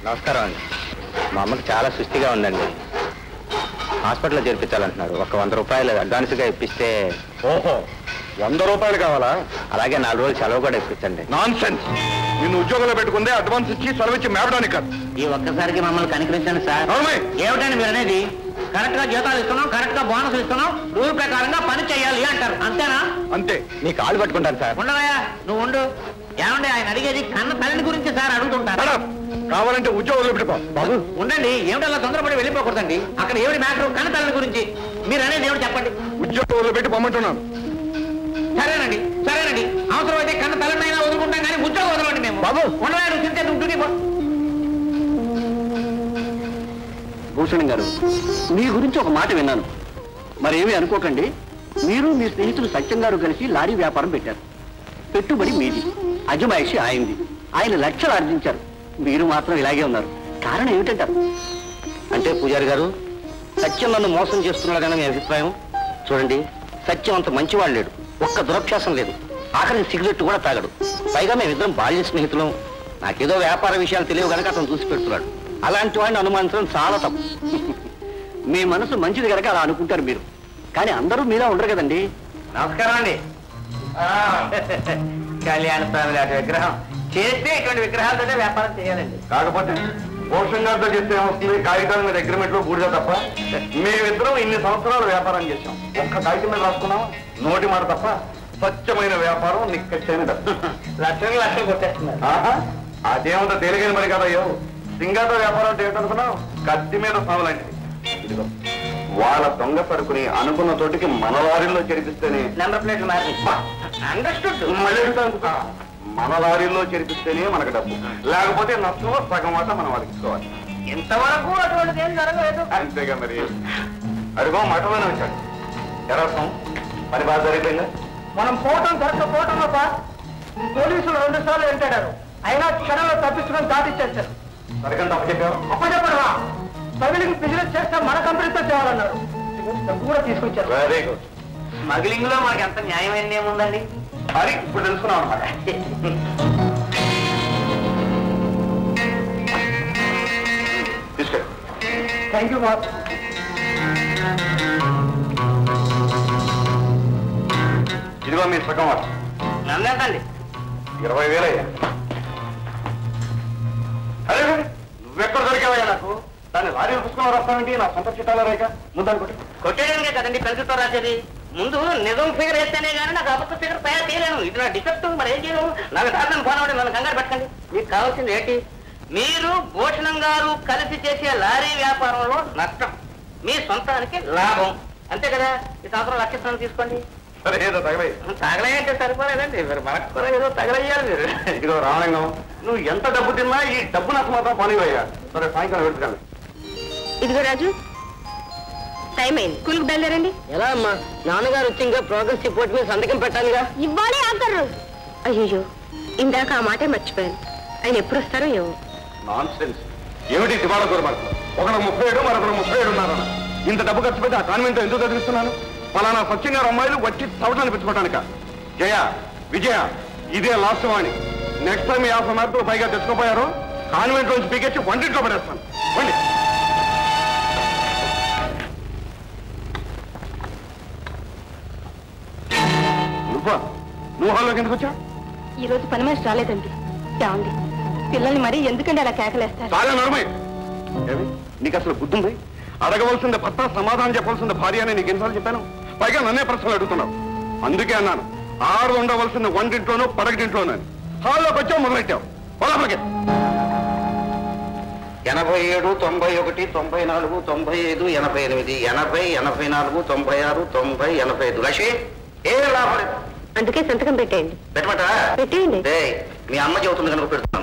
నమస్కారం అండి మా అమ్మకి చాలా సుస్థిగా ఉందండి హాస్పిటల్లో చేర్పించాలంటున్నారు ఒక వంద రూపాయలు అడ్వాన్స్గా ఇప్పిస్తే ఓహో వంద రూపాయలు కావాలా అలాగే నాలుగు రోజులు సెలవు కూడా ఇప్పించండి నాన్ సెన్స్ నిన్ను ఉద్యోగంలో పెట్టుకుందే అడ్వాన్స్ ఇచ్చి సెలవు ఇచ్చి మేపడానికి కాదు ఈ ఒక్కసారికి మమ్మల్ని కనికరించండి సార్ అవునయ్ ఏమిటండి మీరు అనేది కరెక్ట్ గా జీతాలు ఇస్తున్నాం కరెక్ట్ గా బోనస్ ఇస్తున్నాం రూల్ ప్రకారంగా పని చేయాలి అంటారు అంతేనా అంతే నీ కాళ్ళు పట్టుకుంటాను సార్ ఉండవయ్యా నువ్వు ఉండు ఏమండి ఆయన అడిగేది కన్న తల్లిని గురించి సార్ అడుగుతుంటారు మేడం, కావాలంటే ఉద్యోగంలో పెట్టుకో బాబు ఉండండి ఏమిటి అలా తొందరపడి వెళ్ళిపోకూడదండి అక్కడ ఏమిటి మ్యాటర్ కన్న తల్లిని గురించి మీరు అనేది ఏమిటి చెప్పండి ఉద్యోగంలో పెట్టి పొమ్మంటున్నాను సరేనండి సరేనండి అవసరం అయితే కన్న తల్లినైనా వదులుకుంటాం కానీ ఉద్యోగం వదలండి మేము బాబు ఉండవా నువ్వు తింటే నువ్వు డ్యూటీ పో. భూషణ్ గారు మీ గురించి ఒక మాట విన్నాను మరేమీ అనుకోకండి మీరు మీ స్నేహితులు సత్యం గారు కలిసి లారీ వ్యాపారం పెట్టారు పెట్టుబడి మీది అజమాయిషి ఆయనది ఆయన లక్షలు ఆర్జించారు మీరు మాత్రం ఇలాగే ఉన్నారు కారణం ఏమిటంటారు అంటే పూజారి గారు సత్యం నన్ను మోసం చేస్తున్నాడని మీ అభిప్రాయం చూడండి సత్యం అంత మంచివాడు లేడు ఒక్క దురభ్యాసం లేదు ఆఖరి సిగరెట్ కూడా తాగడు పైగా మేమిద్దరం బాల్య స్నేహితులం నాకేదో వ్యాపార విషయాలు తెలియవు కనుక అతను చూసి పెడుతున్నాడు అలాంటి వాడిని అనుమానించడం చాలా తప్పు మీ మనసు మంచిది కనుక అలా అనుకుంటారు మీరు కానీ అందరూ మీలా ఉండరు కదండి నమస్కారం అండి కళ్యాణ స్వామి లాంటి విగ్రహం చేస్తే ఇటువంటి విగ్రహాలతోనే వ్యాపారం చేయాలండి కాకపోతే భూషణ్ గారితో చేస్తే ఏమొస్తుంది కాగితాల మీద అగ్రిమెంట్ లో బూడిద తప్ప మేమిద్దరం ఇన్ని సంవత్సరాలు వ్యాపారం చేశాం ఒక్క కాగితం మీద రాసుకున్నాం నోటి మాట తప్ప స్వచ్ఛమైన వ్యాపారం నిక్కచ్చైన డబ్బు లక్షలు లక్షలు కొట్టేస్తున్నారు ఆహా, అదేమంత తేలిగైన మరి కదయ్యో సింగాతో వ్యాపారం అంటే ఏంటనుకున్నావు కత్తి మీద సాగులాంటిది ఇదిగో వాళ్ళ దొంగ సరుకుని అనుకున్న తోటికి మన లారీల్లో చేర్పిస్తేనే నెంబర్ ప్లేట్లు మారి అండర్స్టూడ్ మళ్ళీ అడుగుతాను. మన లారీల్లో చేర్పిస్తేనే మనకు డబ్బు లేకపోతే నష్టంలో సగం మాట మనం వాళ్ళకి ఇచ్చుకోవాలి ఇంతవరకు అటువంటిది ఏం జరగలేదు అంతేగా మరి అడిగో మటలోనే వచ్చాడు ఎరసం పని బాగా జరిగిపోయిందా మనం పోవటం జరగకపోవటం తప్ప పోలీసులు రెండు సార్లు వెంటాడారు అయినా క్షణంలో తప్పించుకొని దాటిచ్చేస్తారు సరిగ్గా తప్పు చెప్పావు అప్పచెప్పడమా స్మగ్లింగ్ బిజినెస్ చేస్తే మన కంపెనీతో చేయాలన్నారు డబ్బు కూడా తీసుకొచ్చారు వెరీ గుడ్ స్మగ్లింగ్ లో మాకు ఎంత న్యాయమైన ఏముందండి మరి ఇప్పుడు తెలుసుకున్నాం అనమాట తీసుకెళ్ళి థ్యాంక్ యూ బాస్ ఇదిగో మీ సగం మాట నన్నేంటండి ఇరవై వేలయ్యా అరే అరే, నువ్వెక్కడ దొరికావయ్యా నాకు దాన్ని లారీ పుస్తకంలో రాస్తావేంటి నా సొంత చిట్టాల రేఖ ముందు అనుకోండి కొట్టేయడానికే కదండి పెన్సిల్తో రాసేది ముందు నిజం ఫిగర్ వేస్తేనే కానీ నాకు అబద్ధ ఫిగర్ తయారు చేయలేను ఇది నా డిఫెక్ట్ మరి ఏం చేయను నాకు దారిని పోనవాడి నన్ను కంగారు పెట్టండి మీకు కావాల్సింది ఏంటి మీరు భూషణం గారు కలిసి చేసే లారీ వ్యాపారంలో నష్టం మీ సొంతానికి లాభం అంతే కదా ఈ సంవత్సరం లక్షిస్తాను తీసుకోండి సరే ఏదో తగలయ్య తగలయ్యంటే సరిపోలేదండి మీరు మనకు కూడా ఏదో తగలయ్యాలి మీరు ఇదిగో రామలింగం నువ్వు ఎంత డబ్బు తిన్నా ఈ డబ్బు నాకు మాత్రం పనివయ్యా సరే సాయంకాలం పెట్టుకోండి ఇదిగో రాజు టైం అయింది స్కూల్కి బయలుదేరండి ఎలా అమ్మా నాన్నగారు వచ్చి ఇంకా ప్రోగ్రెస్ రిపోర్ట్ మీద సంతకం పెట్టాలిగా ఇవ్వాలి ఆఖరు అయ్యో ఇందాక ఆ మాటే మర్చిపోయాను ఆయన ఎప్పుడు వస్తారో ఏమో నాన్ సెన్స్ ఏమిటి దివాళ దూరపడుతుంది ఒకరు ముప్పై ఏడు మరొకరు ముప్పై ఏడు ఉన్నారన్న ఇంత డబ్బు ఖర్చు పెట్టి ఆ కాన్వెంట్ ఎందుకు చదివిస్తున్నాను ఫలానా సత్యం గారు అమ్మాయిలు వచ్చి చవటాన్ని పెట్టుకోవటానిక జయ విజయ ఇదే లాస్ట్ వాణి నెక్స్ట్ టైం యాభై మార్కులు పైగా తెచ్చుకోపోయారు కాన్వెంట్ నుంచి పీకెచ్చి వంటింట్లో పడేస్తాను వండి నువ్వా నువ్వు హాల్లోకి ఎందుకు వచ్చా ఈ రోజు పని మనిషి రాలేదండి ఏమండి పిల్లల్ని మరీ ఎందుకండి అలా కేకలేస్తారు చాలా నరమే ఏమి నీకు అసలు బుద్ధుంది అడగవలసింది భర్త సమాధానం చెప్పవలసింది భార్య అని నీకు ఎన్నిసార్లు చెప్పాను పైగా నన్నే ప్రశ్నలు అడుగుతున్నావు అందుకే అన్నాను ఆరు ఉండవలసింది వంటింట్లోనూ పడగటింట్లోనూ అని హాల్లోకి వచ్చావు మొదలెట్టావు పొలపలికి ఎనభై ఏడు తొంభై ఒకటి తొంభై నాలుగు తొంభై ఐదు ఎనభై ఎనిమిది ఎనభై ఎనభై నాలుగు తొంభై ఆరు తొంభై ఎనభై ఐదు లక్ష్మి ఏ లాభం లేదు. అందుకే సంతకం పెట్టేయండి పెట్టమంటావా పెట్టేయండి ఏయ్, మీ అమ్మ చెబుతుంది కనుక పెడుతున్నాను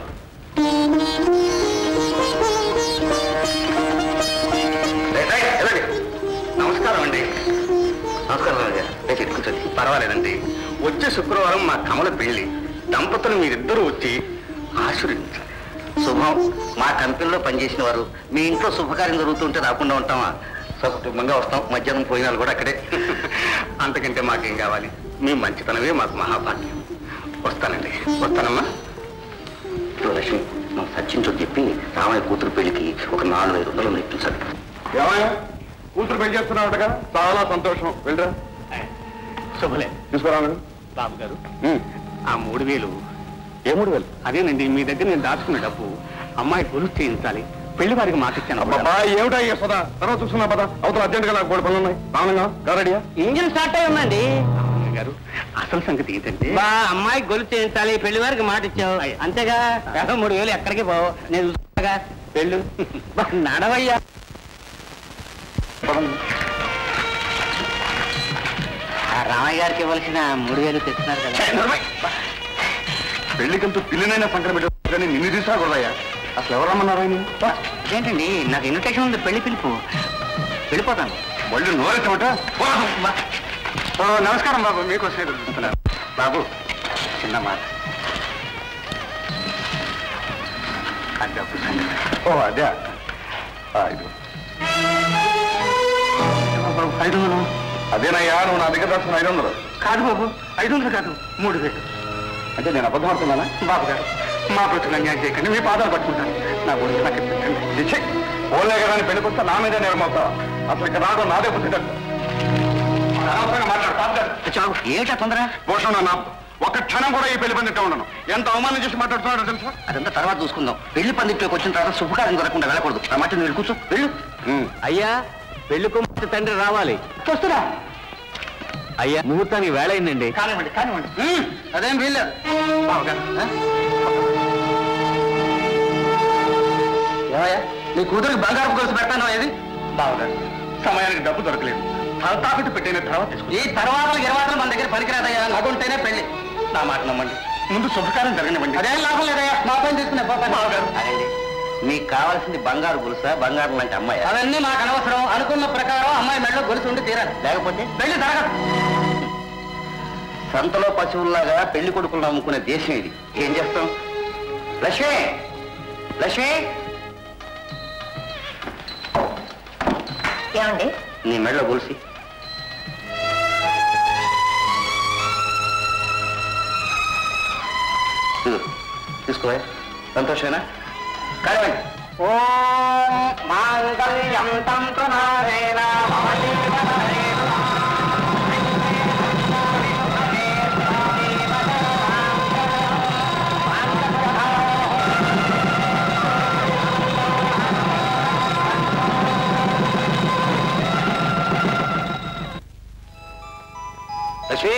రేయ్, రేయ్, వెళ్ళండి. నమస్కారం అండి నమస్కారం రాజా రేపు కూర్చోండి పర్వాలేదండి వచ్చే శుక్రవారం మా కమల పెళ్లి దంపతులు మీరిద్దరూ వచ్చి ఆశీర్వదించాలి శుభం మా కంపెనీలో పనిచేసిన వారు మీ ఇంట్లో శుభకార్యం జరుగుతుంటే రాకుండా ఉంటామా సకుటుంబంగా వస్తాం మధ్యాహ్నం పోయినాలు కూడా అక్కడే అంతకంటే మాకేం కావాలి మీ మంచితనమే మాకు మహాభాగ్యం వస్తానండి వస్తానమ్మా ఇదిగో లక్ష్మి నువ్వు సచిన్తో చెప్పి రామయ్య కూతురు పెళ్లికి ఒక నాలుగు ఐదు వందలు ఇప్పించాలి ఏమయ్యా కూతురు పెళ్లి చేస్తున్నావుటగా చాలా సంతోషం వెళ్ళరా శుభలే తీసుకురా మీరు. బాబు గారు ఉమ్. ఆ మూడు వేలు ఏ మూడు వేలు అదేనండి మీ దగ్గర నేను దాచుకున్న డబ్బు అమ్మాయి గొలుసు చేయించాలి పెళ్లి వారికి మాట ఇచ్చాను అబ్బబ్బా ఏమిటా ఈ సదా తర్వాత చూస్తున్నా పద అవతల అర్జెంట్ గా నాకు మూడు పనులు ఉన్నాయి రానంగా గారడియా ఇంజిన్ స్టార్ట్ అయి ఉందండి రామయ్య గారు అసలు సంగతి ఏంటంటే బా అమ్మాయి గొలుసు చేయించాలి పెళ్లి వారికి మాట ఇచ్చావు అయ్య. అంతేగా ఏదో మూడు వేలు ఎక్కడికి పోవు నేను చూస్తాగా పెళ్ళు బా, నడవయ్యా ఆ రామయ్య గారికి ఇవ్వాల్సిన మూడు వేలు తెచ్చినారు కదా పెళ్లికంటూ పిల్లినైనా సంకరం పెట్టారు కానీ నిన్ను తీసుకురాకూడదయ్యా అసలు ఎవరు రమ్మన్నారు ఆయన ఏంటండి నాకు ఇన్విటేషన్ ఉంది పెళ్లి పిలుపు వెళ్ళిపోతాను వాళ్ళు నోరెత్తమట నమస్కారం బాబు మీకోసం ఎదురు చూస్తున్నాను. బాబు చిన్న మాట ఆ డబ్బు సంగతి. ఓ అదే ఆ, ఇదిగో. బాబు, ఐదు వందలు అదేనయ్యా నువ్వు నా దగ్గర రాసిన ఐదు వందలు కాదు బాబు ఐదు వందలు కాదు మూడు వేలు అంటే నేను అబద్ధం ఆడుతున్నానా బాబు గారు మా బ్రతుకులు అన్యాయం చేయకండి మీ పాదాలు పట్టుకుంటాను నా గురించి నాకు ఇప్పించండి ఇచ్చే ఓన్లే కదా అని పెళ్లికొస్తే నా మీద నేరమవుతావా అసలు ఇక్కడ రావడం నాదే బుద్ధి కట్టు అనవసరంగా మాట్లాడు పాపగారు చావు ఏమిటా తొందర భూషణ నా ఒక్క క్షణం కూడా ఈ పెళ్లి పందిట్టే ఉండను ఎంత అవమానం చేసి మాట్లాడుతున్నాడో తెలుసా అదంతా తర్వాత చూసుకుందాం పెళ్లి పందిట్లోకి వచ్చిన తర్వాత శుభకార్యం జరగకుండా వెళ్ళకూడదు ఆ మాట నువ్వు వెళ్ళి కూర్చో వెళ్ళు ఉమ్. అయ్యా పెళ్లి కుమార్తె తండ్రి రావాలి వస్తున్నా అయ్యా ముహూర్తానికి వేళ అయిందండి కానివ్వండి కానివ్వండి అదేం వీల్లేదు బావగారు, ఆ? ఏమయ్యా నీ కూతురికి బంగారు గొలుసు పెడతాను ఏది బావగారు సమయానికి డబ్బు దొరకలేదు తల తాకట్టు పెట్టిన తర్వాత తీసుకో ఈ తర్వాత ఇరవై మన దగ్గర పనికిరాదయ్యా నగుంటేనే పెళ్లి నా మాట నమ్మండి ముందు శుభకార్యం జరగనివ్వండి అదేం లాభం లేదయ్యా మా పని తీసుకునే బావగారు అదండి మీకు కావాల్సింది బంగారు గొలుసా బంగారం లాంటి అమ్మాయి అవన్నీ మాకు అనవసరం అనుకున్న ప్రకారం అమ్మాయి మెడలో గొలుసు ఉండి తీరాలి లేకపోతే పెళ్లి జరగదు సంతలో పశువుల్లాగా పెళ్లి కొడుకులు అమ్ముకునే దేశం ఇది ఏం చేస్తాం లక్ష్మి లక్ష్మి ఏమండి నీ మెడలో గొలుసి ఇదిగో, తీసుకోవా సంతోషమేనా కానివ్వండి ఓం మాంగళ్యం తంత్రనారేణ మమ జీవనరేణ లక్ష్మి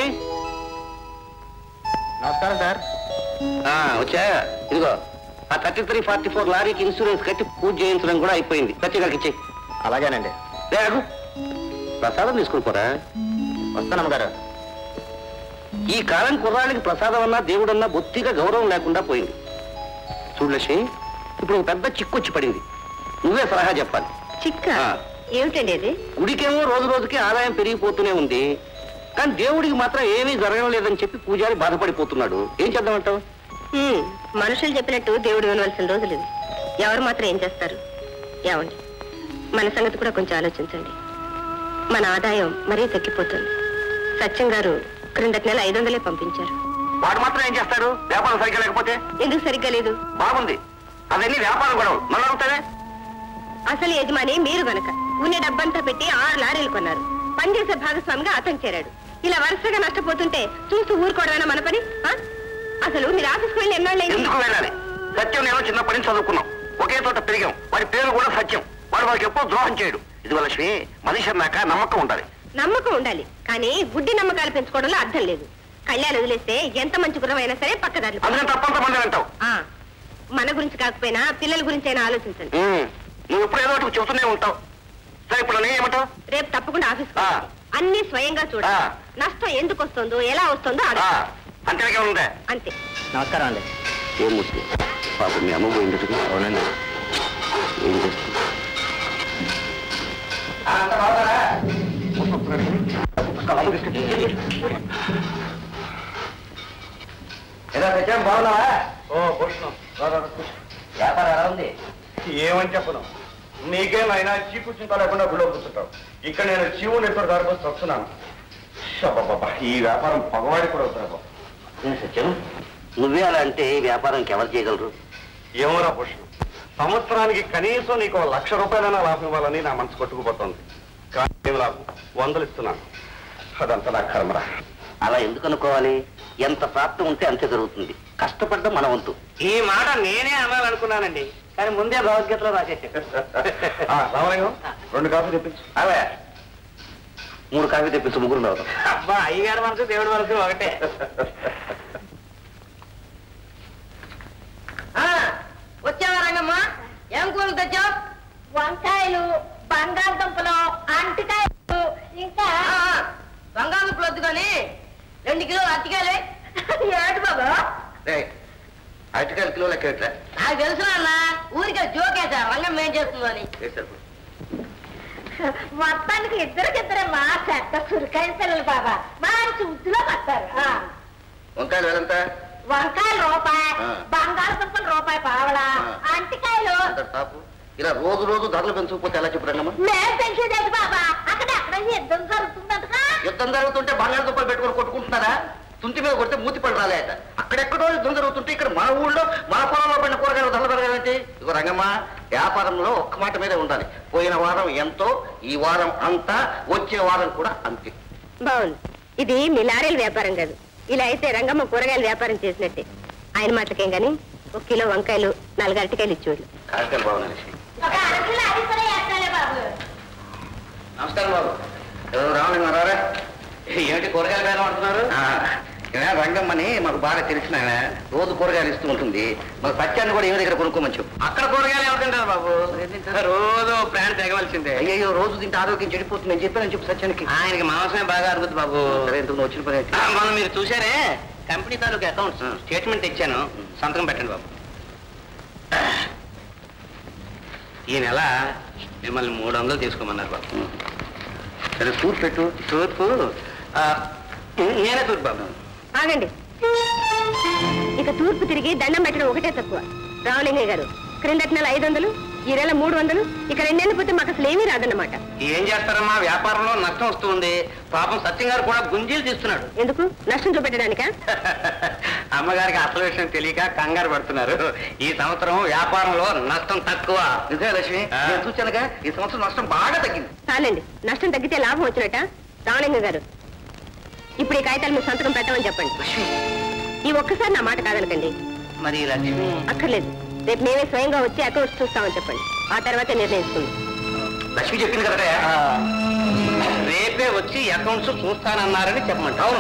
నమస్కారం సార్ ఆ, వచ్చా ఇదిగో ఆ థర్టీ త్రీ ఫార్టీ ఫోర్ లారీకి ఇన్సూరెన్స్ కట్టి పూజ చేయించడం కూడా అయిపోయింది సత్య గారికి ఇచ్చేయి అలాగేనండి లేదు ప్రసాదం తీసుకుని పోరా వస్తానమ్మ గారు ఈ కాలం కుర్రాళ్ళకి ప్రసాదం అన్నా దేవుడన్నా బొత్తిగా గౌరవం లేకుండా పోయింది చూడు లక్ష్మి ఇప్పుడు ఒక పెద్ద చిక్కు వచ్చి పడింది నువ్వే సలహా చెప్పాలి చిక్క ఆ. ఏమిటండి అది గుడికేమో రోజు రోజుకి ఆదాయం పెరిగిపోతూనే ఉంది కానీ దేవుడికి మాత్రం ఏమీ జరగడం లేదని చెప్పి పూజారి బాధపడిపోతున్నాడు ఏం చేద్దామంటావు హ్మ్, మనుషులు చెప్పినట్టు దేవుడు వినవలసిన రోజులు ఇవి ఎవరు మాత్రం ఏం చేస్తారు ఏమండి మన సంగతి కూడా కొంచెం ఆలోచించండి మన ఆదాయం మరీ తగ్గిపోతుంది సత్యం గారు క్రిందటి నెల ఐదు వందలే పంపించారు వాడు మాత్రం ఏం చేస్తాడు వ్యాపారం సరిగ్గా లేకపోతే ఎందుకు సరిగ్గా లేదు బాగుంది అవన్నీ వ్యాపారం కూడా నన్ను అడుగుతానే అసలు యజమాని మీరు గనక ఉన్న డబ్బంతా పెట్టి ఆరు లారీలు కొన్నారు పనిచేసే భాగస్వామిగా అతను చేరాడు ఇలా వరుసగా నష్టపోతుంటే చూస్తూ ఊరుకోవడమేనా మన పని ఆ? అసలు మీరు ఆఫీస్కి వెళ్ళి ఎన్నాళ్ళైంది ఎందుకు వెళ్ళాలి సత్యం నేను చిన్నప్పటి నుంచి చదువుకున్నాం ఒకే చోట పెరిగాం వాడి పేరు కూడా సత్యం వాడు వాడికి ఎప్పుడు ద్రోహం చేయడు ఇది లక్ష్మి మనిషి అన్నాక నమ్మకం ఉండాలి నమ్మకం ఉండాలి కానీ గుడ్డి నమ్మకాలు పెంచుకోవడంలో అర్థం లేదు కళ్యాణ్ వదిలేస్తే ఎంత మంచి గురమైనా సరే పక్కదారులు అందుకని తప్పంత మంది అంటావు ఆ, మన గురించి కాకపోయినా పిల్లల గురించి అయినా ఆలోచించండి ఉమ్, నువ్వు ఎప్పుడు ఏదో ఒకటి చెబుతూనే ఉంటావు సరే ఇప్పుడు నేను ఏమంటావు రేపు తప్పకుండా ఆఫీస్ ఆ. అన్ని స్వయంగా చూడాలి ఆ. నష్టం ఎందుకు వస్తుందో ఎలా వస్తుందో అది ఆ, అంతేగా ఉందే అంతే నమస్కారం అండి ఏం మూర్తి పాప మీ అమ్మ పోయింది అవునండి ఏం చేస్తుంది ఎలా సత్యం బాగున్నావా ఓ భూషణం రా, రా, రా, కూర్చో. వ్యాపారం ఎలా ఉంది ఏమని చెప్పను నీకేమైనా చీకు చింత లేకుండా గుడిలో కూర్చుంటావు ఇక్కడ నేను చీవు నెప్పుడు దారిపోసి వస్తున్నాను షబ్బబ్బబ్బా, ఈ వ్యాపారం పగవాడి కూడా అవుతారు ఏం సత్యం నువ్వే అలా అంటే ఈ వ్యాపారానికి ఎవరు చేయగలరు ఏమోరా భూషణ్ సంవత్సరానికి కనీసం నీకు ఒక లక్ష రూపాయలైనా లాభం ఇవ్వాలని నా మనసు కొట్టుకుపోతుంది కానీ ఏం లాభం వందలు ఇస్తున్నాను అదంతా నా కర్మరా అలా ఎందుకు అనుకోవాలి ఎంత ప్రాప్తం ఉంటే అంతే జరుగుతుంది కష్టపడ్డం మన వంతు ఈ మాట నేనే అనాలనుకున్నానండి కానీ ముందే భగవద్గీతలో రాసేసాను ఆ, రామలింగం రెండు కాఫీ తెప్పించు అవే మూడు కాఫీ తెప్పించు ముగ్గురు తాగుతాం అబ్బా అయ్యగారి మనసు దేవుడి మనసు ఒకటే వచ్చావా రంగమ్మా ఏం కూరలు తెచ్చావు వంకాయలు బంగాళదుంపలు అంటికాయలు ఇంకా బంగాళదుంపలు వద్దు కానీ రెండు కిలోలు అరటికాయలు ఏడు బాబు అరటికాయలు కిలో లెక్క ఎట్లా నాకు తెలుసు అన్న ఊరికే జోకేసా రంగం ఏం చేస్తుందో అని మొత్తానికి ఇద్దరికిద్దరమ్మా చెత్త సురికాయ పిల్లలు బాబా మంచి ఉద్దులో పడతారు వంకాయలు వేలంత వంకాయలు రూపాయి ఆ. బంగాళదుంపలు రూపాయి పావలా ఆ. అంటికాయలు తాపు ఇలా రోజు రోజు ధరలు పెంచకపోతే ఎలా చెప్పు రంగమ్మ మేం పెంచేదేది బాబా అక్కడ ఎక్కడ యుద్ధం జరుగుతుందంటగా యుద్ధం జరుగుతుంటే బంగాళదుంపలు పెట్టుకొని కొట్టుకుంటున్నారా తుంటి మీద కొడితే మూతి పడి రాలేట అక్కడెక్కడో యుద్ధం జరుగుతుంటే ఇక్కడ మన ఊళ్ళో మన పొలంలో పడిన కూరగాయలు ధరలు పెరగాలంటే ఇగో రంగమ్మ వ్యాపారంలో ఒక్క మాట మీదే ఉండాలి పోయిన వారం ఎంతో ఈ వారం అంతా వచ్చే వారం కూడా అంతే బాగుంది ఇది మీ లారీల వ్యాపారం కాదు ఇలా అయితే రంగమ్మ కూరగాయల వ్యాపారం చేసినట్టే ఆయన మాటలకేం గాని ఒక కిలో వంకాయలు నాలుగు అరటికాయలు ఇచ్చేవాళ్ళు కార్యక్రమం బాగుంది నమస్కారం బాబు ఎవరు రామలింగం రారా ఏమిటి కూరగాయలు బేరం అంటున్నారు రంగమ్మని మాకు బాగా తెలిసిన ఆయన రోజు కూరగాయలు ఇస్తూ ఉంటుంది మాకు సత్యాన్ని కూడా ఏమి దగ్గర కొనుక్కోమని చెప్పు అక్కడ కూరగాయలు ఎవరు తింటారు బాబు రోజు ప్రాణం తెగవలసిందే అయ్యో రోజు తింటే ఆరోగ్యం చెడిపోతుంది నేను చెప్పానని చెప్పు సత్యానికి ఆయనకి మాంసమే బాగా అరుగుతుంది బాబు సరే ఎందుకు నువ్వు వచ్చిన పని ఏంటి? ఆ, మనం మీరు చూసారే కంపెనీ తాలూకు అకౌంట్స్ స్టేట్మెంట్ ఇచ్చాను సంతకం పెట్టండి బాబు ఈ నెల మిమ్మల్ని మూడు వందలు తీసుకోమన్నారు బాబు సరే సూట్ పెట్టు తూర్పు ఆ, నేనే తూర్పు బాబు ఆగండి ఇక తూర్పు తిరిగి దండం పెట్టడం ఒకటే తక్కువ రామలింగయ్య గారు క్రిందటి నెల ఐదు వందలు ఈ నెల మూడు వందలు ఇక రెండేళ్ళు పోతే మాకు అసలు ఏమీ రాదన్నమాట ఏం చేస్తారమ్మా వ్యాపారంలో నష్టం వస్తుంది పాపం సత్యం గారు కూడా గుంజీలు తీస్తున్నాడు ఎందుకు నష్టం చూపెట్టడానికా అమ్మగారికి అసలు విషయం తెలియక కంగారు పడుతున్నారు ఈ సంవత్సరం వ్యాపారంలో నష్టం తక్కువ నిజమే లక్ష్మి ఆ. నేను చూశానుగా ఈ సంవత్సరం నష్టం బాగా తగ్గింది చాలండి నష్టం తగ్గితే లాభం వచ్చినట్ట రామలింగ గారు ఇప్పుడు ఈ కాగితాలు మీరు సంతకం పెట్టమని చెప్పండి లక్ష్మి ఈ ఒక్కసారి నా మాట కాదనకండి మరి లక్ష్మి అక్కర్లేదు రేపు మేమే స్వయంగా వచ్చి అకౌంట్స్ చూస్తామని చెప్పండి ఆ తర్వాత నిర్ణయించుకుందాం లక్ష్మి చెప్పింది కదా ఆ, రేపే వచ్చి అకౌంట్స్ చూస్తానన్నారని చెప్పమంట అవును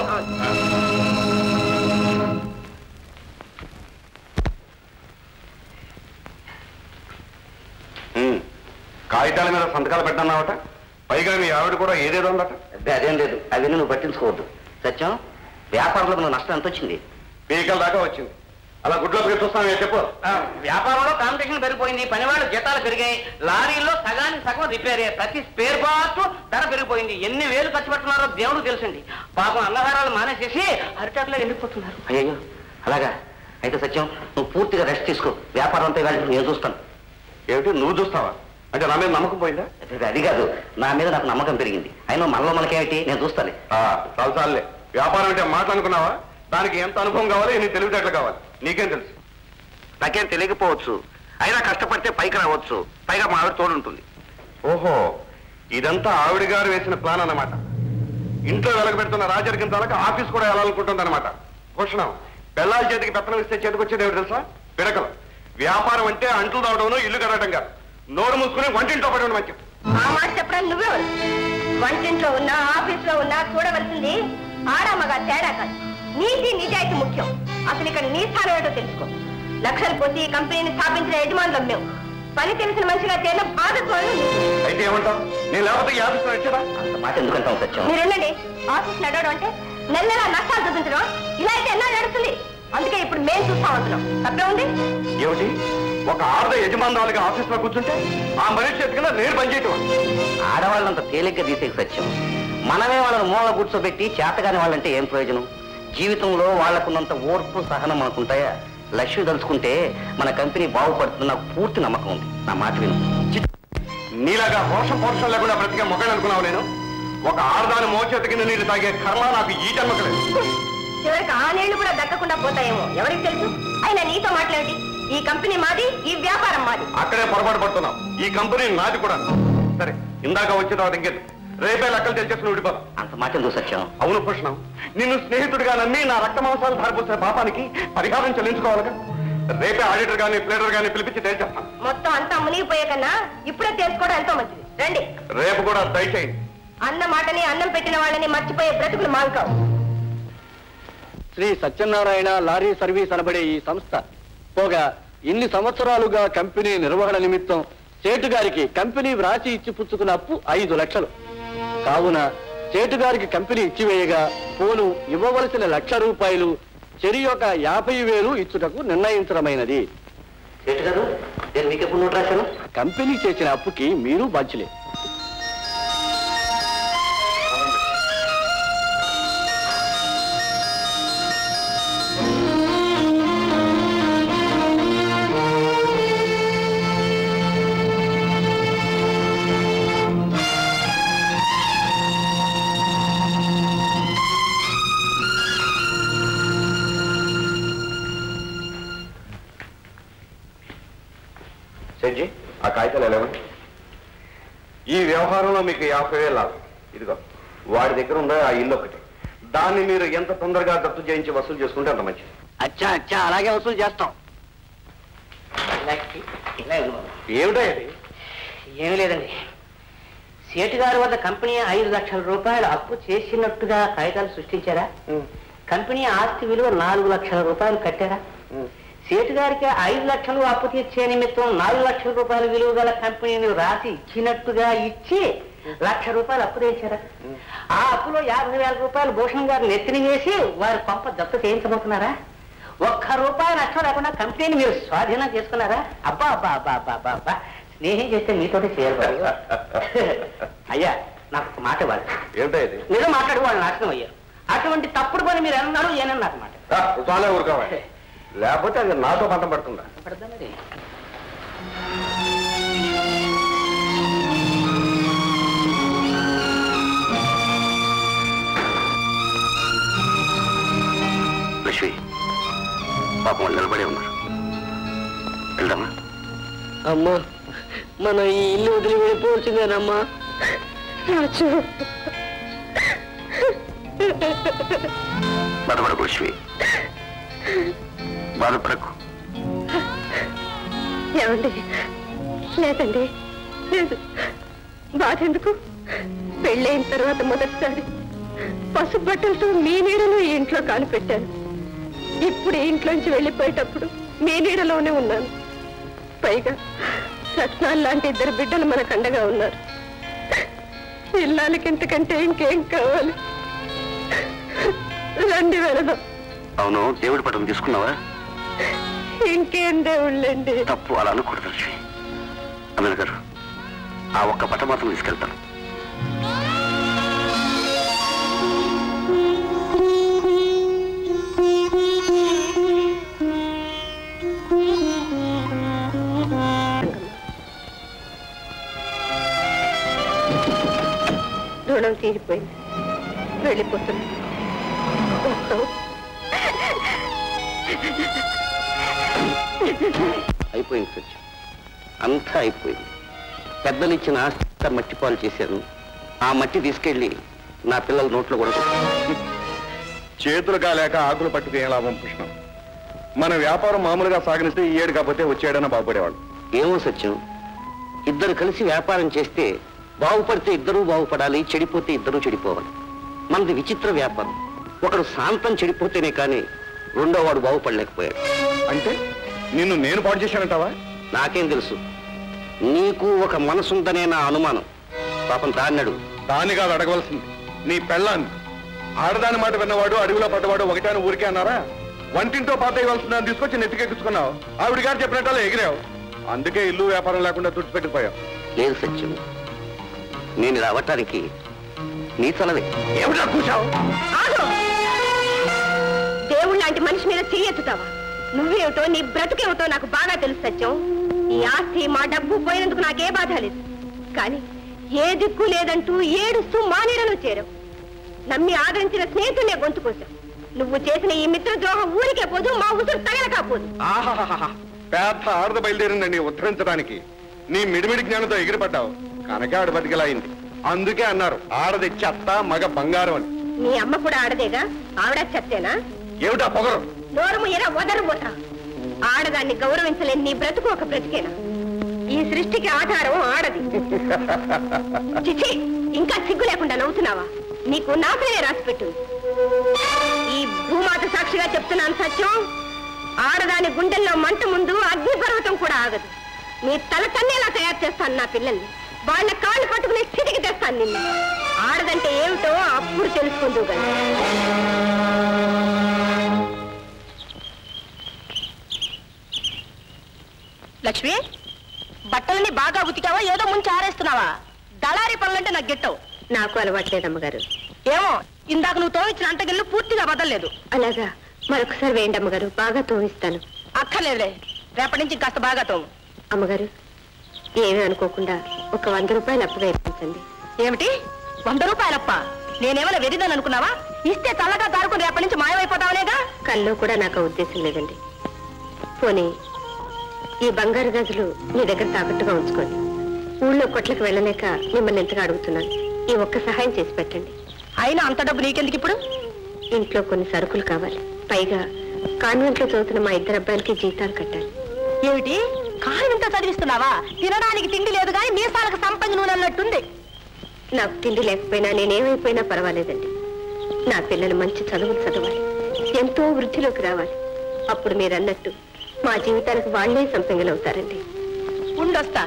ఉమ్. కాగితాల మీద సంతకాలు పెట్టన్నావట పైగా మీ ఆవిడ కూడా ఏదేదో ఉందట అబ్బే, అదేం లేదు అవన్నీ నువ్వు పట్టించుకోవద్దు సత్యం వ్యాపారంలో మన నష్టం ఎంత వచ్చింది పీకల దాకా వచ్చింది అలా గుడ్లో పెట్టి చూస్తాను చెప్పు ఆ, వ్యాపారంలో కాంపిటీషన్ పెరిగిపోయింది పనివాళ్ళ జీతాలు పెరిగాయి లారీల్లో సగానికి సగం రిపేర్ అయ్యాయి ప్రతి స్పేర్ పార్ట్ ధర పెరిగిపోయింది ఎన్ని వేలు ఖర్చు పెడుతున్నారో దేవుడు తెలుసండి పాపం అన్నహారాలు మానేసేసి అరిటాకులో వెళ్ళిపోతున్నారు అయ్యో అలాగా అయితే సత్యం నువ్వు పూర్తిగా రెస్ట్ తీసుకో వ్యాపారం అంతా ఇవాళ నేను చూస్తాను ఏమిటి నువ్వు చూస్తావా అంటే నా మీద నమ్మకం పోయిందా అదే, అది కాదు నా మీద నాకు నమ్మకం పెరిగింది అయినా మనలో మనకేమిటి నేను చూస్తాను ఆ, చాలు చాలులే వ్యాపారం అంటే మాట్లాడుకున్నావా దానికి ఎంత అనుభవం కావాలి ఎన్ని తెలివితేటలు కావాలి నీకేం తెలుసు నాకేం తెలియకపోవచ్చు అయినా కష్టపడితే పైకి రావచ్చు పైగా మా ఆవిడ తోడుంటుంది ఓహో ఇదంతా ఆవిడ గారు వేసిన ప్లాన్ అన్నమాట ఇంట్లో వెలగబెడుతున్న రాజరికం తాలక ఆఫీస్ కూడా వెళ్ళాలనుకుంటుంది అనమాట భూషణం పెళ్ళాల చేతికి పెత్తనం ఇస్తే చేతికొచ్చేది ఏమిటి తెలుసా పిడకలు వ్యాపారం అంటే అంట్లు దావడం ఇల్లు కడగటం కాదు నోరు మూసుకుని వంటింట్లో పడి మంచి ఆ మాట చెప్పడానికి నువ్వే వంటింట్లో ఉన్నా ఆఫీస్ లో ఉన్నా చూడవలసింది ఆడమ్మగా తేడా కాదు నీతి నిజాయితీ ముఖ్యం అసలు ఇక్కడ నీ స్థానం ఏంటో తెలుసుకో లక్షలు పొంది ఈ కంపెనీని స్థాపించిన యజమానులం మేము పని తెలిసిన మనిషిగా తేలిన బాధతోనే అయితే ఏమంటావు నేను లేకపోతే ఈ ఆఫీస్లో వచ్చేదా అంత మాట ఎందుకంటావు సత్యం మీరేనండి ఆఫీస్ నడవడం అంటే నెల నెలా నష్టాలు చూపించడం ఇలా అయితే ఎన్నో నడుస్తుంది అందుకే ఇప్పుడు మేము చూస్తాం అంటున్నాం తప్పే ఉంది ఏమిటి ఒక ఆడద యజమానురాలుగా ఆఫీస్లో కూర్చుంటే ఆ మనిషి చేతి కింద నేను పనిచేయటం ఆడవాళ్ళంత తేలిగ్గా తీసే సత్యం మనమే వాళ్ళని మూల కూర్చోబెట్టి చేతగాని వాళ్ళంటే ఏం ప్రయోజనం జీవితంలో వాళ్ళకున్నంత ఓర్పు సహనం మనకుంటాయా లక్ష్మి తలుచుకుంటే మన కంపెనీ బాగుపడుతుంది నాకు పూర్తి నమ్మకం ఉంది నా మాట విను నీలాగా రోషం పోషం లేకుండా బ్రతికే మొక్కలు అనుకున్నావు నేను ఒక ఆడదాని మోచేతి కింద నీళ్ళు తాగే కర్మ నాకు ఈ జన్మకలేదు చివరికి ఆ నీళ్లు కూడా దక్కకుండా పోతాయేమో ఎవరికి తెలుసు అయినా నీతో మాట్లాడి ఈ కంపెనీ మాది ఈ వ్యాపారం మాది అక్కడే పొరపాటు పడుతున్నాం ఈ కంపెనీ నాది కూడా సరే ఇందాక వచ్చిన తర్వాత ఇంకేది రేపే లెక్కలు తెచ్చేసుకుని విడిపోదాం అంత మాట ఎందుకు సత్యం అవును భూషణం నిన్ను స్నేహితుడిగా నమ్మి నా రక్త మాంసాలు ధారపోసిన పాపానికి పరిహారం చెల్లించుకోవాలిగా రేపే ఆడిటర్ గాని ప్లేడర్ గాని పిలిపించి తేల్చేస్తాను మొత్తం అంతా మునిగిపోయే కన్నా ఇప్పుడే తెలుసుకోవడం ఎంతో మంచిది రండి రేపు కూడా దయచేయండి అన్న మాటని అన్నం పెట్టిన వాళ్ళని మర్చిపోయే బ్రతుకులు మాంకావు శ్రీ సత్యనారాయణ లారీ సర్వీస్ అనబడే ఈ సంస్థ పోగా ఇన్ని సంవత్సరాలుగా కంపెనీ నిర్వహణ నిమిత్తం సేటు గారికి కంపెనీ వ్రాసి ఇచ్చి పుచ్చుకున్న అప్పు ఐదు లక్షలు కావున సేటు గారికి కంపెనీ ఇచ్చివేయగా పోను ఇవ్వవలసిన లక్ష రూపాయలు చెరి యొక్క యాభై వేలు ఇచ్చుటకు నిర్ణయించడమైనది సేటు గారు నేను మీకు ఎప్పుడు నోట్ రాశాను కంపెనీ చేసిన అప్పుకి మీరు బాధ్యులే సెడ్జి ఆ కాగితాలు ఎలా ఉన్నాయి? ఈ వ్యవహారంలో మీకు యాభై వేలు లాభం ఇదిగో వాడి దగ్గర ఉందా ఆ ఇల్లు ఒకటి దాన్ని మీరు ఎంత తొందరగా దత్తు చేయించి వసూలు చేసుకుంటే అంత మంచిది అచ్చా అచ్చా అలాగే వసూలు చేస్తాం ఏమిటా ఇది ఏమీ లేదండి సేటు గారి వద్ద కంపెనీ ఐదు లక్షల రూపాయలు అప్పు చేసినట్టుగా కాగితాలు సృష్టించారా కంపెనీ ఆస్తి విలువ నాలుగు లక్షల రూపాయలు కట్టారా సేటు గారికి ఐదు లక్షలు అప్పు తీర్చే నిమిత్తం నాలుగు లక్షల రూపాయల విలువ గల కంపెనీని రాసి ఇచ్చినట్టుగా ఇచ్చి లక్ష రూపాయలు అప్పు తెచ్చారా ఆ అప్పులో యాభై వేల రూపాయలు భూషణ్ గారు నెత్తిని వేసి వారి పంప దత్తు చేయించబోతున్నారా ఒక్క రూపాయి నష్టం లేకుండా కంపెనీని మీరు స్వాధీనం చేసుకున్నారా అబ్బా అబ్బా అబ్బా అబ్బా అబ్బా అబ్బా స్నేహం చేస్తే మీతోటే చేయాలి బాబు. అయ్యా నాకు ఒక మాట ఇవ్వాలి ఏమిటా ఇది నిజం మాట్లాడి వాళ్ళు నాశనం అయ్యారు అటువంటి తప్పుడు పని మీరు అన్నారు ఏనని నాకు మాట రా, నువ్వు చాలే ఊరుకోవాలి లేకపోతే అది నాతో పంట పడుతుందా పడదా మరి లక్ష్మి పాపం వాళ్ళు నిలబడే ఉన్నారు వెళ్దామా అమ్మా మన ఈ ఇల్లు వదిలి వెళ్ళిపోవచ్చిందేనమ్మా రాజు బాధపడకు లక్ష్మి బాధపడకు ఏమండి లేదండి లేదు బాధ ఎందుకు పెళ్ళైన తర్వాత మొదటిసారి పసుపు బట్టలతో మీ నీడలో ఈ ఇంట్లో కాలు పెట్టాను ఇప్పుడు ఈ ఇంట్లోంచి వెళ్ళిపోయేటప్పుడు మీ నీడలోనే ఉన్నాను పైగా రత్నాలు లాంటి ఇద్దరు బిడ్డలు మనకు అండగా ఉన్నారు ఇల్లాలకి ఇంతకంటే ఇంకేం కావాలి రండి వెళదాం అవును దేవుడి పటం తీసుకున్నావా ఇంకేం దేవుళ్ళండి తప్పు అలా అనకూడదు లక్ష్మి అమీర్ గారు ఆ ఒక్క పటం మాత్రం తీసుకెళ్తాను రుణం తీరిపోయింది వెళ్ళిపోతున్నా వస్తాం. అయిపోయింది సత్యం అంతా అయిపోయింది పెద్దలిచ్చిన ఆస్తి అంతా మట్టి పాలు చేశాను ఆ మట్టి తీసుకెళ్ళి నా పిల్లల నోట్లో కూడా కొట్టాను. చేతులు కాలేక ఆకులు పట్టుకు ఏం లాభం కృష్ణం మన వ్యాపారం మామూలుగా సాగనిస్తే ఈ ఏడు కాకపోతే వచ్చేయడన బాగుపడేవాళ్ళు ఏమో సత్యం ఇద్దరు కలిసి వ్యాపారం చేస్తే బాగుపడితే ఇద్దరూ బాగుపడాలి చెడిపోతే ఇద్దరూ చెడిపోవాలి మనది విచిత్ర వ్యాపారం ఒకడు శాంతం చెడిపోతేనే కానీ రెండో వాడు బాగుపడలేకపోయాడు అంటే నిన్ను నేను పాడు చేశానంటావా నాకేం తెలుసు నీకు ఒక మనసుందనే నా అనుమానం పాపం దాన్నడు దాన్ని కాదు అడగవలసింది నీ పెళ్ళాన్ని ఆడదాని మాట విన్నవాడు అడవిలో పడ్డవాడు ఒకటే అని ఊరికే అన్నారా వంటింటో పాత ఇవ్వాల్సిందని తీసుకొచ్చి నెత్తికెక్కించుకున్నావు ఆవిడ గారు చెప్పినట్టు ఎగిరావు అందుకే ఇల్లు వ్యాపారం లేకుండా తుడిచిపెట్టిపోయావు లేదు సత్యం నేను ఇలా అవ్వటానికి నీ చలవే ఏమిటా కూర్చావు ఆగు! దేవుడు లాంటి మనిషి మీద చెయ్యెత్తుతావా నువ్వేమిటో నీ బ్రతుకేమిటో నాకు బాగా తెలుసు సత్యం ఈ ఆస్తి మా డబ్బు పోయినందుకు నాకే బాధ లేదు కానీ ఏ దిక్కు లేదంటూ ఏడుస్తూ మానేడలో చేరావు నమ్మి ఆదరించిన స్నేహితుడినే గొంతు కోసావు నువ్వు చేసిన ఈ మిత్ర ద్రోహం ఊరికే పోదు మా ఉసురు తగలకపోదు ఆహాహాహా పేద ఆడద బయలుదేరిందండి ఉద్ధరించడానికి నీ మిడిమిడి జ్ఞానంతో ఎగిరిపడ్డావు కనుక ఆడ బతికలాయింది అందుకే అన్నారు ఆడది చెత్త మగ బంగారం అని మీ అమ్మ కూడా ఆడదేగా ఆవిడ చెత్తేనా ఏమిటా పొగరు నోరు ముయ్యరా వదరు పోతా ఆడదాన్ని గౌరవించలేని నీ బ్రతుకు ఒక బ్రతికేనా ఈ సృష్టికి ఆధారం ఆడది చిచి ఇంకా సిగ్గు లేకుండా నవ్వుతున్నావా నీకు నాకనే రాసిపెట్టు ఈ భూమాత సాక్షిగా చెప్తున్నాను సత్యం ఆడదాని గుండెల్లో మంట ముందు అగ్ని పర్వతం కూడా ఆగదు నీ తల తన్నేలా తయారు చేస్తాను నా పిల్లల్ని వాళ్ళ కాళ్ళు పట్టుకునే స్థితికి తెస్తాను నిన్ను ఆడదంటే ఏమిటో అప్పుడు తెలుసుకుందు కానీ లక్ష్మి బట్టలని బాగా ఉతికావా ఏదో ముంచి ఆరేస్తున్నావా దళారి పనులంటే నాకు గిట్టవు నాకు అలవాట్లేదు అమ్మగారు ఏమో ఇందాక నువ్వు తోవించిన అంటగిల్లు పూర్తిగా వదలలేదు అలాగా మరొకసారి వేయండి అమ్మగారు బాగా తోవిస్తాను అక్కర్లేదులే రేపటి నుంచి కాస్త బాగా తోము అమ్మగారు ఏమీ అనుకోకుండా ఒక వంద రూపాయలు అప్పుగా ఇప్పించండి ఏమిటి వంద రూపాయలప్ప నేనేమైనా వెరిదని అనుకున్నావా ఇస్తే చల్లగా తారుకుని రేపటి నుంచి మాయమైపోతావనేగా కల్లో కూడా నాకు ఆ ఉద్దేశం లేదండి పోనీ ఈ బంగారు గాజులు మీ దగ్గర తాకట్టుగా ఉంచుకోండి ఊళ్ళో కొట్లకు వెళ్ళలేక మిమ్మల్ని ఎంతగా అడుగుతున్నాను ఈ ఒక్క సహాయం చేసి పెట్టండి అయినా అంత డబ్బు నీకెందుకు ఇప్పుడు ఇంట్లో కొన్ని సరుకులు కావాలి పైగా కాన్వెంట్ లో చదువుతున్న మా ఇద్దరు అబ్బాయిలకి జీతాలు కట్టాలి ఏమిటి కాన్వెంట్ చదివిస్తున్నావా తినడానికి తిండి లేదు కానీ మీసాలకు సంపంగి నూనె అన్నట్టుంది నాకు తిండి లేకపోయినా నేనేమైపోయినా పర్వాలేదండి నా పిల్లలు మంచి చదువులు చదవాలి ఎంతో వృద్ధిలోకి రావాలి అప్పుడు మీరు అన్నట్టు మా జీవితానికి వాళ్లే సంపెంగలవుతారండి ఉండొస్తా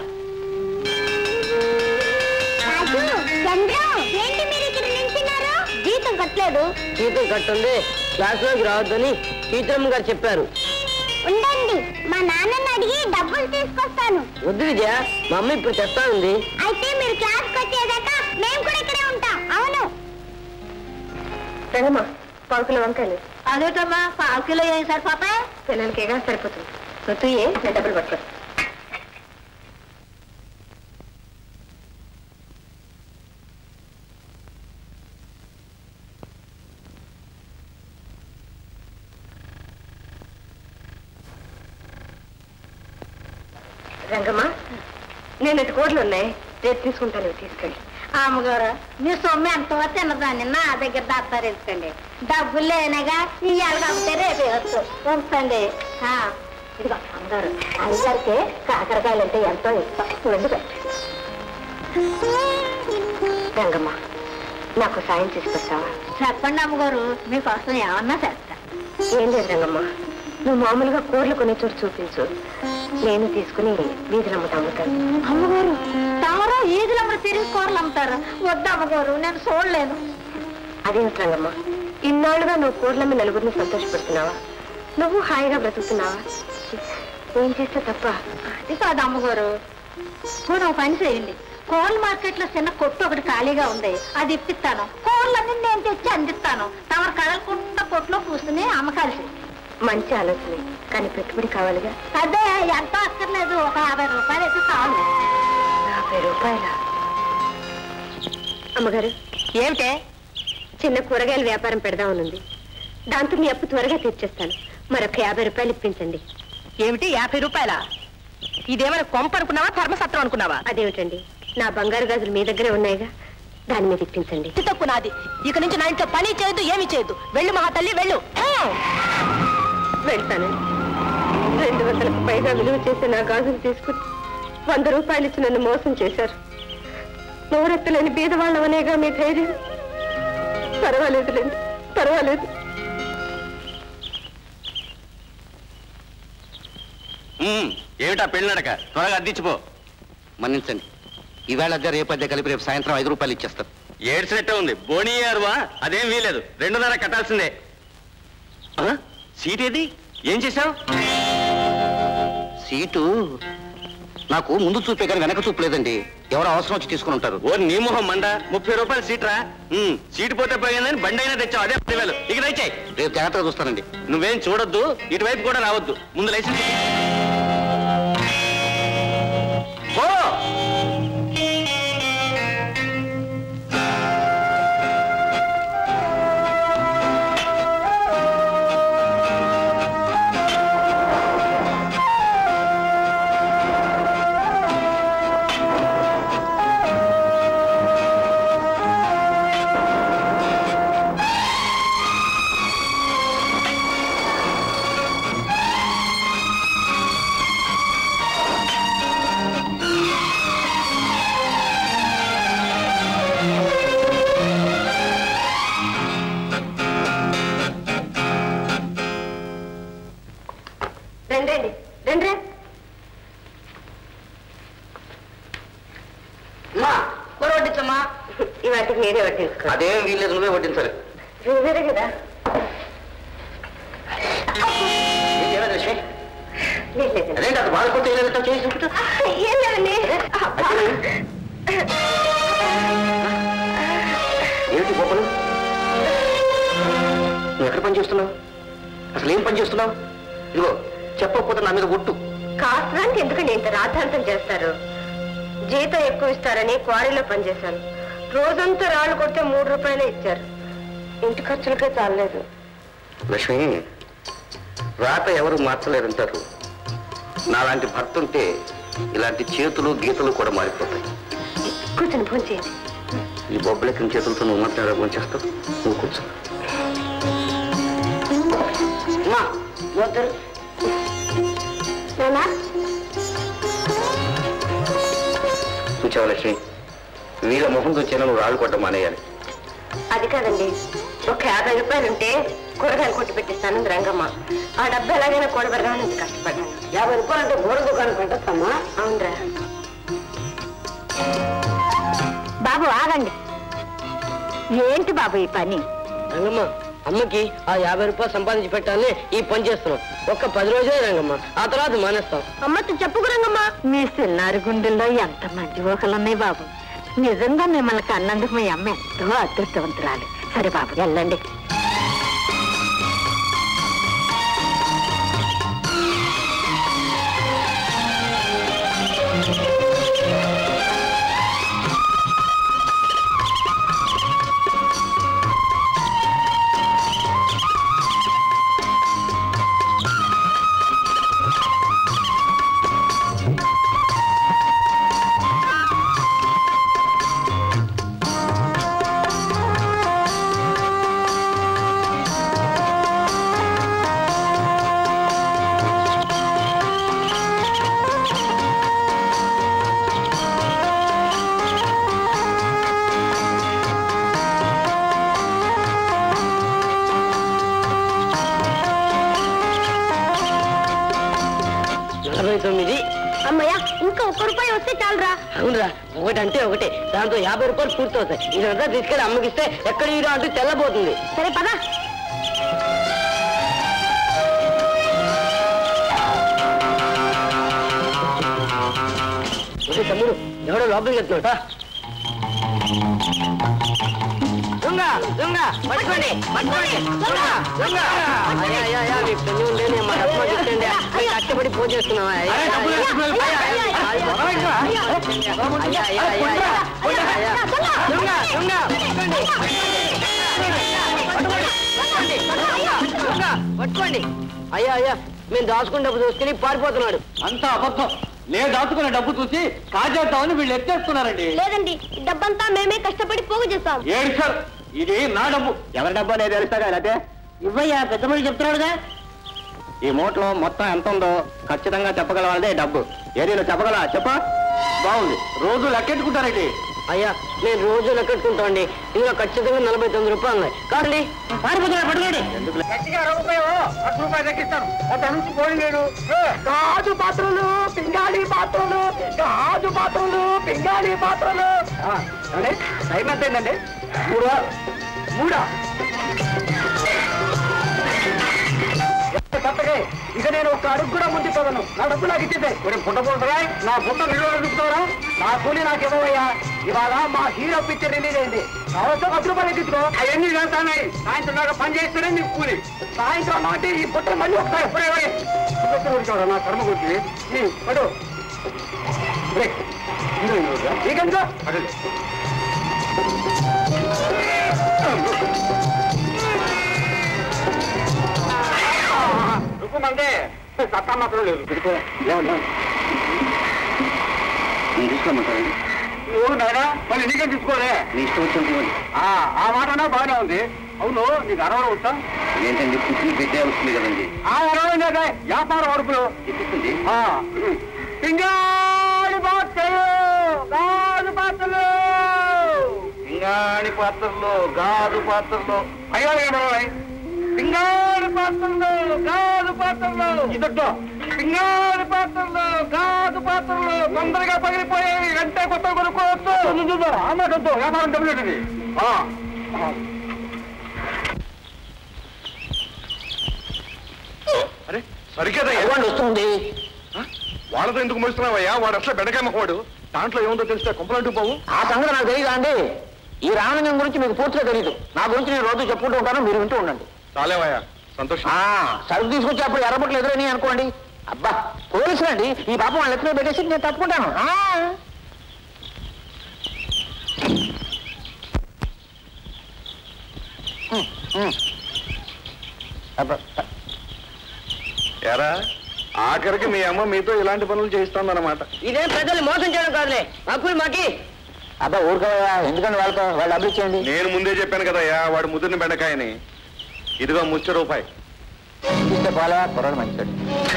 జీతం కట్టలేదు జీతం కట్టుంది క్లాస్ లోకి రావద్దని టీచరమ్మ గారు చెప్పారు ఉండండి మా నాన్నని అడిగి డబ్బులు తీసుకొస్తాను వద్దు విజయ మా అమ్మ ఇప్పుడు తెస్తా ఉంది అయితే మీరు క్లాస్కి వచ్చేదాకా మేము కూడా ఇక్కడే ఉంటాం అవును రంగమ్మా పావుకిల వంకాయలు అదేటమ్మా పావు కిలో వేసారు పాప పిల్లలకేగా సరిపోతుంది సొత్తు ఏ నేను డబ్బులు పట్టుకో రంగమ్మా నేను ఇటు కోట్లు ఉన్నాయి రేపు తీసుకుంటాను ఇవి తీసుకెళ్ళి అమ్మగారు మీ సొమ్ము ఎంతో తిన్నదాన్ని నా దగ్గర దాస్తారు ఎందుకండి డబ్బులు లేనగా ఇవాళ కాకపోతే రేపు వేయచ్చు ఉంచండి ఆ, ఇదిగో అమ్మగారు అయ్యగారికి కాకరకాయలు అంటే ఎంతో ఇష్టం చూడండి పెట్టండి రంగమ్మ నాకు సాయం చేసి పెడతావా చెప్పండి అమ్మగారు మీకోసం ఏమన్నా చేస్తా ఏం లేదు రంగమ్మ నువ్వు మామూలుగా కూరలు కొనే చోటు చూపించు నేను తీసుకుని వీధి నమ్మట అమ్ముతాను అమ్మగారు తమరు ఈదులమ్మ తిరిగి కూరలు అమ్ముతారు వద్దు అమ్మగారు నేను చూడలేను అదేమిటి రంగమ్మ ఇన్నాళ్ళుగా నువ్వు కూరలమ్మి నలుగురిని సంతోషపెడుతున్నావా నువ్వు హాయిగా బ్రతుకుతున్నావా ఏం చేస్తే తప్ప అది కాదు అమ్మగారు పోనీ ఒక పని చేయండి కోళ్ళ మార్కెట్ లో చిన్న కొట్టు ఒకటి ఖాళీగా ఉంది అది ఇప్పిస్తాను కోళ్ళన్నీ నేను తెచ్చి అందిస్తాను తమరు కదలకుండా కొట్లో కూర్చుని అమ్మకాలు చేయండి. మంచి ఆలోచనే కానీ పెట్టుబడి కావాలిగా అదే ఎంత అక్కర్లేదు ఒక యాభై రూపాయలు అయితే చాలు యాభై రూపాయల అమ్మగారు ఏమిటే చిన్న కూరగాయల వ్యాపారం పెడదామనుంది దాంతో మీ అప్పు త్వరగా తీర్చేస్తాను మరొక యాభై రూపాయలు ఇప్పించండి ఏమిటి యాభై రూపాయల ఇదేమైనా కొంప అనుకున్నావా ధర్మసత్రం అనుకున్నావా అదేమిటండి నా బంగారు గాజులు మీ దగ్గరే ఉన్నాయిగా దాని మీద ఇప్పించండి అతి తక్కువ నాది ఇక నుంచి నా ఇంట్లో పని చేయొద్దు ఏమి చేయొద్దు వెళ్ళు మహా తల్లి వెళ్ళు వెళ్తానండి రెండు వందలకు పైగా విలువ చేసి నా గాజులు తీసుకుని వంద రూపాయలు ఇచ్చి నన్ను మోసం చేశారు నోరెత్తలేని బీదవాళ్ళవనేగా మీ ధైర్యం పర్వాలేదులేండి పర్వాలేదు ఏమిటా పెళ్ళినడక త్వరగా అద్దించిపో మన్నించండి ఈవేళ అద్దె రేపు అద్దె కలిపి రేపు సాయంత్రం ఐదు రూపాయలు ఇచ్చేస్తారు ఏడ్చినట్టే ఉంది బోనీయారువా అదేం వీలేదు రెండున్నర కట్టాల్సిందే ఆ? సీట్ ఏది ఏం చేశావు సీటు నాకు ముందు చూపే కానీ వెనక చూపు లేదండి ఎవరు అవసరం వచ్చి తీసుకుని ఉంటారు ఓ నీ మొహం మండ ముప్పై రూపాయలు సీట్ రా ఉమ్, సీటు పోతే పోయిందని బండి అయినా తెచ్చావు అదే పదివేలు ఇక దయచేయి రేపు జాగ్రత్తగా చూస్తానండి నువ్వేం చూడొద్దు ఇటువైపు కూడా రావద్దు ముందు లైసెన్స్ ఇవ్వు. పో రండి రండి రండి అమ్మా కూర వడ్డించమ్మా ఈ వాటికి నేనే పట్టించుకో అదేం వీల్లేదు నువ్వే వడ్డించాలి వేరే కదా ఏం చేయాలి లక్ష్మి లేదు, లేదు. అదేంటి అది బాధపడితే ఏం లేదంటావు చేసి చూపుతా ఏం లేదండి ఏమిటి గొప్పలు నువ్వు ఎక్కడ పని చేస్తున్నావు అసలు ఏం పని చేస్తున్నావు ఇదిగో చెప్పకపోతే నా మీద ఒట్టు కాస్త్రానికి ఎందుకండి ఇంత రాద్ధాంతం చేస్తారు జీతం ఎక్కువ ఇస్తారని క్వారీలో పనిచేశాను రోజంతా రాళ్ళు కొడితే మూడు రూపాయలే ఇచ్చారు ఇంటి ఖర్చులకే చాలలేదు లక్ష్మి రాత ఎవరు మార్చలేరంటారు నాలాంటి భర్త ఉంటే ఇలాంటి చేతులు గీతలు కూడా మారిపోతాయి కూర్చొని ఫోన్ చేయండి ఈ బొబ్బలెక్కిన చేతులతో నువ్వు మాట్లాడ చేస్తావు నువ్వు కూర్చో అమ్మా, వద్దరు. నానా చూచావా లక్ష్మి వీళ్ళ ముఖం చూచేనా నువ్వు రాళ్ళు కొట్టడం మానేయాలి అది కాదండి ఒక యాభై రూపాయలు ఉంటే కూరగాయలు కొట్టి పెట్టిస్తాను రంగమ్మ ఆ డబ్బు ఎలాగైనా కూడబెడదామని కష్టపడ్డాను యాభై రూపాయలు అంటే గోడ దుకాణం పెట్టచ్చమ్మా అవునరా బాబు ఆగండి ఏంటి బాబు ఈ పని రంగమ్మ అమ్మకి ఆ యాభై రూపాయలు సంపాదించి పెట్టాలని ఈ పని చేస్తున్నాం ఒక్క పది రోజులే రంగమ్మ ఆ తర్వాత మానేస్తాం అమ్మతో చెప్పుకు రంగమ్మ మీ సిన్నారి గుండెల్లో ఎంత మంచి ఊహలున్నాయి బాబు నిజంగా మిమ్మల్ని కన్నందుకు మీ అమ్మ ఎంతో అదృష్టవంతురాలు సరే బాబు వెళ్ళండి నలభై తొమ్మిది అమ్మయ్య ఇంకా ఒక్క రూపాయి వస్తే చాలరా అవునరా ఒకటి అంటే ఒకటే దాంతో యాభై రూపాయలు పూర్తవుతాయి ఇదంతా తీసుకెళ్ళి అమ్మకిస్తే ఎక్కడ హీరో అంటూ తెల్లబోతుంది సరే పదా ఒరే తమ్ముడు ఎవడో లోపలికి వెళ్తున్నాడు దొంగ దొంగ పట్టుకోండి పట్టుకోండి దొంగ దొంగ అయ్యా అయ్యా అయ్యా మీ పెళ్లి ఉండే మా డబ్బు మాకు ఇచ్చండి మీరు కష్టపడి పూజ చేస్తున్నావా అయ్యా, అయ్యా, అయ్యా, అయ్యా, అయ్యా, అయ్యా, అయ్యా, అయ్యా, అయ్యా, అయ్యా, అయ్యా, దొంగ దొంగ పట్టుకోండి పట్టుకోండి, దొంగ, పట్టుకోండి అయ్యా అయ్యా మేము దాచుకున్న డబ్బు దోసుకుని పారిపోతున్నాడు అంతా అబద్ధం నేను దాచుకున్న డబ్బు చూసి కాజేద్దామని వీళ్ళు ఎత్తేస్తున్నారండి లేదండి ఈ డబ్బంతా మేమే కష్టపడి పోగు చేస్తాం ఏడు సార్ ఇది నా డబ్బు ఎవరి డబ్బు అనేది తెలుస్తా అయితే ఇవ్వయ్యా పెద్ద మనిషి చెప్తున్నాడుగా ఈ మూటలో మొత్తం ఎంత ఉందో ఖచ్చితంగా చెప్పగలవాళ్ళదే డబ్బు ఏరియాలో చెప్పగలరా చెప్ప బాగుంది రోజు లెక్కెట్టుకుంటారండి అయ్యా నేను రోజు లెక్కెట్టుకుంటామండి ఇందులో ఖచ్చితంగా నలభై తొమ్మిది రూపాయలు ఉన్నాయి కాదండి పారిపోతున్నా పట్టుకోండి గట్టిగా రూపాయో పది రూపాయలు తగ్గిస్తాను అతను నుంచి పోయినాడు గాజు పాత్రలు పింగాళి పాత్రలు గాజు పాత్రలు పింగాళి పాత్రలు అండి టైం ఎంత అయిందండి మూడా మూడా తప్పకే ఇక నేను ఒక అడుగు కూడా ముందుకోగలను నా డబ్బు నాకు ఇచ్చేదే మరి పుట్టబోతురా నా పుట్ట నిల్వ దిగుతారా నా కూలి నాకు ఇవ్వవయ్యా ఇవాళ మా హీరో పిక్చర్ రిలీజ్ అయింది కావచ్చు పది రూపాయలు తీసుకో అవన్నీ చేస్తానాయి సాయంత్రం దాకా పని చేస్తేనే నీకు కూలి సాయంత్రం నాటి ఈ పుట్ట మళ్ళీ ఒకసారి ఎప్పుడే కూర్చోరా నా కర్మ గురించి పడు బ్రేక్ నీకెందుకు రుక్కుమంటే సత్తా మాత్రం లేదు తీసుకోమంటారండి నువ్వు నాయనా మళ్ళీ నీకే తీసుకోలే మీ ఇష్టం వచ్చినట్టు ఆ ఆ మాటనా బాగానే ఉంది అవును నీకు అరవై వచ్చా ఏంటండి పుట్టిన పెట్టే వస్తుంది కదండి ఆ అరవై లేదా వ్యాపారం అరుపులు చెప్పండి ఆ, పింగాళి పాత్రలు గాజు పాత్రలు పింగాణి పాత్రలో గాజు పాత్రలో అయ్యో ఏమో పింగాళి పాత్రలు గాజు పాత్రలు ఇదొట్టు పింగారు పాత్రలు గాజు పాత్రలు తొందరగా పగిలిపోయాయి వెంటనే కొత్త కొనుక్కోవచ్చు అమ్మకద్దు వ్యాపారం దెబ్బతింటుంది అరే సరిగ్గా ఇవ్వండి వస్తుంది వాళ్ళతో ఎందుకు మరుస్తున్నావయ్యా వాడు అసలు బెడకాయ మొక్కవాడు దాంట్లో ఏముందో తెలిస్తే కుంపలంటూ పోవు ఆ సంగతి నాకు తెలియదా అండి ఈ రామలింగం గురించి మీకు పూర్తిగా తెలియదు నా గురించి నేను రోజు చెప్పుకుంటూ ఉంటాను మీరు వింటూ ఉండండి చాలేవయ్యా సంతోషం ఆ సరుకు తీసుకొచ్చి అప్పుడు ఎర్రబొట్లు ఎదురని అనుకోండి అబ్బా పోలీసులు అండి ఈ పాపం వాళ్ళ ఎత్తున పెట్టేసి నేను తప్పుకుంటాను ఆ. ఉమ్, ఉమ్. అబ్బా, ఎరా ఆఖరికి మీ అమ్మ మీతో ఇలాంటి పనులు చేయిస్తోందన్నమాట ఇదేం ప్రజల్ని మోసం చేయడం కాదులే మాకు మాకి అబ్బా ఊరుకోవా ఎందుకండి వాళ్ళతో వాళ్ళు అభివృద్ధి చేయండి నేను ముందే చెప్పాను కదయ్యా వాడు ముదిరిన బెండకాయని ఇదిగో ముచ్చ రూపాయి ఇస్తే పోలే కుర్రాడు మంచిది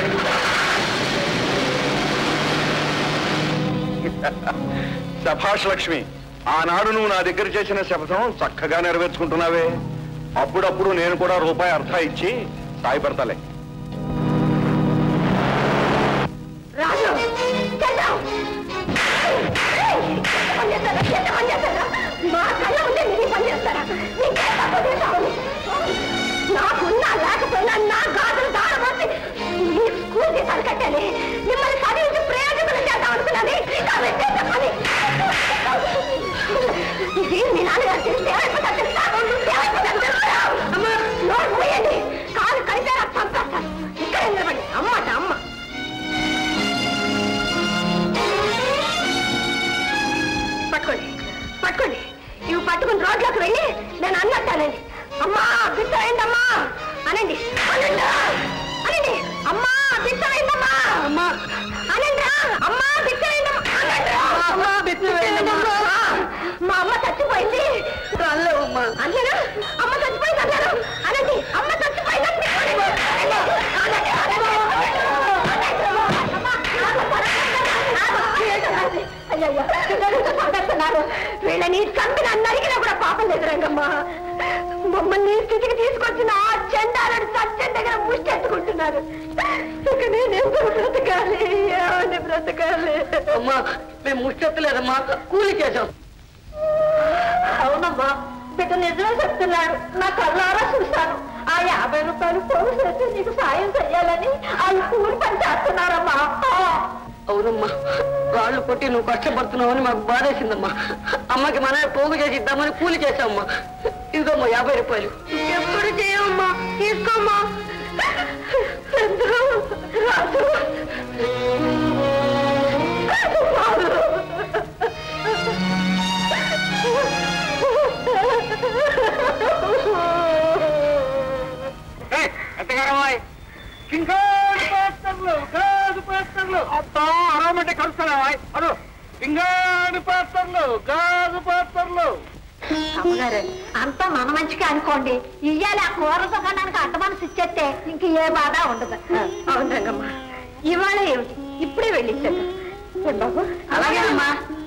శభాష్ లక్ష్మి ఆనాడు నువ్వు నా దగ్గర చేసిన శపథం చక్కగా నెరవేర్చుకుంటున్నావే అప్పుడప్పుడు నేను కూడా రూపాయి అర్థ ఇచ్చి సాయపడతాలే రాజు చేద్దాం పని చేస్తారా చేత పని చేస్తారా మా కళ్ళ ఉంటే నీ పని చేస్తారా నీకే తక్కువ చేస్తామని నాకున్నా లేకపోయినా నా గాజులు దాడబోసి నీ స్కూల్ జీతాలు కట్టాలి మిమ్మల్ని చదివించి ప్రయోజకులు చేద్దాం అనుకున్నది ఇంకా వ్యత్యాస పని ఇది మీ నాన్నగారు తెలిస్తే ఏమైపోతారు తెలుసా? ఏమైపోతారు తెలుసా? అమ్మ నోరు మూయండి కాలు కలిపారా చంపేస్తారు ఇక్కడ నిలబడి అమ్మాట అమ్మ పట్టుకోండి పట్టుకోండి ఇవి పట్టుకుని రోడ్లోకి వెళ్ళి నేను అన్నట్టానండి అమ్మా బిత్తమైందమ్మా అనండి అనండి అనండి అమ్మా బిత్తమైందమ్మా అమ్మా అనండి అమ్మా బిత్తమైందమ్మా అనండి అమ్మా బిత్తమైందమ్మా మా అమ్మ చచ్చిపోయింది అమ్మా అన్నారా అమ్మ చచ్చిపోయింది అన్నారు అనండి అమ్మ చచ్చిపోయింది అనండి అనండి వీళ్ళని చంపిన నరికినా కూడా పాపం లేదు రంగమ్మా మమ్మల్ని ఈ స్థితికి తీసుకొచ్చిన ఆ చెండాలని సత్యం దగ్గర ముష్టెత్తుకుంటున్నారు ఇక నేను ఎందుకు బ్రతకాలి ఏమని బ్రతకాలి అమ్మా మేము ముష్టెత్తలేదమ్మా కూలి చేసాం అవునమ్మా బిడ్డ నిజమే చెప్తున్నాడు నా కళ్ళారా చూశాను ఆ యాభై రూపాయలు పోగు చేసి నీకు సాయం చెయ్యాలని వాళ్ళు కూలి పని చేస్తున్నారమ్మా అవునమ్మా రాళ్ళు కొట్టి నువ్వు కష్టపడుతున్నావని మాకు బాధేసిందమ్మా అమ్మకి మన పోగు చేసి ఇద్దామని కూలి చేసామమ్మా ఇదిగోమ్మా యాభై రూపాయలు ఎప్పుడు చేయమ్మా తీసుకోమ్మా చంద్రు రాజు ఎంతగానమ్మాయి పింగారు పాత్రలు గాజు పాత్రలు అబ్బా అరవమంటే కలుస్తున్నావా అడు పింగారు పాత్రలు గాజు పాత్రలు అమ్మగారు అంతా మన మంచిగా అనుకోండి ఇయ్యాలి ఆ కూర దుకాణానికి అడ్డ మనసు ఇచ్చేస్తే ఇంక ఏ బాధ ఉండదు అవును రంగమ్మ ఇవాళ ఏమిటి ఇప్పుడే వెళ్ళిచ్చాను ఏం బాబు అలాగేనమ్మా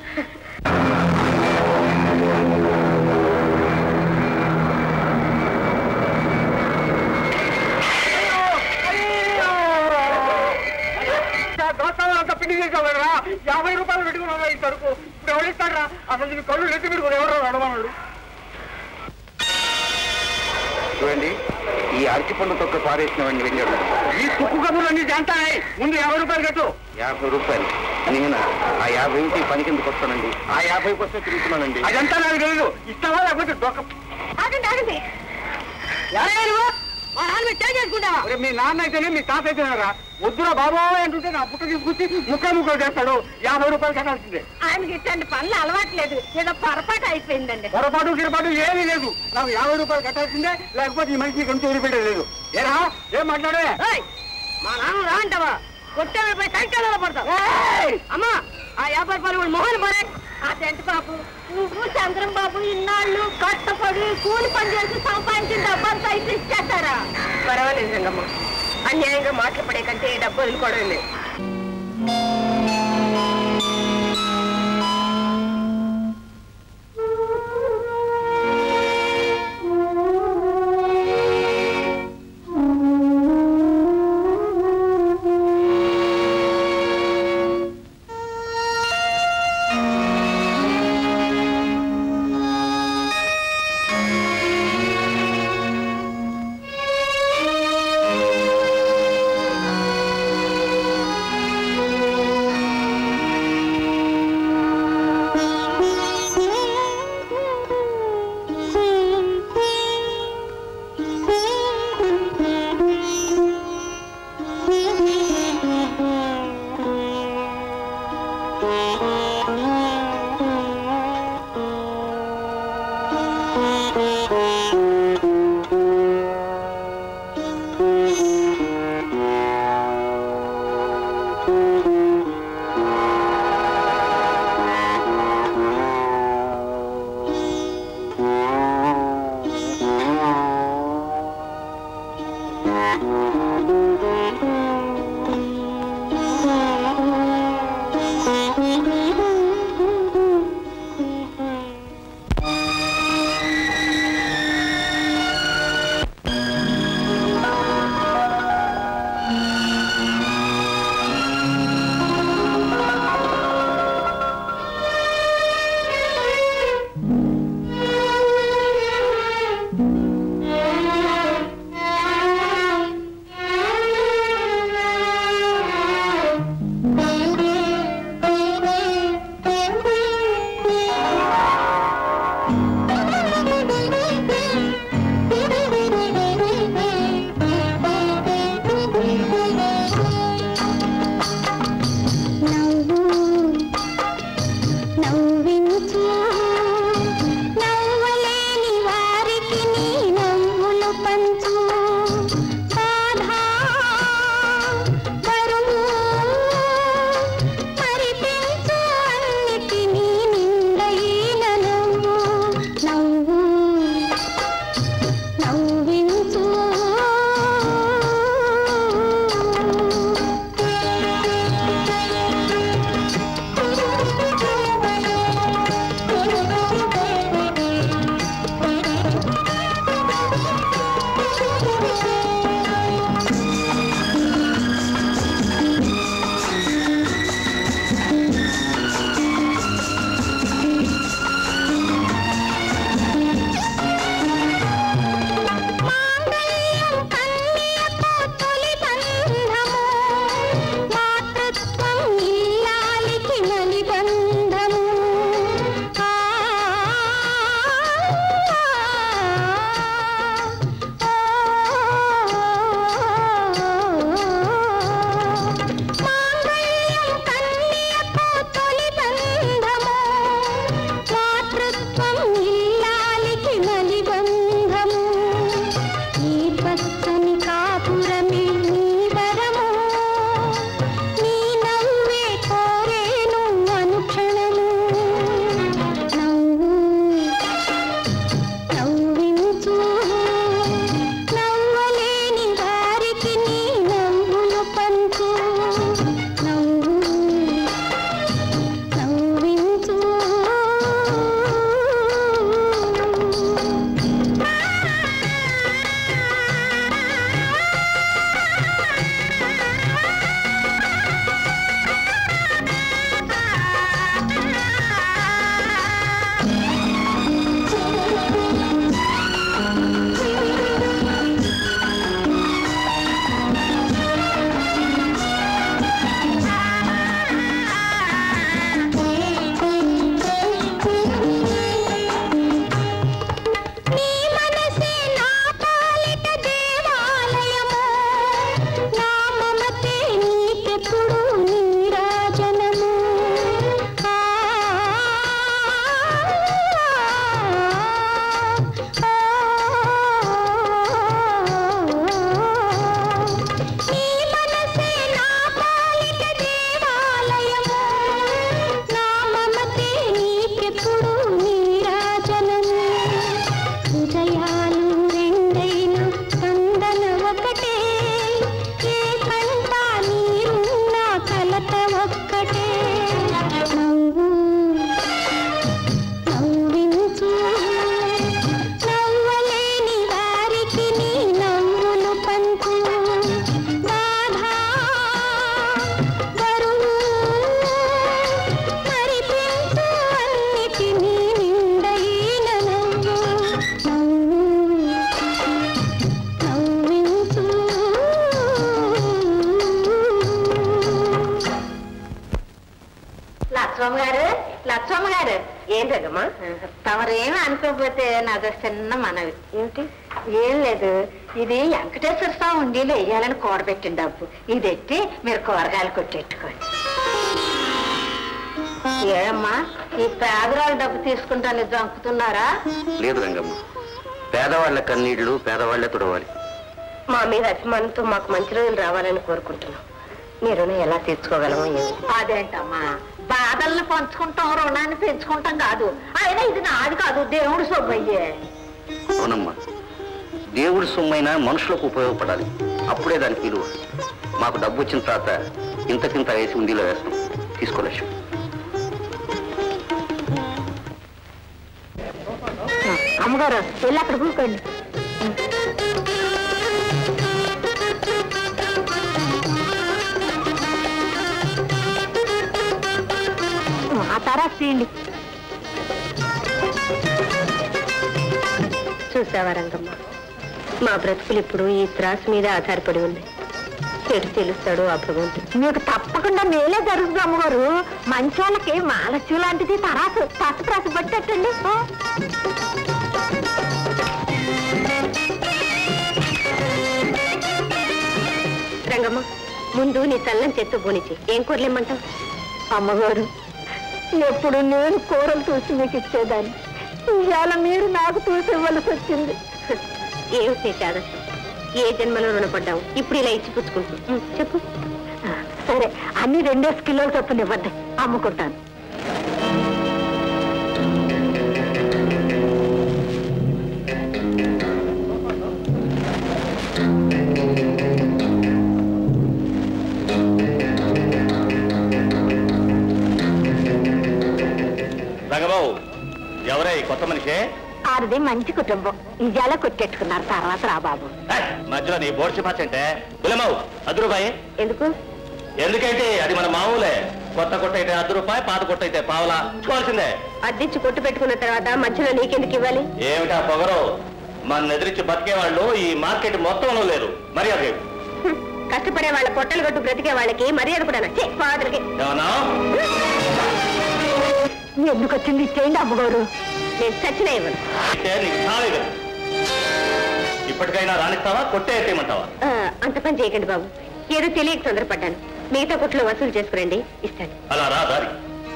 దోస్తాలు అంతా పిండి చేసేవారా యాభై రూపాయలు పెట్టుకున్నావా ఈ సరుకు ఇప్పుడు ఎవరు ఇస్తారా అసలు నీ కళ్ళు నెత్తి పెట్టుకుని ఎవరో నడవన్నాడు చూడండి ఈ అరటి పండు తొక్క పారేసినవండి వెంజడు ఈ తుక్కు కబుర్లు అన్ని చేస్తాయి ముందు యాభై రూపాయలు కట్టు యాభై రూపాయలు నేను ఆ యాభైకి పని కిందకి వస్తానండి ఆ యాభై కోసం తిరుగుతున్నానండి అదంతా నాకు తెలియదు ఇస్తావా లేకపోతే దొక్క ఆగండి ఆగండి మా నాన్న చేసుకుంటావా ఒరే, మీ నాన్న అయితేనే మీ తాత అయితేనేరా వద్దురా బాబాయ్ అంటుంటే నా పుట్ట తీసుకొచ్చి ముక్క ముక్కలు చేస్తాడు యాభై రూపాయలు కట్టాల్సిందే ఆయనకి ఇట్లాంటి పనులు అలవాట్లేదు ఏదో పొరపాటు అయిపోయిందండి పొరపాటు గిరపాటు ఏమీ లేదు నాకు యాభై రూపాయలు కట్టాల్సిందే లేకపోతే ఈ మనిషి కొంచెం వదిలిపెట్టేది లేదు ఏరా ఏం మాట్లాడే మా నాన్న రా అంటావా కొట్టే పోయి సైకిల్ పడతావు అమ్మా ఆ యాభై రూపాయలు కూడా మొహన్ పడే అదేంటి బాబు నువ్వు చంద్రం బాబు ఇన్నాళ్ళు కష్టపడి కూలి పని చేసి సంపాదించిన డబ్బంతా అయితే ఇచ్చేస్తారా పర్వాలేదు రంగమ్మ అన్యాయంగా మాటలు పడే కంటే ఈ డబ్బు వదులుకోవడం లేదు నవ్వించు నవ్వలేని వారికి నీ నవ్వులు పంచు బాధ బరువు మరిపించు అన్నిటినీ నిండైన నవ్వు నవ్వు నవ్వించు మాంగళ్యం కన్యతో తొలి బంధము మాతృత్వం ఇల్లాలికి మలి బంధము ఆ, మాంగళ్యం కన్యతో తొలి బంధము మాతృత్వం ఇల్లాలికి మలి బంధము ఈ పచ్చని కాపురమే నీ వరము నీ నవ్వే కోరేను అనుక్షణము నవ్వు నవ్వించు నవ్వలేని వారికి నీ నవ్వులు పంచు నవ్వు నవ్వించు నీ మనసే నా పాలిట దేవాలయము నా మమతే నీకెప్పుడు నీరాజనము ఆ, నీ మనసే నా పాలిట దేవాలయము నా మమతే నీకెప్పుడు నీరాజనము హృదయాలు రెండైన స్పందన ఒకటే ఏ కంట నీరున్న కలత ఒక్కటే నవ్వు నవ్వించు నవ్వలేని వారికి నీ నవ్వులు పంచు బాధ బరువు మరిపించు అన్నిటినీ నిండైన నవ్వు నవ్వు నవ్వించు లక్ష్మమ్మ గారు లక్ష్మమ్మ గారు ఏం లేదమ్మా తమరేం అనుకోకపోతే నాదో చిన్న మనవి ఏమిటి ఏం లేదు ఇది వెంకటేశ్వర స్వామి ఉండీలో వేయాలని కూడబెట్టిన డబ్బు ఇది ఎట్టి మీరు కూరగాయలు కొట్టెట్టుకోండి ఏమ్మా ఈ పేదరాళ్ళ డబ్బు తీసుకుంటాను జంకుతున్నారా లేదు రంగమ్మ పేదవాళ్ల కన్నీళ్లు పేదవాళ్లే తుడవాలి మా మీద అభిమానంతో మాకు మంచి రోజులు రావాలని కోరుకుంటున్నాం మీ రుణం ఎలా తీర్చుకోగలమో ఏమో అదేంటమ్మా బాధల్ని పంచుకుంటాం రుణాన్ని పెంచుకుంటాం కాదు అయినా ఇది నాది కాదు దేవుడు సొమ్మయ్యే అవునమ్మా దేవుడి సొమ్మైనా మనుషులకు ఉపయోగపడాలి అప్పుడే దానికి విలువ మాకు డబ్బు వచ్చిన తర్వాత ఇంతకింత వేసి ఉండిలో వేస్తాం తీసుకోలేము అమ్మగారు వెళ్ళి అక్కడ కూకోండి ఆ తర్వాత తీయండి చూసావా రంగమ్మ మా బ్రతుకులు ఇప్పుడు ఈ త్రాసు మీద ఆధారపడి ఉంది చెడు తెలుస్తాడు ఆ భగవంతుడు మీకు తప్పకుండా మేలే జరుగుతుంది అమ్మగారు మంచి వాళ్ళకి మాలస్సు లాంటిది తరాసు పసు ప్రాసు పట్టేటండి రంగమ్మ ముందు నీ చల్లని చెత్త పోనిచ్చి ఏం కూరలేమంటావు అమ్మగారు ఎప్పుడు నేను కూరలు చూసి మీకు ఇచ్చేదాన్ని ఇవాళ మీరు నాకు చూసి ఇవ్వాల్సి వచ్చింది ఏమిటి నీ చాదస్తం ఏ జన్మలో రుణపడ్డావు ఇప్పుడు ఇలా ఇచ్చి పుచ్చుకుంటున్నావు చెప్పు ఆ, సరే అన్ని రెండేసి కిలోలు చొప్పున ఇవ్వండి అమ్ముకుంటాను రంగబాబు ఎవరే ఈ కొత్త మనిషే ఆరిది మంచి కుటుంబం ఇవాళ కొట్టెట్టుకున్నారు తర్వాత రా బాబు ఏయ్, మధ్యలో నీ బోర్డు చెప్పచ్చంటే గులమావు అర్ధ రూపాయి ఎందుకు ఎందుకంటే అది మన మామూలే కొత్త కొట్ట అయితే అర్ధ రూపాయి పాత కొట్ట అయితే పావలా చూడాల్సిందే అద్దిచ్చి కొట్టు పెట్టుకున్న తర్వాత మధ్యలో నీకెందుకు ఇవ్వాలి ఏమిటా పొగరు మన ఎదిరించి బతికే వాళ్ళు ఈ మార్కెట్ మొత్తంలో లేరు మరి అదే హ్మ్. కష్టపడే వాళ్ళ పొట్టలు కొట్టు బ్రతికే వాళ్ళకి మర్యాద కూడా ఫాదర్కి ఏమన్నా ఎందుకు వచ్చింది ఇచ్చేయండి అమ్మగారు నేను చచ్చిన ఇవ్వను అయితే నీకు చాలేదు ఇప్పటికైనా రాణిస్తావా కొట్టే ఎత్తేయమంటావా ఆ, అంత పని చేయకండి బాబు ఏదో తెలియక తొందరపడ్డాను మిగతా కొట్లో వసూలు చేసుకురండి ఇస్తాను అలా రా దారి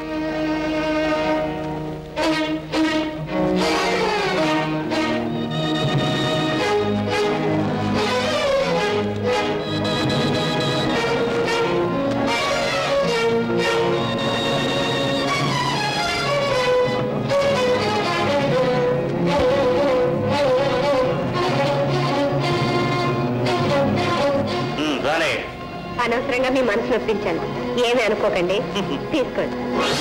ఉమ్, రానే అనవసరంగా మీ మనసు నొప్పించాను ఏమీ అనుకోకండి తీసుకోండి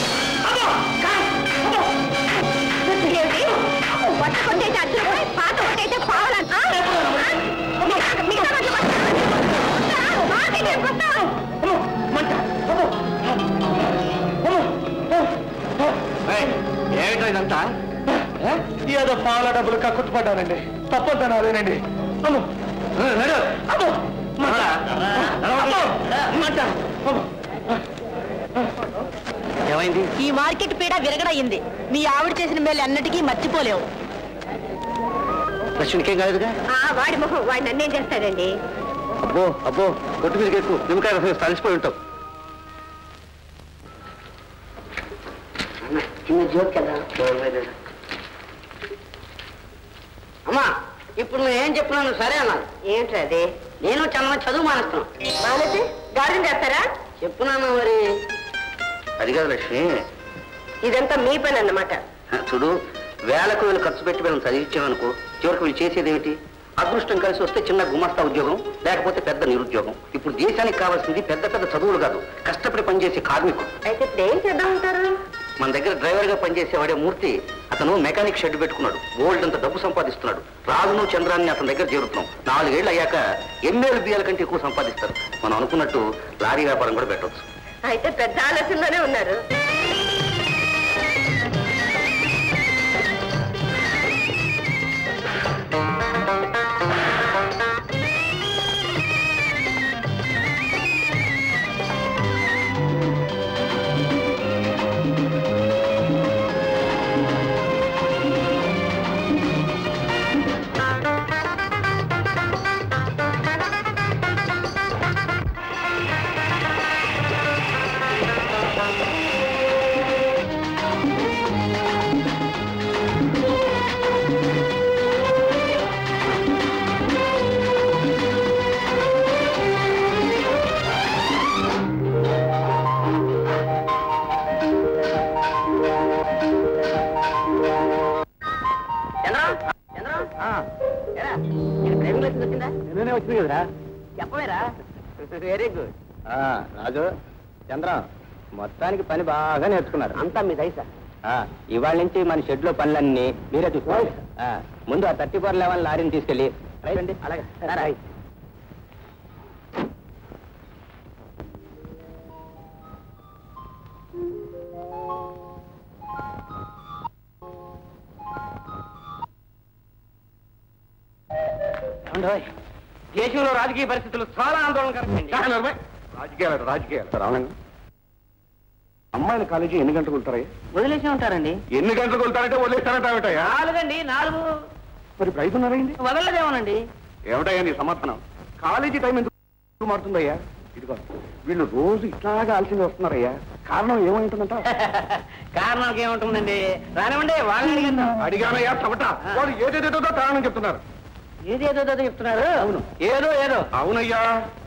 ఏమిటి? కొత్త కొట్టయితే అర్ధ రూపాయి, పాత కొట్టయితే పావలా? ఆ? ఆ? మిగతా- మిగతా వాటిలో కొట్టా? మాకైతే కొట్టా? ఏమిటో ఇదంతా ఏదో పాల డబ్బులు కక్కుట్టుపడ్డానండి తప్పంతా నాదేనండి అమ్మో నడు. అమ్మో మంట. అమ్మో మంట. అమ్మో. ఏమైంది ఈ మార్కెట్ పీడ విరగడయింది మీ ఆవిడ చేసిన మేలు అన్నిటికీ మర్చిపోలేవు లక్ష్మికేం కాలేదుగా ఆ, వాడి మొహం వాడు నన్నేం చేస్తాడండి అబ్బో అబ్బో కొట్టు మీదకి ఎక్కువ నిమ్మకాయ రసం తలిసిపోయి ఉంటావు చిన్న జోక్ కదా అమ్మా ఇప్పుడు నువ్వు ఏం చెప్పినాను సరే అన్నాను ఏమిట్రా అది నేను చాలా చదువు మానేస్తున్నాను మానేసి గార్డెన్ చేస్తారా చెప్పున్నాను మరి అది కాదు లక్ష్మి ఇదంతా మీ పని అన్నమాట చూడు వేలకు వేలు ఖర్చు పెట్టి మేము చదివించామనుకో చివరికి వీళ్ళు చేసేది ఏమిటి అదృష్టం కలిసి వస్తే చిన్న గుమస్తా ఉద్యోగం లేకపోతే పెద్ద నిరుద్యోగం ఇప్పుడు దేశానికి కావాల్సింది పెద్ద పెద్ద చదువులు కాదు కష్టపడి పనిచేసే కార్మికుడు అయితే ఇప్పుడు ఏం చేద్దామంటారు మన దగ్గర డ్రైవర్ గా పనిచేసేవాడే మూర్తి అతను మెకానిక్ షెడ్ పెట్టుకున్నాడు గోల్డ్ అంత డబ్బు సంపాదిస్తున్నాడు రాజును చంద్రాన్ని అతని దగ్గర చేరుతున్నాం నాలుగేళ్లు అయ్యాక ఎమ్మెల్యే బియ్యాల కంటే ఎక్కువ సంపాదిస్తారు మనం అనుకున్నట్టు లారీ వ్యాపారం కూడా పెట్టవచ్చు అయితే పెద్ద ఆలోచనలోనే ఉన్నారు నేనే వచ్చింది కదరా చెప్పవేరా వెరీ గుడ్ రాజు చంద్ర మొత్తానికి పని బాగా నేర్చుకున్నారు అంతా మీ దయసా ఆ, ఇవాళ నుంచి మన షెడ్ లో పనులన్నీ మీరే చూసుకోవాలి ఆ, ముందు ఆ థర్టీ ఫోర్ లెవెన్ లారీని తీసుకెళ్ళి రైట్ అలాగే రైట్ దేశంలో రాజకీయ పరిస్థితులు చాలా ఆందోళనకరండి రాజకీయాలు రాజకీయాలు రావణంగా అమ్మాయిల కాలేజీ ఎన్ని గంటలకు వెళ్తారయ్యా వదిలేసి ఉంటారండి ఎన్ని గంటలకు వెళ్తారంటే వదిలేస్తారంటావేటయ్యా నాలుగండి నాలుగు మరి ఇప్పుడు ఐదున్నరైంది వదలదేమోనండి ఏమిటయ్యా నీ సమాధానం కాలేజీ టైం ఎందుకు మారుతుందయ్యా ఇదిగో వీళ్ళు రోజు ఇట్లాగా ఆలస్యంగా వస్తున్నారయ్యా కారణం ఏమైంటుందంట కారణానికి ఏముంటుందండి రానివ్వండి వాళ్ళని అడిగేద్దాం అడిగానయ్యా చవట వాళ్ళు ఏదేదేదో కారణం చెప్తున్నారు ఏదేదో ఏదో చెప్తున్నారు అవును ఏదో ఏదో అవునయ్యా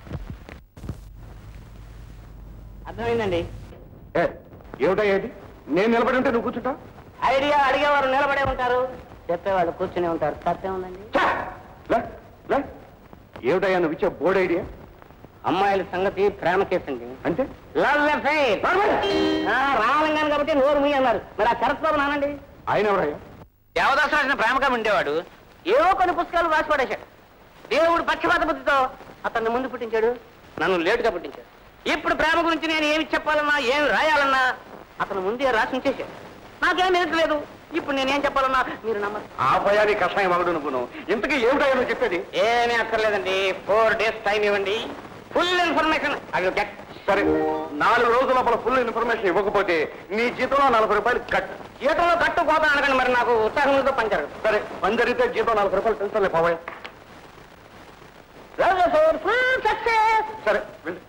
అర్థమైందండి ఏ ఏమిటయ్యా ఇది నేను నిలబడి ఉంటే నువ్వు కూర్చుంటా ఐడియా అడిగేవారు నిలబడే ఉంటారు చెప్పేవాళ్ళు కూర్చునే ఉంటారు తప్పే ఉందండి ఛా! లే, లే. ఏమిటయ్యా నువ్వు ఇచ్చే బోర్డ్ ఐడియా అమ్మాయిల సంగతి ప్రేమ కేసు అండి అంటే లవ్ అఫైర్ రామలింగాన్ని కాబట్టి నోరు మీ అన్నారు మరి ఆ శరత్ బాబు నానండి ఆయన ఎవరయ్యా దేవదాసు రాసిన ప్రేమగా ఉండేవాడు ఏవో కొన్ని పుస్తకాలు రాసి పడేశాడు దేవుడు పక్షపాత బుద్ధితో అతన్ని ముందు పుట్టించాడు నన్ను లేటుగా పుట్టించాడు ఇప్పుడు ప్రేమ గురించి నేను ఏమి చెప్పాలన్నా ఏమి రాయాలన్నా అతను ముందే రాసి ఉంచేశాడు నాకేం ఎదురలేదు ఇప్పుడు నేనేం చెప్పాలన్నా మీరు నమ్మరు ఆ భయాన్ని కషాయం మగడు నువ్వు ఇంతకీ ఏమిటయ్యా నువ్వు చెప్పేది ఏమీ అక్కర్లేదండి ఫోర్ డేస్ టైం ఇవ్వండి full information I will get సరే నాలుగు రోజుల లోపల ఫుల్ ఇన్ఫర్మేషన్ ఇవ్వకపోతే నీ జీతంలో నలభై రూపాయలు కట్ జీతంలో కట్టు పోతా అనకండి మరి నాకు ఉత్సాహంతో పంచారు సరే పని జరిగితే జీతం నలభై రూపాయలు తెలుసలే బాబాయ్ ఫుల్ సక్సెస్ సరే వెళ్ళి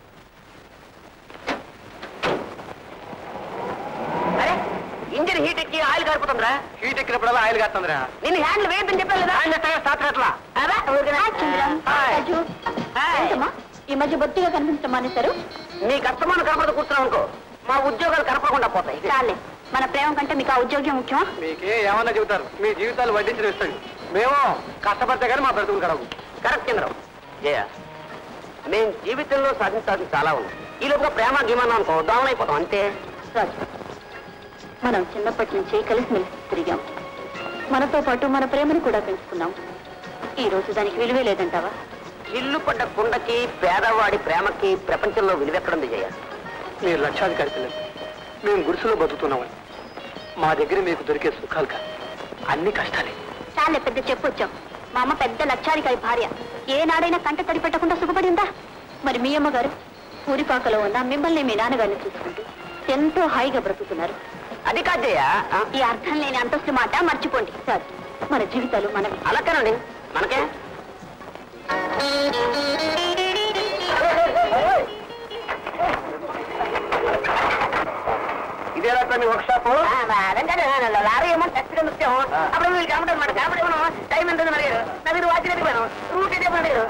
అరే ఇంజిన్ హీట్ ఎక్కి ఆయిల్ కారిపోతుందిరా హీట్ ఎక్కినప్పుడల్లా ఆయిల్ కాస్తుందిరా నిన్ను హ్యాండిల్ వేయద్దని చెప్పాను కదా ఆయన స్టార్ట్ ఎట్లా అదే, ఊరికనే. హాయ్. హాయ్. ఏంటమ్మా ఈ మధ్య బొత్తిగా కనిపించడం మానేశారు నీ కష్టమైన కనపడదు కూర్చున్నావు అనుకో మా ఉద్యోగాలు కనపడకుండా పోతాయి చాలే మన ప్రేమ కంటే మీకు ఆ ఉద్యోగం ముఖ్యమా మీకే ఏమన్నా చెబుతారు మీ జీవితాలు వడ్డించిన ఇస్తాడు మేము కష్టపడితే కానీ మా బ్రతుకులు కడవు కరెక్ట్ చంద్రం జయ మేము జీవితంలో సాధించాల్సి చాలా ఉంది ఈ లోపల ప్రేమ గీమన్నా అనుకో డౌన్ అయిపోతాం అంతే రాజు మనం చిన్నప్పటి నుంచి కలిసిమెలిసి తిరిగాం మనతో పాటు మన ప్రేమని కూడా పెంచుకున్నాం ఈ రోజు దానికి విలువే లేదంటావా ఇల్లు పడ్డ కుండకి పేదవాడి ప్రేమకి ప్రపంచంలో విలువెక్కడుంది జయ మీరు లక్షాధికారి పిల్లలు మేము గుడిసెలో బతుకుతున్నామని మా దగ్గర మీకు దొరికే సుఖాలు కాదు అన్ని కష్టాలే చాలే పెద్ద చెప్పొచ్చాం మా అమ్మ పెద్ద లక్షాధికారి భార్య ఏనాడైనా కంట తడి పెట్టకుండా సుఖపడి ఉందా మరి మీ అమ్మగారు ఊరిపాకలో ఉన్న మిమ్మల్ని మీ నాన్నగారిని చూసుకుంటూ ఎంతో హాయిగా బ్రతుకుతున్నారు అది కాదు జయ ఆ, ఈ అర్థం లేని అంతస్తు మాట మర్చిపోండి సార్ మన జీవితాలు మనవి అలాగేనండి మనకే ఇదేలా మీ వర్క్ షాప్ లారీ ఏమో టెస్ట్ ముఖ్యం అప్పుడు వీళ్ళు కనబడదు మాట కనబడేమో టైం ఎంత మరి నా మీరు వాచి పెట్టిపోయాను రూట్ అయితే పడలేదు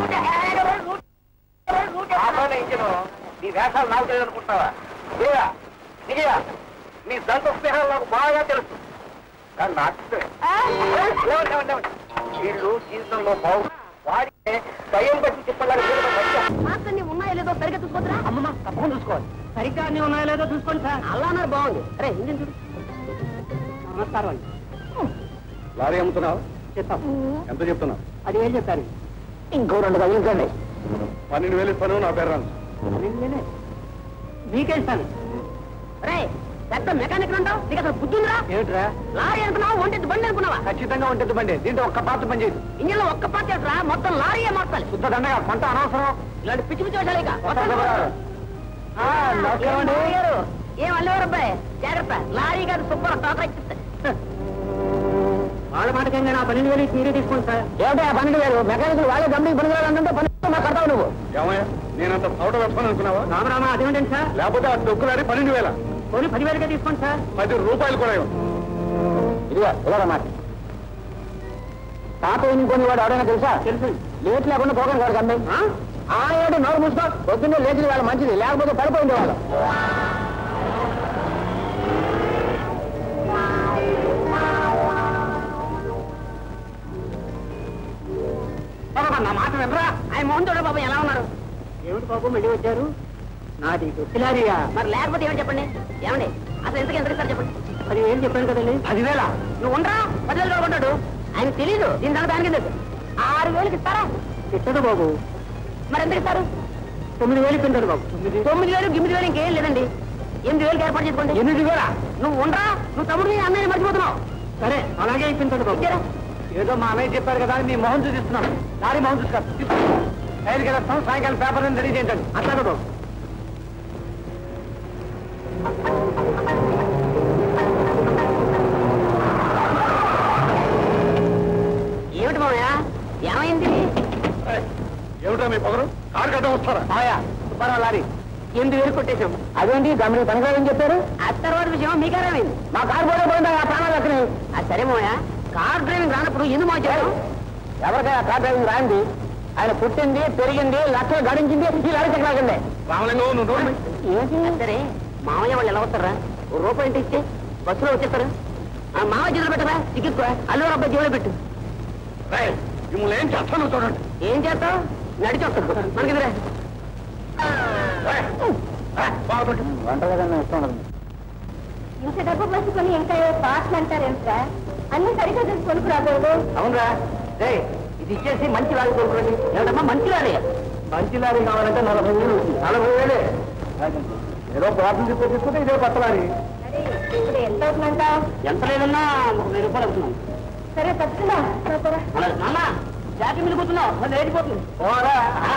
ఇంజిన్ నీ వేషాలు నాకు తెలియదు అనుకుంటావా విజయ విజయ నీ దంత స్నేహాలు నాకు బాగా తెలుసు కానీ నాకు తెలియదు. ఏమండి, ఏమండి, ఏమండి? వీళ్ళు జీవితంలో బాగు వాడితే భయం బట్టి చెప్పాలని మాత్రం ఉన్నాయో లేదో సరిగ్గా చూసుకోవద్దురా అమ్మమ్మ తప్పకుండా చూసుకోవాలి సరిగ్గా అన్ని ఉన్నాయో లేదో చూసుకోండి సార్ అలా అన్నారు బాగుంది అరే ఇంజిన్ చూడు నమస్కారం అండి లారీ అమ్ముతున్నావు చెప్తాం ఎంత చెప్తున్నావు అది ఏం చెప్పారు ఇంకో రెండు తగిలించండి పన్నెండు వేలు ఇస్తాను నా పేరు రాను మీకే ఇస్తాను రే పెద్ద మెకానిక్ అంటావు నీకు అసలు బుద్ధి ఉందిరా ఏమిట్రా లారీ అనుకున్నావా ఒంటి బండి అనుకున్నావా ఖచ్చితంగా ఉంటుంది బండి దీంట్లో ఒక్క పాత్ర పని చేయదు ఇంజన్ లో ఒక్క పార్టీ రా మొత్తం లారీయే మార్చాలి శుద్ధ దండగా పంట అనవసరం ఇలాంటి పిచ్చి పిచ్చి వేషాలు ఇక. వస్తాను. ఆ, నమస్కారం అండి. ఏం మామయ్య గారు? ఏం అల్లేవారు అబ్బాయి జాగ్రత్త లారీ గారు సూపర్ టాటా ఇచ్చిస్తే వాళ్ళ మాటకంగా నా పన్నెండు వేలు మీరే తీసుకోండి సార్ ఏమిటా పన్నెండు వేలు మెకానికల్ వాళ్ళే గమ్మికి పన్నెండు వేలు అంటే పన్నెండు మాకు కడతావు నువ్వు ఏమయ్యా నేనంత పౌట వేస్తాను అనుకున్నావా రామరామ అదేమిటండి సార్ లేకపోతే ఆ డొక్కులాడి పన్నెండు వేల పోనీ పదివేలుగా తీసుకోండి సార్ పది రూపాయలు కూడా ఇవ్వను. ఇదిగో ఇలాగ మాట తాత ఎన్నుకొని వాడు ఎవడైనా తెలుసా తెలుసు లేట్ లేకుండా పోకండి వాడు కమ్మి ఆ ఏడు నోరు మూసుకో పొద్దున్నే లేచిన వాళ్ళ మంచిది లేకపోతే పడిపోయింది వాళ్ళు బాబా నా మాట వినరా ఆయన మోహన్ చూడ బాబు ఎలా ఉన్నారు ఏమిటి బాబు మళ్ళీ వచ్చారు నాది గుర్తిలారియా మరి లేకపోతే ఏమని చెప్పండి ఏమండి అసలు ఎంతకి ఎంత ఇస్తారు చెప్పండి మరి ఏం చెప్పాను కదండి పదివేల నువ్వు ఉండరా పదివేలు చూడకుంటాడు ఆయన తెలీదు దీని దాకా దానికి ఎందుకు ఆరు వేలకు ఇస్తారా ఇచ్చదు బాబు మరి ఎంత ఇస్తారు తొమ్మిది వేలు ఇప్పింటారు బాబు తొమ్మిది వేలు గిమ్మిది వేలు ఇంకేం లేదండి ఎనిమిది వేలకు ఏర్పాటు చేసుకోండి ఎనిమిది వేల నువ్వు ఉండరా నువ్వు తమ్ముడిని అన్నయ్య మర్చిపోతున్నావు సరే అలాగే ఇప్పించండి బాబు ఏదో మా అన్నయ్య చెప్పారు కదా మీ మొహం చూపిస్తున్నాను లారీ మొహం చూసుకో రైలుకి వెళ్తాం సాయంకాలం పేపర్ రెడీ చేయండి అట్లా బాబు ఏమిటి మామయ్య ఏమైంది ఏమిటా మీ పొగరు కారు కట్ట వస్తారా మామయ్య సుబ్బారావు లారీ ఎనిమిది వేలు కొట్టేశాం అదేంటి గమని పనికిరాదని చెప్పారు ఆ తర్వాత విషయం మీకేమైంది మా కారు పోతే పోయిందా ఆ ప్రాణాలు అక్కడ అది సరే మామయ్య కార్ డ్రైవింగ్ రానప్పుడు ఎందుకు మార్చారు ఎవరికైనా కార్ డ్రైవింగ్ రాంది ఆయన పుట్టింది పెరిగింది లక్షలు గడించింది ఈ లారీ చక్రాకండి రామలింగం నువ్వు నోరు మూయి. అది సరే మామయ్య వాళ్ళు ఎలా వస్తారా ఓ రూపాయి ఇంటి ఇస్తే బస్సులో వచ్చేస్తారు ఆ మామయ్య చేతులు పెట్టరా టికెట్ అల్లు అబ్బాయి జేబులో పెట్టు రేయ్, మిమ్మల్ని ఏం చేస్తాను చూడండి ఏం చేస్తావు నడిచి వస్తాడు మనకి రేయ్, రేయ్, బాగుపట్టు. ఇంత డబ్బు పసుకొని ఇంకా పాటలు అంటారేంట్రా అన్ని సరిగ్గా చూసి కొనుక్కురాబోదు అవునరా రే ఇది ఇచ్చేసి మంచి లారీ కొనుక్కోండి ఏమిటమ్మా మంచి లారీ మంచి లారీ కావాలంటే నలభై వేలు నలభై వేలే ఏదో ప్రాబ్లం తీసుకుంటే ఇదే కొత్త లారీ ఇప్పుడు ఎంత అవుతుందంట ఎంత లేదన్నా ముప్పై వెయ్యి రూపాయలు అవుతున్నాం సరే పట్టుకున్నా నాన్న జాతి మీద కూర్చున్నావు మళ్ళీ లేచిపోతుంది పోరా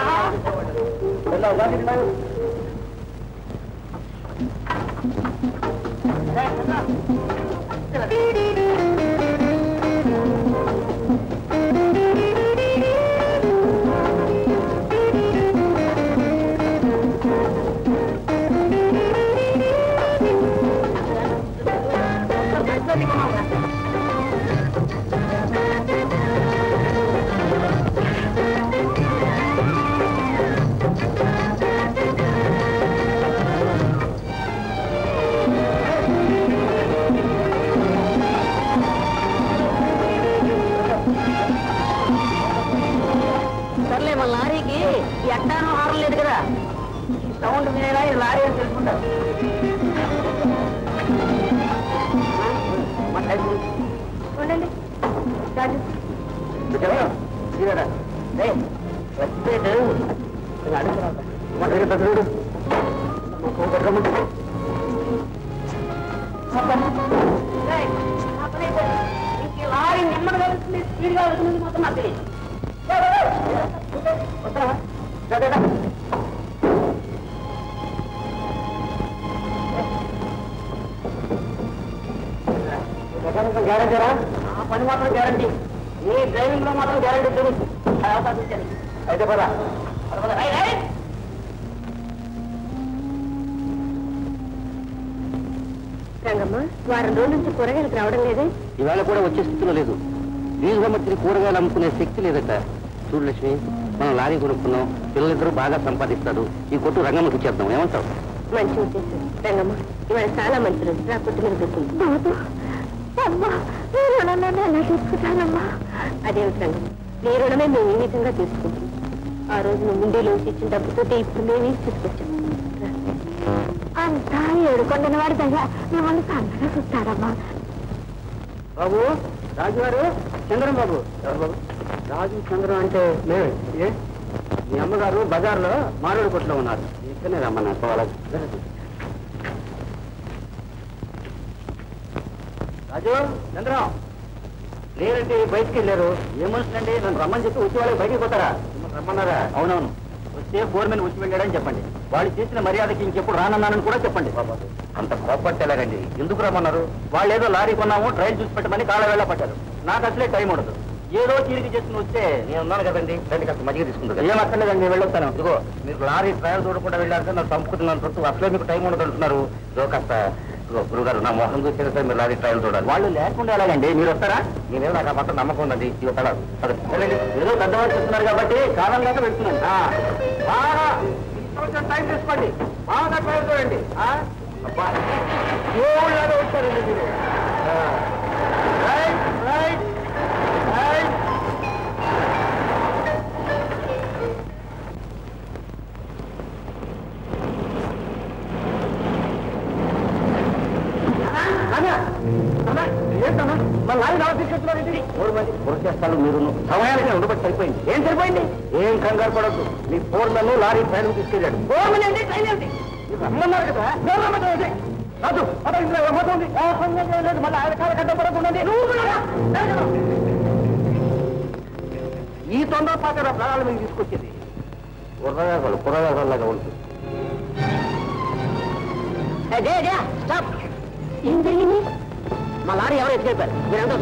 సర్లే మన లారీకి ఈ అడ్డాను హారం లేదు కదా ఈ సౌండ్ వినేలా ఈ లారీ అని తెలుసుకుంటారు మన టైం ఉండండి రాజు లారీ నెమ్మదిగా వెళ్తుంది స్పీడ్గా వెళ్తుంది మొత్తం నాకు తెలియదు వస్తావా రా, రా, రా. మెకానికల్ గ్యారంటీరా ఆ పని మాత్రం గ్యారంటీ నీ డ్రైవింగ్ లో మాత్రం గ్యారంటీ తెలుసు అది అవకాశం ఇచ్చాను అయితే పదా రంగమ్మ వారం రోజుల నుంచి కూరగాయలకు రావడం లేదే ఇవాళ కూడా వచ్చే స్థితిలో లేదు వీలుగా మధ్య కూరగాయలు అమ్ముకునే శక్తి లేదట చూడు లక్ష్మి మనం లారీ కొనుక్కున్నాం పిల్లలిద్దరూ బాగా సంపాదిస్తారు ఈ కొట్టు రంగమ్మకి ఇచ్చేద్దాం ఏమంటావు మంచి ఉద్దేశం రంగమ్మ ఇవాళ చాలా మంచి రోజు రా పుట్టి మీద కూర్చుంది అమ్మా నీ రుణాన్ని ఎలా తీసుకుంటానమ్మా అదేమిటి రంగమ్మ నీ రుణమే మేము ఈ విధంగా తీసుకుంటాం ఆ రోజు నువ్వు ముండేలో ఇచ్చిన డబ్బుతో ఇప్పుడు మేమే తీసుకొచ్చాం అంతా ఏడుకొండన వాడి దగ్గర మిమ్మల్ని సంతగా చూస్తాడమ్మా బాబు రాజు గారు చంద్రం బాబు ఎవరు బాబు రాజు చంద్రం అంటే లేవే ఏ మీ అమ్మగారు బజార్లో మారేడు కొట్లో ఉన్నారు ఇక్కడనే రమ్మన్నా పోవాలి రాజు చంద్రం లేరంటే బయటికి వెళ్ళారు ఏ మనుషులండి నన్ను రమ్మని చెప్పి వచ్చి వాళ్ళకి బయటికి పోతారా మిమ్మల్ని రమ్మన్నారా అవునవును వస్తే ఫోర్మెన్ వచ్చి వెళ్ళాడని చెప్పండి వాళ్ళు చేసిన మర్యాదకి ఇంకెప్పుడు రానన్నానని కూడా చెప్పండి అంత కోపడితే ఎలాగండి ఎందుకు రమ్మన్నారు వాళ్ళు ఏదో లారీ కొన్నాము ట్రైన్ చూసి పెట్టమని కాళ్ళ వేళ పట్టారు నాకు అసలే టైం ఉండదు ఏదో తీరిక చేసుకుని వస్తే నేను ఉన్నాను కదండి రండి కాస్త మజ్జిగ తీసుకుంటాను ఏం అక్కర్లేదండి వెళ్ళొస్తాను ఇదిగో మీరు లారీ ట్రయల్ చూడకుండా వెళ్ళారు నాకు చంపుకుంటున్నాను చుట్టూ అసలే మీకు టైం ఉండదు అంటున్నారు ఇదిగో కాస్త ఇదిగో గురుగారు నా మొహం చూసిన సార్ మీరు లారీ ట్రయల్ చూడాలి వాళ్ళు లేకుండా ఎలాగండి మీరు వస్తారా నేనేమో నాకు ఆ మాత్రం నమ్మకం ఉన్నది ఇది వస్తాడా సరే సరేండి ఏదో పెద్దవాళ్ళు చెప్తున్నారు కాబట్టి కాలం లేక పెడుతున్నాను ఆ, బాగా కొంచెం టైం తీసుకోండి బాగా ట్రయల్ చూడండి ఆ? అబ్బా దేవుళ్ళగా వచ్చారండి మీరు ఆ. రైట్ రైట్ రైట్ మూడు మంది చేస్తాను మీరు సమయానికి ఉండబట్టి సరిపోయింది ఏం సరిపోయింది ఏం కంగారు పడద్దు నీ ఫోర్లను లారీ ట్రైన్ తీసుకెళ్ళాడు ఫోర్మన్ ఏంటి ట్రైన్ ఏంటి మీరు రమ్మన్నారు కదా నేను రమ్మంటే రాదు అక్కడ ఇంట్లో ఏమవుతుంది ఆ సంగతి ఏం లేదు మళ్ళీ ఆయన కాల కట్ట పడకుండా నువ్వు కూడా రా. లేకరా. ఈ తొందర పాత్ర ప్రాణాల మీద తీసుకొచ్చేది కుర్రగారు కుర్రగారులాగా ఉంటుంది స్టాప్ ఏం జరిగింది మా లారీ ఎవరు ఎత్తుకెళ్ళారు మీరంతా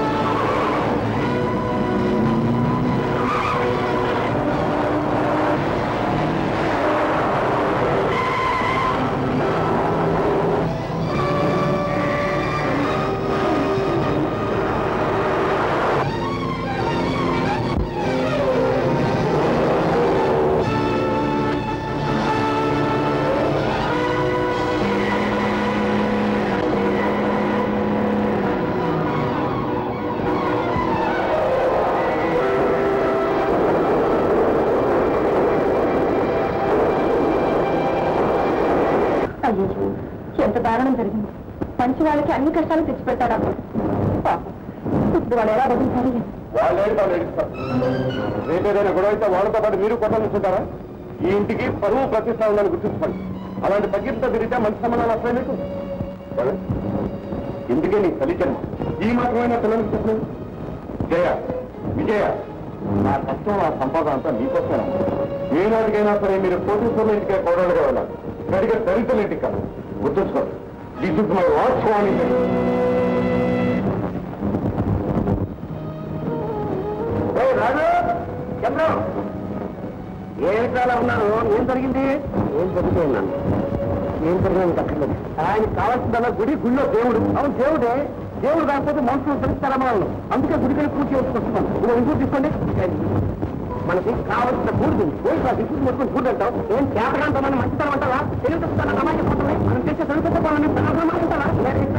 అయ్యో ఎంత దారుణం జరిగింది మంచి వాళ్ళకి అన్ని కష్టాలు తెచ్చిపెట్టాడు అప్పుడు పాపం. ఇప్పుడు వాళ్ళు ఎలా బతుకుతారు వాళ్ళు ఏడుతారు ఏడుస్తారు రేపు ఏదైనా గొడవ అయితే వాళ్ళతో పాటు మీరు కొట్టాలనుకుంటారా ఈ ఇంటికి పరువు ప్రతిష్ట ఉందని గుర్తుంచుకోండి అలాంటి తగ్గింపుతో తిరిగితే మంచి సంబంధాలు వస్తాయి మీకు సరే? ఇందుకే నీ తల్లి జన్మ ఈ మాత్రమైనా పిల్లలకు చెప్పలేదు జయ విజయ నా కష్టం నా సంపాదన అంతా మీకోసమే ఏ నాటికైనా సరే మీరు కోటీశ్వరుల ఇంటికే కోడలుగా వెళ్ళాలి గడిగా దళితుల ఇంటికి కాదు గుర్తుంచుకోండి this is my watch Vani Raju Chandram ఏమిటి అలా ఉన్నారు ఏం జరిగింది ఏం జరిగిపోయినాను ఏం జరిగింది అక్కర్లేదు ఆయన కావాల్సిందల్లా గుడి గుడిలో దేవుడు అవును దేవుడే దేవుడు కాకపోతే మనుషులు తెలుస్తారా మనల్ని అందుకే గుడికి పూజ చేసుకొస్తున్నాను ఇదిగో ఇంకూ తీసుకోండి మనకి కావాల్సిన గూడు ఉంది పోయి కాదు ఇంకూ మొత్తం గూడు అంటావు ఏం చేతకంతా మనం మంచితనం అంటారా తెలియదు నమాజం పోతుంది మనం చేసే తెలుగు వాళ్ళని అంటారా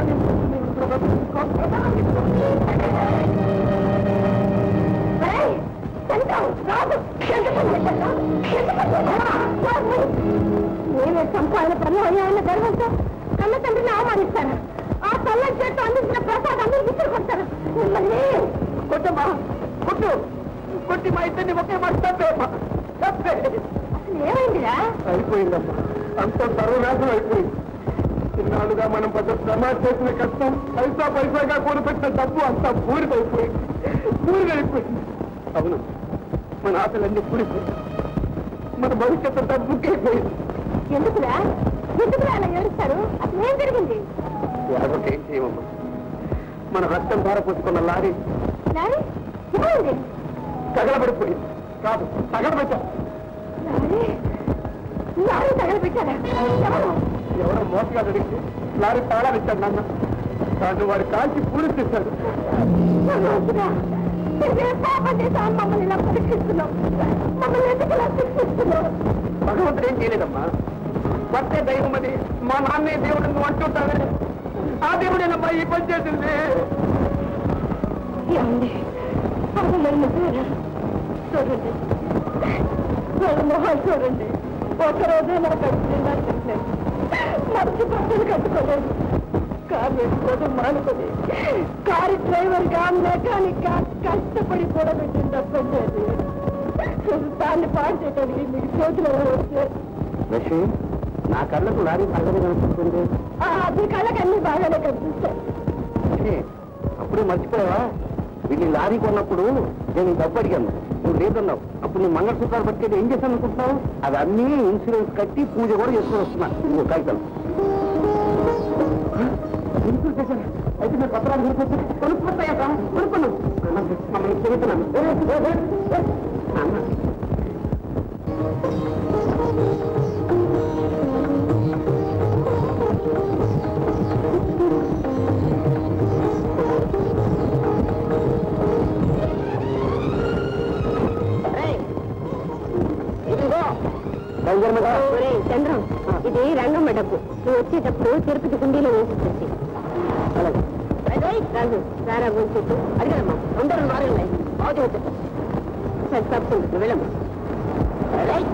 నేనే సంపాదన పని అయ్యాయన్న గర్వంతో కన్న తండ్రిని అవమానిస్తాను ఆ తల్ల చెట్టు అందించిన ప్రసాద్ అందరికి ఇచ్చి కొడతారు మిమ్మల్ని కొట్టమ్మా కొట్టు కొట్టి మా ఇద్దరిని ఒకే మాట తప్పేమ్మా తప్పే అసలు ఏమైందిరా అయిపోయిందమ్మా అంత సర్వనాశనం అయిపోయింది ఇన్నాళ్ళుగా మనం పెద్ద శ్రమ చేసిన కష్టం పైసా పైసాగా కూడబెట్టిన డబ్బు అంతా పూరిదైపోయింది పూరిదైపోయింది అవును మన ఆశలన్నీ పూరిపోయింది మన భవిష్యత్తు డబ్బుకైపోయింది ఎందుకురా ఎందుకురా అలా ఏడుస్తారు అసలు ఏం జరిగింది యాదవ్ ఏం చేయమమ్మా మన రక్తం పారపోసుకున్న లారీ నాని ఏమైంది తగలబడిపోయింది కాదు తగలబెట్టా నాని నాని తగలబెట్టారా ఎవరు ఎవరో మోసగా అడిగితే లారీ తాళాలు ఇచ్చాడు నాన్న దాన్ని వాడి కాల్చి పూరిస్తాడు భగవంతుడా, మేమేం పాపం చేశాం మమ్మల్ని ఇలా పరీక్షిస్తున్నాం మమ్మల్ని ఎందుకు ఇలా శిక్షిస్తున్నావు భగవంతుడు ఏం చేయలేదమ్మా భర్తే దైవం అది మా నాన్నే దేవుడు నువ్వు అంటుంటావే ఆ దేవుడేనమ్మా ఈ పని చేసింది ఏమండి పదమూడు చూడండి చూడండి వాళ్ళ మొహాలు చూడండి ఒక్కరోజే మన కడుపు నిండా తింటున్నారు మంచి బట్టలు కట్టుకోలేదు కారు వేసుకోవడం మానుకొని కారు డ్రైవర్ గా మెకానిక్ గా కష్టపడి కూడా పెట్టింది తప్పండి దాన్ని పాడు చేయడానికి మీకు చేతులు వస్తే లక్ష్మి నా కళ్ళకు లారీ పల్లవి కనిపిస్తుంది అది కళ్ళకి అన్ని బాగానే కనిపిస్తాయి లక్ష్మి, అప్పుడే మర్చిపోయావా వీళ్ళు లారీ కొన్నప్పుడు నేను ఈ డబ్బు అడిగాను నువ్వు లేదన్నావు అప్పుడు నీ మంగళసూత్రాలు పట్టుకెళ్ళి ఏం చేశాను అనుకుంటున్నావు అవన్నీ ఇన్సూరెన్స్ కట్టి పూజ కూడా చేసుకొని వస్తున్నా ఇంకో కాగితాలు ఇన్సూరెన్స్ చేశాను అయితే మీరు పత్రాలు కొనుక్కొచ్చు కొనుక్కొస్తాయా కొనుక్కున్నాం మమ్మల్ని చెబుతున్నాను ఏ, ఏ, ఏ, ఏ. అన్న ఒరేయ్, చంద్రం ఇది రంగమ్మ డబ్బు నువ్వు వచ్చేటప్పుడు తిరుపతి గుండీలో వేసి రాజు రారా గురించి అడిగారమ్మా అందరూ మారున్నాయి బాగు వచ్చేట సరే తప్పకుండా నువ్వు వెళ్ళమ్మా రైట్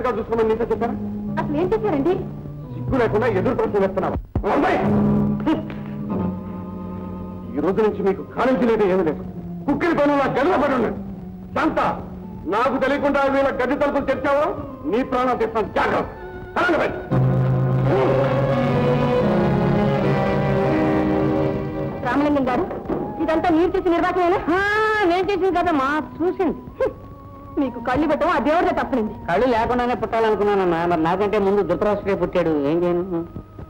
జాగ్రత్తగా చూసుకోమని నీతో చెప్పారా అసలు ఏం చెప్పారండి సిగ్గు లేకుండా ఎదురు ప్రశ్న వేస్తున్నావా అమ్మాయి! ఈ రోజు నుంచి మీకు కాలేజీ లేదు ఏమీ లేదు కుక్కిరి పనుల గదిలో పడి ఉండండి శాంత నాకు తెలియకుండా వీళ్ళ గది తలుపులు తెచ్చావో నీ ప్రాణం తెస్తాను జాగ్రత్త అలాగే బయట. రామలింగం గారు ఇదంతా మీరు చేసిన నిర్వాహమేనా నేను చేసింది కదమ్మా చూసింది మీకు కళ్ళు పెట్టడం ఆ దేవుడిదే తప్పనింది కళ్ళు లేకుండానే పుట్టాలనుకున్నానమ్మా మరి నాకంటే ముందు ధృతరాష్ట్రే పుట్టాడు ఏం చేయను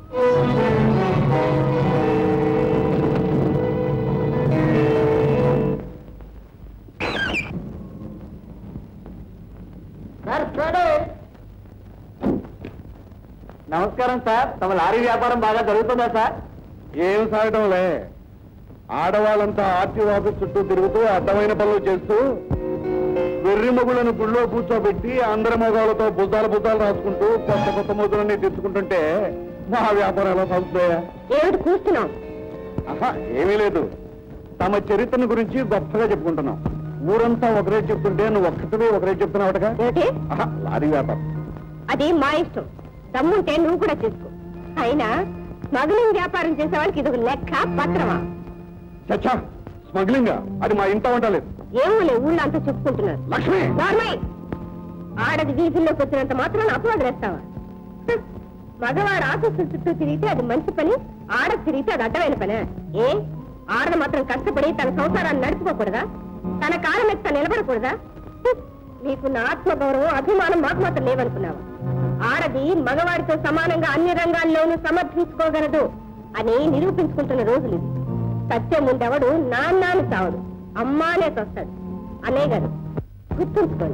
నమస్కారం సార్ తమ లారీ వ్యాపారం బాగా జరుగుతుందా సార్ ఏం సాగటంలే ఆడవాళ్ళంతా ఆర్టీ ఆఫీస్ చుట్టూ తిరుగుతూ అడ్డమైన పనులు చేస్తూ వెర్రి మొగులను గుళ్ళో కూర్చోబెట్టి అందరి మొగాలతో బుద్ధాల బుద్ధాలు రాసుకుంటూ కొత్త కొత్త మొగులన్నీ తెచ్చుకుంటుంటే మా వ్యాపారం ఎలా సాగుతాయా ఏమిటి కూస్తున్నాం ఆహా, ఏమీ లేదు తమ చరిత్రను గురించి గొప్పగా చెప్పుకుంటున్నాం ఊరంతా ఒకరే చెప్తుంటే నువ్వు ఒక్కటివే ఒకరే చెప్తున్నావుటగా ఏమిటి ఆహా, లారీ వ్యాపారం అది మా ఇష్టం దమ్ముంటే నువ్వు కూడా చేసుకో అయినా స్మగ్లింగ్ వ్యాపారం చేసే వాళ్ళకి ఇది ఒక లెక్క పత్రమా చచ్చా స్మగ్లింగ్ అది మా ఇంట వంటలేదు ఏమోలే ఊళ్ళో అంతా చెప్పుకుంటున్నారు లక్ష్మి నార్మల్ ఆడది వీధుల్లోకి వచ్చినంత మాత్రం అప్పు వదిలేస్తావా హ్, మగవాడు ఆఫీసుల చుట్టూ తిరిగితే అది మంచి పని ఆడ తిరిగితే అది అడ్డమైన పనే ఏ ఆడది మాత్రం కష్టపడి తన సంసారాన్ని నడుపుకోకూడదా తన కాళ్ళ మీద తను నిలబడకూడదా హ్, నీకున్న ఆత్మగౌరవం అభిమానం మాకు మాత్రం లేవనుకున్నావా ఆడది మగవాడితో సమానంగా అన్ని రంగాల్లోనూ సమర్థించుకోగలదు అని నిరూపించుకుంటున్న రోజులు ఇవి సత్యం ఉండేవాడు నాన్నాని చావడు అమ్మానే తొస్తాడు అన్నయ్య గారు గుర్తుంచుకోండి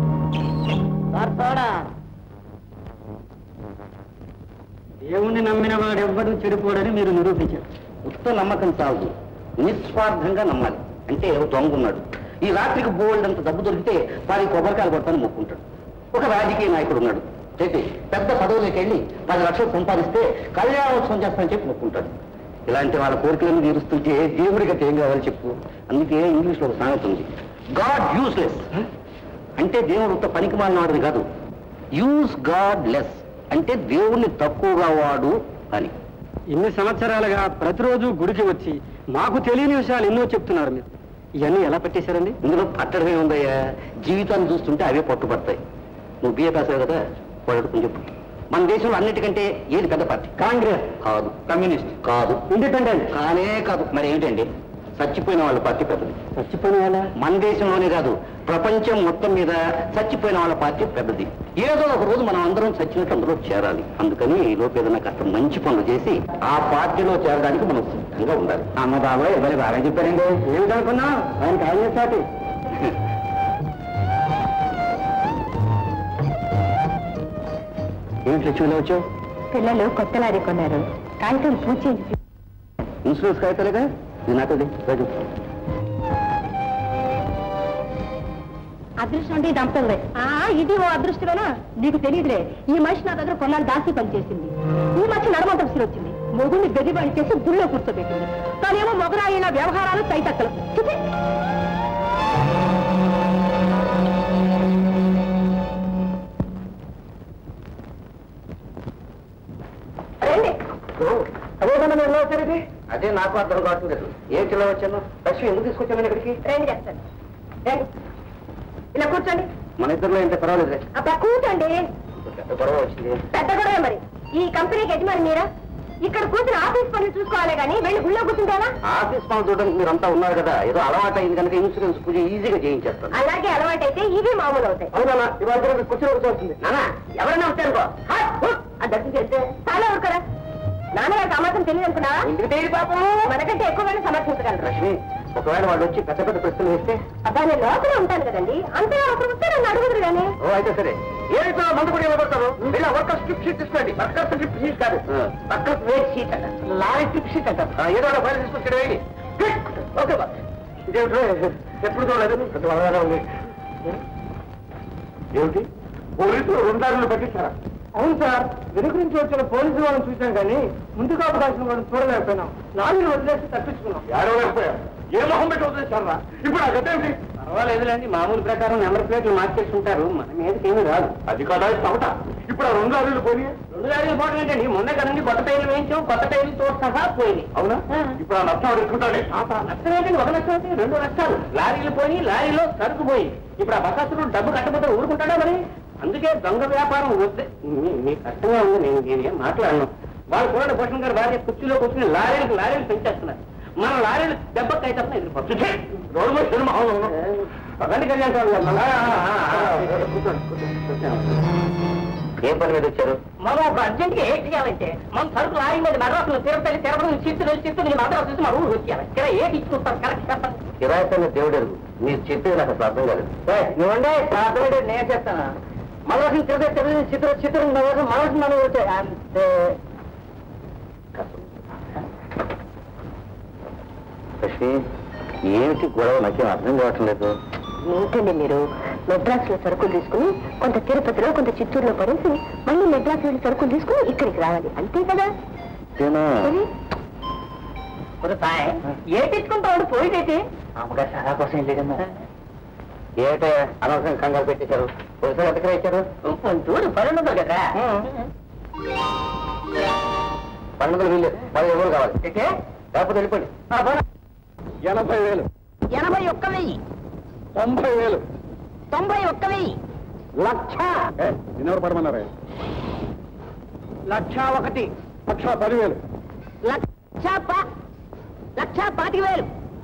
దేవుణ్ణి నమ్మిన వాడు ఎవ్వడూ చెడిపోడని మీరు నిరూపించారు ఉత్త నమ్మకం చాలు నిస్వార్థంగా నమ్మాలి అంటే ఏవో దొంగ ఉన్నాడు ఈ రాత్రికి బోల్డ్ అంత డబ్బు దొరికితే వారి కొబ్బరికాయలు కొడతాను మొక్కుంటాడు ఒక రాజకీయ నాయకుడు ఉన్నాడు అయితే పెద్ద పదవులకు వెళ్ళి పది లక్షలు సంపాదిస్తే కళ్యాణోత్సవం చేస్తానని చెప్పి మొక్కుంటాడు ఇలాంటి వాళ్ళ కోరికలను తీరుస్తుంటే దేవుడికి ఏం కావాలి చెప్పు అందుకే ఇంగ్లీష్లో ఒక సామెత ఉంది గాడ్ యూస్లెస్ అంటే దేవుడు ఉత్త పనికి మాలినవాడిని కాదు యూస్ గాడ్ లెస్ అంటే దేవుణ్ణి తక్కువగా వాడు అని ఇన్ని సంవత్సరాలుగా ప్రతిరోజు గుడికి వచ్చి మాకు తెలియని విషయాలు ఎన్నో చెప్తున్నారు మీరు ఇవన్నీ ఎలా పట్టేశారండి ఇందులో పట్టడమే ఉందయ్యా జీవితాన్ని చూస్తుంటే అవే పట్టుబడతాయి నువ్వు బిఏ పాస్ అయ్యావు కదా వాడు చెప్పు మన దేశంలో అన్నిటికంటే ఏది పెద్ద పార్టీ కాంగ్రెస్ కాదు కమ్యూనిస్ట్ కాదు ఇండిపెండెంట్ కానే కాదు మరి ఏంటండి చచ్చిపోయిన వాళ్ళ పార్టీ పెద్దది చచ్చిపోయిన వాళ్ళ మన దేశంలోనే కాదు ప్రపంచం మొత్తం మీద చచ్చిపోయిన వాళ్ళ పార్టీ పెద్దది ఏదో ఒక రోజు మనం అందరం చచ్చినట్టు అందులో చేరాలి అందుకని ఈ లోపు ఏదైనా కష్టం మంచి పనులు చేసి ఆ పార్టీలో చేరడానికి మనం సిద్ధంగా ఉండాలి అమ్మ బాబాయ్ ఎవరి బాగా చెప్పారండి ఏమిటనుకున్నా ఆయన కాంగ్రెస్ పార్టీ ఏంటి లక్ష్మిలో వచ్చావు పిల్లలు కొత్త లారీ కొన్నారు కాగితాలు పూజ చేసి ఇన్సూరెన్స్ కాగితాలుగా ఇది నాతో రాజు అదృష్టం అంటే ఇది అంటుంది ఆ ఇది ఓ అదృష్టమేనా నీకు తెలియదులే ఈ మనిషి నా దగ్గర కొన్నాళ్ళు దాసి పనిచేసింది ఈ మధ్య నడమంత విసిరి వచ్చింది మొగుడిని బెదిరి చేసి గుళ్ళో కూర్చోబెట్టింది తానేమో మొగరాయిన వ్యవహారాలు తైతక్కలు చూసి రండి అదే ఎలా వచ్చారు ఇది అదే నాకు అర్థం కావట్లేదు ఏం చిల్ల వచ్చాను లక్ష్మి ఎందుకు తీసుకొచ్చాను ఇక్కడికి రండి చేస్తాను రండి ఇలా కూర్చోండి మన ఇద్దరిలో ఇంత పర్వాలేదులే అబ్బా కూర్చోండి పెద్ద గొడవ వచ్చింది పెద్ద గొడవే మరి ఈ కంపెనీకి యజమాని మీరా ఇక్కడ కూర్చుని ఆఫీస్ పనులు చూసుకోవాలి కానీ వెళ్ళి గుళ్ళో కూర్చుంటావా ఆఫీస్ పనులు చూడడానికి మీరు అంతా ఉన్నారు కదా ఏదో అలవాటు అయింది కనుక ఇన్సూరెన్స్ పూజ ఈజీగా చేయించేస్తాను అలాగే అలవాటైతే ఇవి మామూలు అవుతాయి అవునా ఇవాళ కూర్చొని కూర్చోవచ్చింది నానా ఎవరైనా వచ్చారు ఆ దర్శనం చేస్తే చాలా ఊరుకరా నాన్నగారికి అమ్మకం తెలియదు అనుకున్నావా ఇంటికి తెలియదు పాపం మనకంటే ఎక్కువగానే సమర్థించగలరు లక్ష్మి ఒకవేళ వాళ్ళు వచ్చి పెద్ద పెద్ద ప్రశ్నలు వేస్తే అబ్బా నేను లోపలే ఉంటాను కదండి అంతే అప్పుడు వస్తే నన్ను అడుగుదురు కానీ ఓ అయితే సరే ఏమిటో మందు కూడా ఇవ్వబడతారు ఇలా వర్కర్ స్ట్రిప్ షీట్ తీసుకోండి వర్కర్ స్ట్రిప్ షీట్ కాదు వర్కర్ వెయిట్ షీట్ అంట లారీ స్ట్రిప్ షీట్ అంట ఏదో ఒక ఫైల్ తీసుకొచ్చి ఇక్కడ వేయండి ఓకే బా ఇదేమిటో ఎప్పుడు చూడలేదు పెద్ద వరదగా ఉంది ఏమిటి పోలీసులు రెండారులు పట్టించారా అవును సార్ వెనుక నుంచి వచ్చిన పోలీసు వాళ్ళని చూసాం కానీ ముందు కాపడాల్సిన వాళ్ళని చూడలేకపోయినాం నాలుగు వదిలేసి తప్పించుకున్నాం ఏడవలేకపోయా ఏ మొహం పెట్టి వదిలేశారా ఇప్పుడు ఆ గత ఏమిటి పర్వాలేదులేండి మామూలు ప్రకారం నెంబర్ ప్లేట్లు మార్చేసుకుంటారు మన మీదకి ఏమీ రాదు అది కాదా చవట ఇప్పుడు ఆ రెండు లారీలు పోయి రెండు లారీలు పోవడం ఏంటండి మొన్న కదండి కొత్త టైర్లు వేయించాం కొత్త టైర్లతో సహా పోయింది అవునా ఇప్పుడు ఆ నష్టం అడుగుతుంటాడే నష్టం ఏంటండి ఒక నష్టం ఏంటి రెండు నష్టాలు లారీలు పోయి లారీలో సరుకు పోయి ఇప్పుడు ఆ బకాసురుడు డబ్బు కట్టకపోతే ఊరుకుంటాడా మరి అందుకే దొంగ వ్యాపారం వద్దే మీ- మీ కష్టంగా ఉంది నేను నేనేం మాట్లాడను వాళ్ళు కూడా భూషణ్ గారు భార్య కుర్చీలో కూర్చుని లారీలకు లారీలు పెంచేస్తున్నారు మన లారీలు దెబ్బకి అయితే ఎదిరిపోతుంది రోడ్డు మీద సినిమా అవును రండి కళ్యాణ్ స్వామి గారు. ఆ, ఆ, ఆ, ఆ. కూర్చోండి, కూర్చోండి, కూర్చోండి. ఏం పని మీద వచ్చారు మనం ఒక అర్జెంట్గా ఏం చేయాలంటే మనం సరుకు లారీ మీద మద్రాసులో తిరుపతి తిరుపతి చిత్తూరు చిత్తూరు మద్రాసు చూసి మన ఊరు వచ్చేయాలి ఇక్కడ ఏంటి ఇచ్చుకుంటారు కరెక్ట్ చెప్పండి కిరాయితోనే దేవుడు ఎరుగు మీరు చెప్పేది నాకు అసలు అర్థం కాదు నువ్వండి అర్థమైతే నేను చెప్తాను మద్రాసు తిరుపతి తిరుపతి చిత్తూరు చిత్తూరు మద్రాసు మద్రాసు మనం వచ్చాయి అంతే లక్ష్మి ఏమిటి గొడవ నాకేం అర్థం కావటం లేదు ఏంటండి మీరు మెడ్రాస్ లో సరుకులు తీసుకుని కొంత తిరుపతిలో కొంత చిత్తూరులో పడేసి మళ్ళీ మెడ్రాస్ వెళ్ళి సరుకులు తీసుకుని ఇక్కడికి రావాలి అంతే కదా మరి ఏ తెచ్చుకుంటాడు పోయితే అమ్మగారు సహా కోసం లేదమ్మా ఏటే అనవసరం కంగారు పెట్టేశారు పోలీసులు ఎక్కడ ఇచ్చారు కొంచెం పని ఉండదు కదా పండుగలు వీళ్ళు పది ఎవరు కావాలి లేకపోతే వెళ్ళిపోండి ఎనభై వేలు ఎనభై ఒక్క వెయ్యి తొంభై వేలు తొంభై ఒక్క వెయ్యి లక్ష నిన్నెవరు పడమన్నారే లక్ష ఒకటి లక్ష పదివేలు లక్ష పా- లక్ష పాతిక వేలు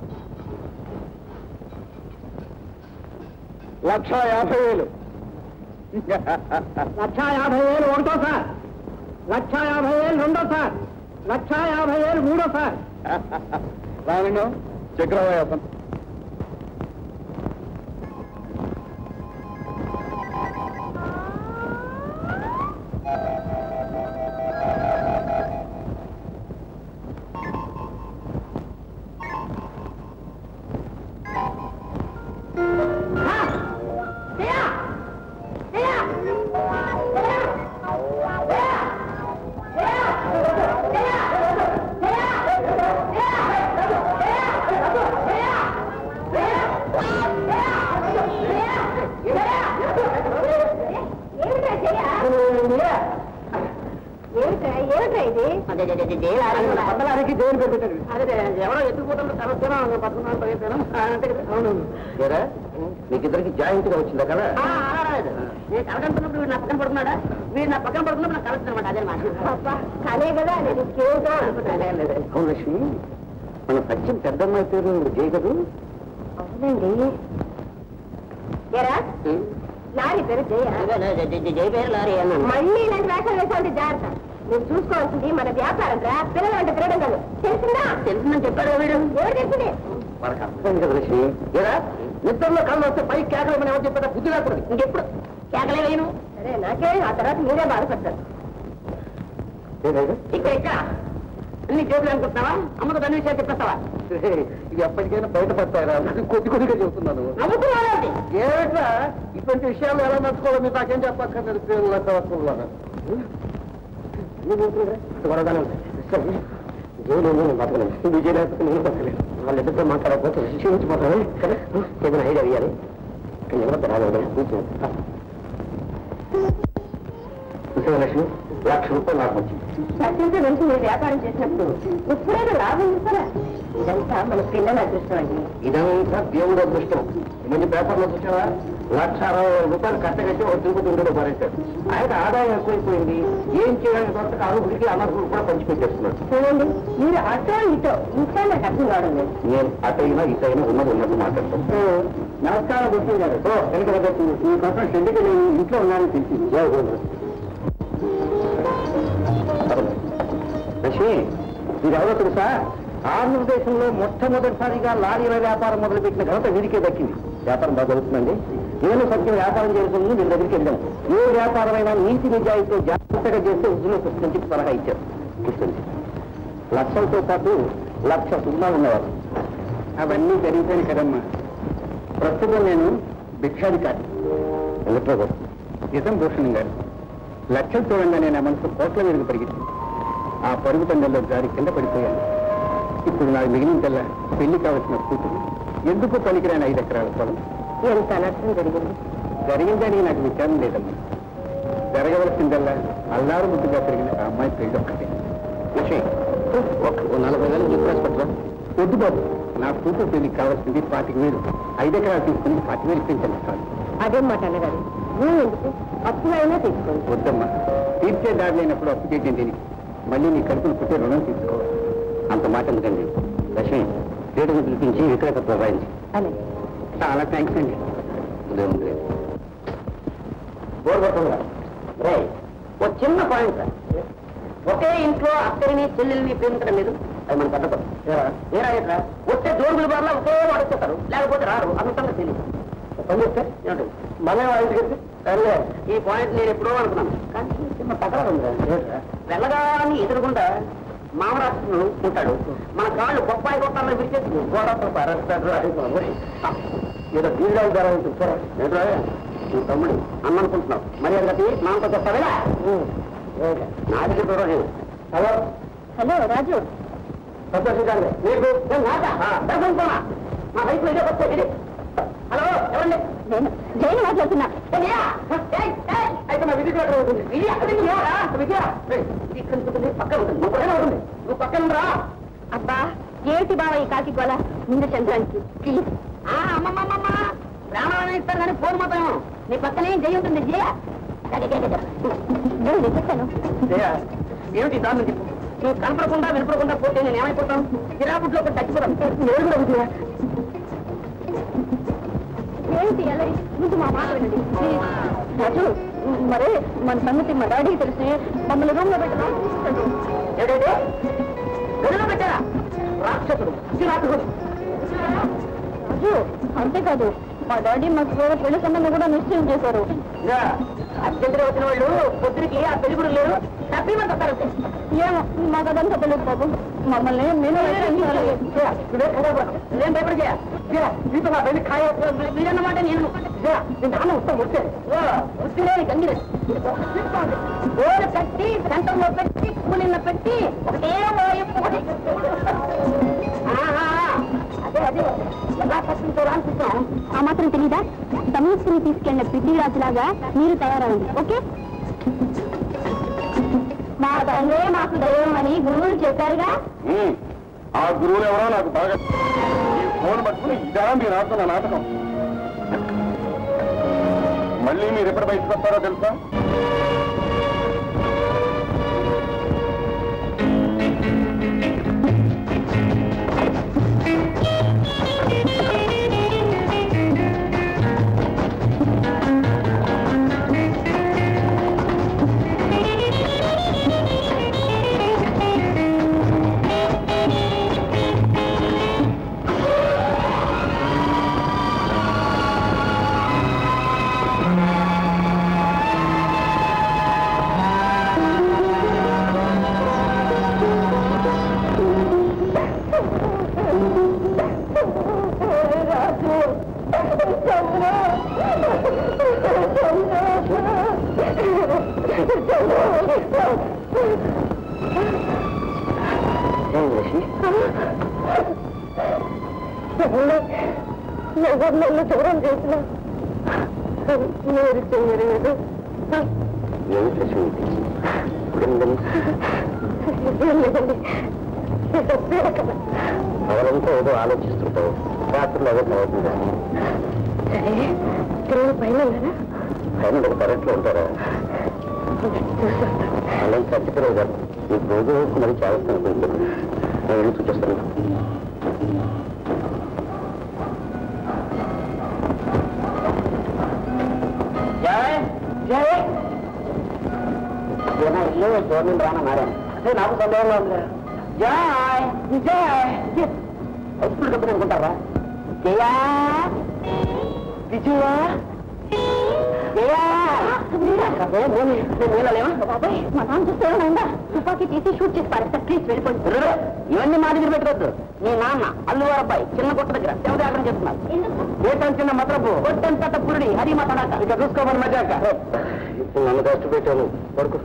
లక్ష యాభై వేలు లక్ష యాభై వేలు ఒకటో సార్ లక్ష యాభై వేలు రెండో సార్ లక్ష యాభై వేలు మూడో సార్ రానంగా చక్రవాయాసం పద్దలారికి జైలు పెట్టాడు అదే ఎవరో ఎత్తుకుపోతుంటే తరచున పట్టుకున్నాను పరిగెత్తాను అంతే కదా అవును ఏరా మీకిద్దరికి జాయింట్ గా వచ్చిందా కదా ఆ, అలా రాలేదు. నేను కలగంటున్నప్పుడు వీడు నా పక్కన పడుతున్నాడా వీడు నా పక్కన పడుతున్నప్పుడు నాకు కలుగుతున్నమాట అదే మాట కలే కదా నేను కేవలం అనుకుంటాను అవును లక్ష్మి మన సత్యం పెద్దమ్మాయి పేరు జయ కదూ అవునండి ఎరా లారీ పేరు జయ జై పేరు లారీ అన్నాను మళ్ళీ ఇలాంటి వేషాలు వేసాలంటే జాగ్రత్త నేను చూసుకోవాల్సింది మన వ్యాపారం రా పిల్లలు అంటే తిరగడం కాదు తెలిసిందా తెలుసుందని చెప్పాడు వీడు ఎవరు తెలిసింది మనకు అర్థం కదా లక్ష్మి ఏరా నిద్రలో కళ్ళు వస్తే పై కేకలేమని ఎవరు చెప్పారా బుద్ధి రాకూడదు ఇంకెప్పుడు కేకలే వేయను సరే నాకే ఆ తర్వాత మీరే బాధపడతారు ఇక్కడ ఇక్కడ అన్ని చేతులు అనుకుంటున్నావా అమ్మకు దాని విషయాలు చెప్పేస్తావా ఇది ఎప్పటికైనా బయటపడతారా కొద్ది కొద్దిగా చెబుతున్నాను నవ్వుతున్నావు ఏంటి? ఏమిట్రా ఇటువంటి విషయాలు ఎలా నడుచుకోవాలో మీరు నాకేం చెప్పక్కర్లేదు పేర్ల సంవత్సరంలో గొడవగానే ఉంటాయి జైలు నేను బతకలేదు విజయ లేకపోతే నేను బతకలేదు వాళ్ళిద్దరితో మాట్లాడకపోతే క్షీణించిపోతాను కదా ఏదైనా ఐడియా ఇవ్వాలి నిలబడి రాలేదు చూసావా లక్ష్మి లక్ష రూపాయలు నాకు వచ్చింది సత్యంతో నుంచి మీరు వ్యాపారం చేసినప్పుడు ఎప్పుడైనా లాభం ఇస్తారా ఇదంతా మన పిల్లల అదృష్టం అండి ఇదంతా దేవుడు అదృష్టం ఈ మధ్య పేపర్లో చూసావా లక్ష అరవై వేల రూపాయలు కట్టగట్టి ఒక తిరుపతి ఉండేది పారేశాడు ఆయన ఆదాయం ఎక్కువైపోయింది ఏం చేయడానికి కొత్త అర్హుడికి అనర్హుడు కూడా పంచిపెట్టేస్తున్నాడు చూడండి మీరు అటో ఇటో ఇంకా నాకు అర్థం కావడం లేదు నేను అటైనా ఇటైనా ఉన్నది ఉన్నది మాట్లాడతాను నమస్కారం గుర్తు గారు ఓ వెనక వద్దొచ్చింది. మీ కోసం షెడ్డుకి నేను ఇంట్లో ఉన్నానని తెలిసింది జై గోవింద. లక్ష్మి మీరెవరో తెలుసా ఆంధ్రప్రదేశ్లో మొట్టమొదటిసారిగా లారీల వ్యాపారం మొదలుపెట్టిన ఘనత వీరికే దక్కింది వ్యాపారం బాగా జరుగుతుందండి నేను సత్యం వ్యాపారం చేసుకుని మీ దగ్గరికి వెళ్ళాం ఏ వ్యాపారమైనా నీతి నిజాయితీతో జాగ్రత్తగా చేస్తే ఉద్యోగం పుస్తకానికి సలహా ఇచ్చారు గుర్తుంది లక్షలతో పాటు లక్ష సున్నాలు ఉన్నవారు అవన్నీ జరిగితేనే కదమ్మా ప్రస్తుతం నేను భిక్షాధికారి ఎలక్ట్రో నిజం భూషణ్ గారు లక్షలు చూడంగానే నా మనసు కోట్ల మీదకి పరిగెత్తింది ఆ పరుగు తండ్రిలో జారి కింద పడిపోయాను ఇప్పుడు నాకు మిగిలిందల్లా పెళ్లి కావలసిన కూతురు ఎందుకు పనికిరాని ఐదు ఎకరాల పొలం ఎంత నష్టం జరిగింది జరిగిందని నాకు విచారం లేదమ్మా జరగవలసిందల్లా అల్లారు ముద్దుగా పెరిగిన ఆ అమ్మాయి పెళ్లి ఒక్కటే విషయం ఒక నలభై వేలు చెప్పేసి పట్టరా వద్దు బాబు నా కూతురు పెళ్లికి కావాల్సింది పాతిక వేలు ఐదు ఎకరాలు తీసుకుని పాతిక వేలు ఇప్పించండి చాలు అదేం మాట అన్నగారు భూమి ఎందుకు అప్పులైనా తీసుకోండి వద్దమ్మా తీర్చే దారి లేనప్పుడు అప్పు చేయడం దీనికి మళ్ళీ నీ కడుపును పుట్టే రుణం తీసుకోవాలి అంత మాట ఎందుకండి లక్ష్మి రేటును పిలిపించి విక్రేత ప్రవాహించి అలాగే చాలా థ్యాంక్స్ అండి ఉంది ఒక చిన్న పాయింట్ సార్ ఒకే ఇంట్లో అక్కడిని చెల్లెల్ని ప్రేమించడం లేదు అది మన పద్ధతి ఏరా ఏరా వస్తే జోరుగుల బార్లా ఒకే వాడు వచ్చేస్తారు లేకపోతే రారు అంతంగా తెలియదు పని చేస్తే ఏమిటి మళ్ళీ వాళ్ళ ఇంటికి వెళ్తే సరే ఈ పాయింట్ నేను ఎప్పుడో అనుకున్నాను కానీ చిన్న తగలదు ఉంది వెళ్ళగానే ఎదురుగుండా మామరాష్ట్రుడు ఉంటాడు మన కాళ్ళు బొప్పాయి కొట్టాలని విడిచేసి గోడతో పారేస్తాడు ఏదో బీజాలు ధర ఉంటుంది సరే ఏంట్రా నువ్వు తమ్ముడు అన్న అనుకుంటున్నావు మరి అది కట్టి నాన్నతో చెప్తావేలా నాది చెప్పారు హలో హలో రాజు సంతోషించండి మీకు నేను నాట దర్శించుకోనా మా వయసులో ఇదే వస్తే ఇది హలో ఎవరండి నేను జైలు మాట్లాడుతున్నా విజయ ఏయ్, ఏయ్, అయితే మా విధి అక్కడ ఉంటుంది విజయ అక్కడ నుంచి ఎవరా? విజయ ఏయ్, ఇది ఇక్కడ ఉంటుంది పక్కన ఉంటుంది నువ్వు పక్కన ఉంటుంది నువ్వు పక్కన రా అబ్బా ఏమిటి బావ ఈ కాకి గోల ముందు చంద్రానికి ప్లీజ్ ఆ, అమ్మమ్మమ్మమ్మ ప్రాణాలను ఇస్తారు కానీ ఫోన్ మాత్రం నీ పక్కనే జై ఉంటుంది జయ నేను చెప్పాను జయ ఏమిటి దాన్ని చెప్పు నువ్వు కనపడకుండా వినపడకుండా పోతే నేను ఏమైపోతాను చిరాపుట్లో ఒకటి చచ్చిపోతాను నేను కూడా విజయ ఏమిటి అలా ముందు మా మాట వినండి ప్లీజ్ రాజు మరి మన సంగతి మా డాడీకి తెలిసి మమ్మల్ని రూమ్ లో పెట్టడం ఏడేదే గదిలో పెట్టారా రాక్షసుడు చిరాకుడు రాజు అంతేకాదు మా డాడీ మాకు పెళ్లి సంబంధం కూడా నిశ్చయం చేశారు అర్జెంటుగా వచ్చిన వాళ్ళు పొద్దురికి ఆ పెరుగుడు లేరు హ్యాపీగా వస్తారంటే ఏమో మాకు అదంతా తెలియదు బాబు మమ్మల్ని నేను నేను భయపడి చేయ మీతో నా పెళ్లి ఖాయ మీరన్నమాట నేను నేను నాన్న వస్తాను వస్తే వస్తేనే గంగిరే ఓరు కట్టి సెంటర్లో పెట్టి కూలీలో పెట్టి ఒకటే వాయింపు ఒకటి. ఆహా, అదే అదే ఎలా కట్టించాలో అనిపిస్తాం ఆ మాత్రం తెలీదా సమీక్షని తీసుకెళ్లిన పృథ్వీరాజులాగా మీరు తయారవండి ఓకే మా తండ్రే మాకు దైవం అని గురువులు చెప్పారుగా ఉమ్, ఆ గురువులు ఎవరో నాకు బాగా ఈ ఫోన్ పట్టుకుని ఇదా మీరు ఆడుతున్న నాటకం మళ్ళీ మీరు ఎప్పుడు బయటకు వస్తారో తెలుసా ఎవరు నన్ను దూరం చేసిన మీరు చేయలేదు ఏమి చేసింది లేదండి పగలంతా ఏదో ఆలోచిస్తుంటావు రాత్రులు ఏదో చదువుతుందా సరే తిరుగు పైన ఉన్నారా పైన ఒక కరెంట్లో ఉంటారా అలా చచ్చిపోలేదు కాదు నీకు రోజు మరి చేస్తాను అనుకుంటున్నాను నేను వెళ్ళి చూపిస్తాను జయ జయ ఏనా ఇల్లు గవర్నమెంట్ రానా మేడం అదే నాకు సందేహంగా ఉంది జయ్ జయ్ ఎప్పుడు డబ్బులు అనుకుంటారా జయా విజయా జయా బాబాయ్ మా నాన్న చూస్తే ఏమైనా ఉందా తుపాకీ తీసి షూట్ చేసి పారేస్తా ప్లీజ్ వెళ్ళిపోండి ఇవన్నీ మా దగ్గర పెట్టుకోవద్దు మీ నాన్న అల్లువారు అబ్బాయి చిన్న కొట్ట దగ్గర శివదాగరం చెప్తున్నారు ఏటం చిన్న మతలపు కొట్టంత పురుడి హరి మతడాక ఇక చూసుకోమని మజాక ఇప్పుడు నన్ను కష్టపెట్టాను పడుకో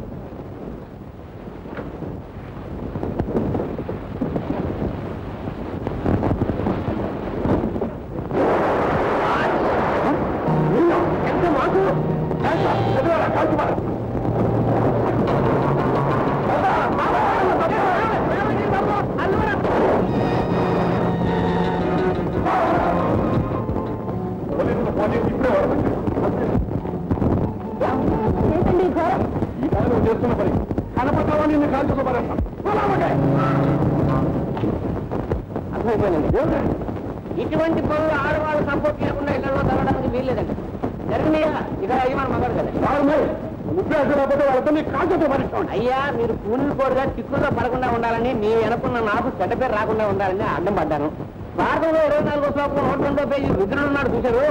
చేస్తున్న పని కనపడతావా నిన్ను కాల్చుకో పడేస్తాను అర్థమైపోయింది ఏమిటి? ఇటువంటి పనులు ఆడవాళ్ళు సంపూర్తి లేకుండా ఇళ్లలో తరగడానికి వీల్లేదండి జరిగినాయా ఇక అయ్యమాన మగాడు కదా వారు మరి నువ్వే అసలు లేకపోతే వాళ్ళతో నీ కాల్చుకో పడేస్తాను అయ్యా మీరు కూలీలు కోరుగా చిక్కుల్లో పడకుండా ఉండాలని మీ వెనకున్న నాకు చెడ్డ పేరు రాకుండా ఉండాలని అడ్డం పడ్డాను భారతంలో ఇరవై నాలుగో శ్లోకం నూట రెండో పేజీ రుద్రుడు ఉన్నాడు చూశారు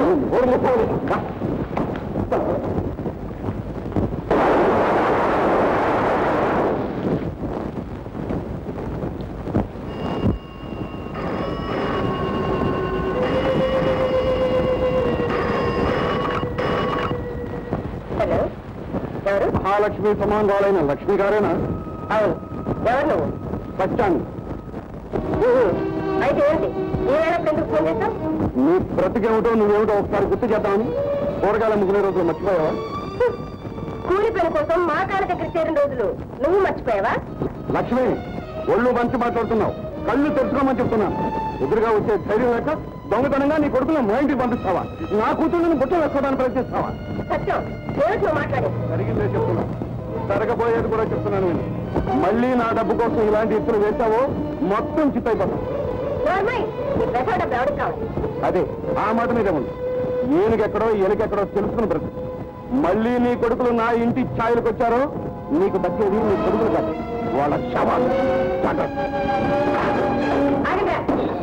హలో ఎవరు మహాలక్ష్మి సమాంగాలైన లక్ష్మి గారేనా అవును ఎవరు నువ్వు సత్యాన్ని ఉహు. అయితే ఏంటి ఈ వేళప్పుడు ఎందుకు ఫోన్ చేస్తావు నీ బ్రతికేమిటో నువ్వేమిటో ఒకసారి గుర్తు చేద్దామని కూరగాయలు అమ్ముకునే రోజులు మర్చిపోయావా కూలి పని కోసం మా కాళ్ళ దగ్గర చేరిన రోజులు నువ్వు మర్చిపోయావా లక్ష్మి ఒళ్ళు మంచి మాట్లాడుతున్నావు కళ్ళు తెరుచుకోమని చెప్తున్నాను ఎదురుగా వచ్చే ధైర్యం లేక దొంగతనంగా నీ కొడుకులను మా ఇంటికి పంపిస్తావా నా కూతుళ్ళని బుట్ట వేసుకోవడానికి ప్రయత్నిస్తావా సత్యం ఏమిటి నువ్వు మాట్లాడే జరిగిందే చెప్తున్నా జరగబోయేది కూడా చెప్తున్నాను నేను మళ్ళీ నా డబ్బు కోసం ఇలాంటి ఎత్తులు వేశావో మొత్తం చిత్తైపోతాం నోర్మై నీ ప్రసవ డబ్బు ఎవరికి కావాలి అదే ఆ మాట మీద ఉంది ఏనుగెక్కడో ఎలుకెక్కడో తెలుసుకుని బ్రతుకు మళ్ళీ నీ కొడుకులు నా ఇంటి ఛాయలకు వచ్చారో నీకు దక్కేది నీ కొడుకులు కాదు వాళ్ళ శవాలు జాగ్రత్త. ఆగండి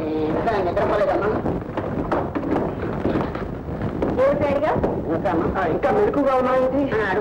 ఏమిటి అడిగా ఇంకా మెరుకుగా ఉన్నాయండి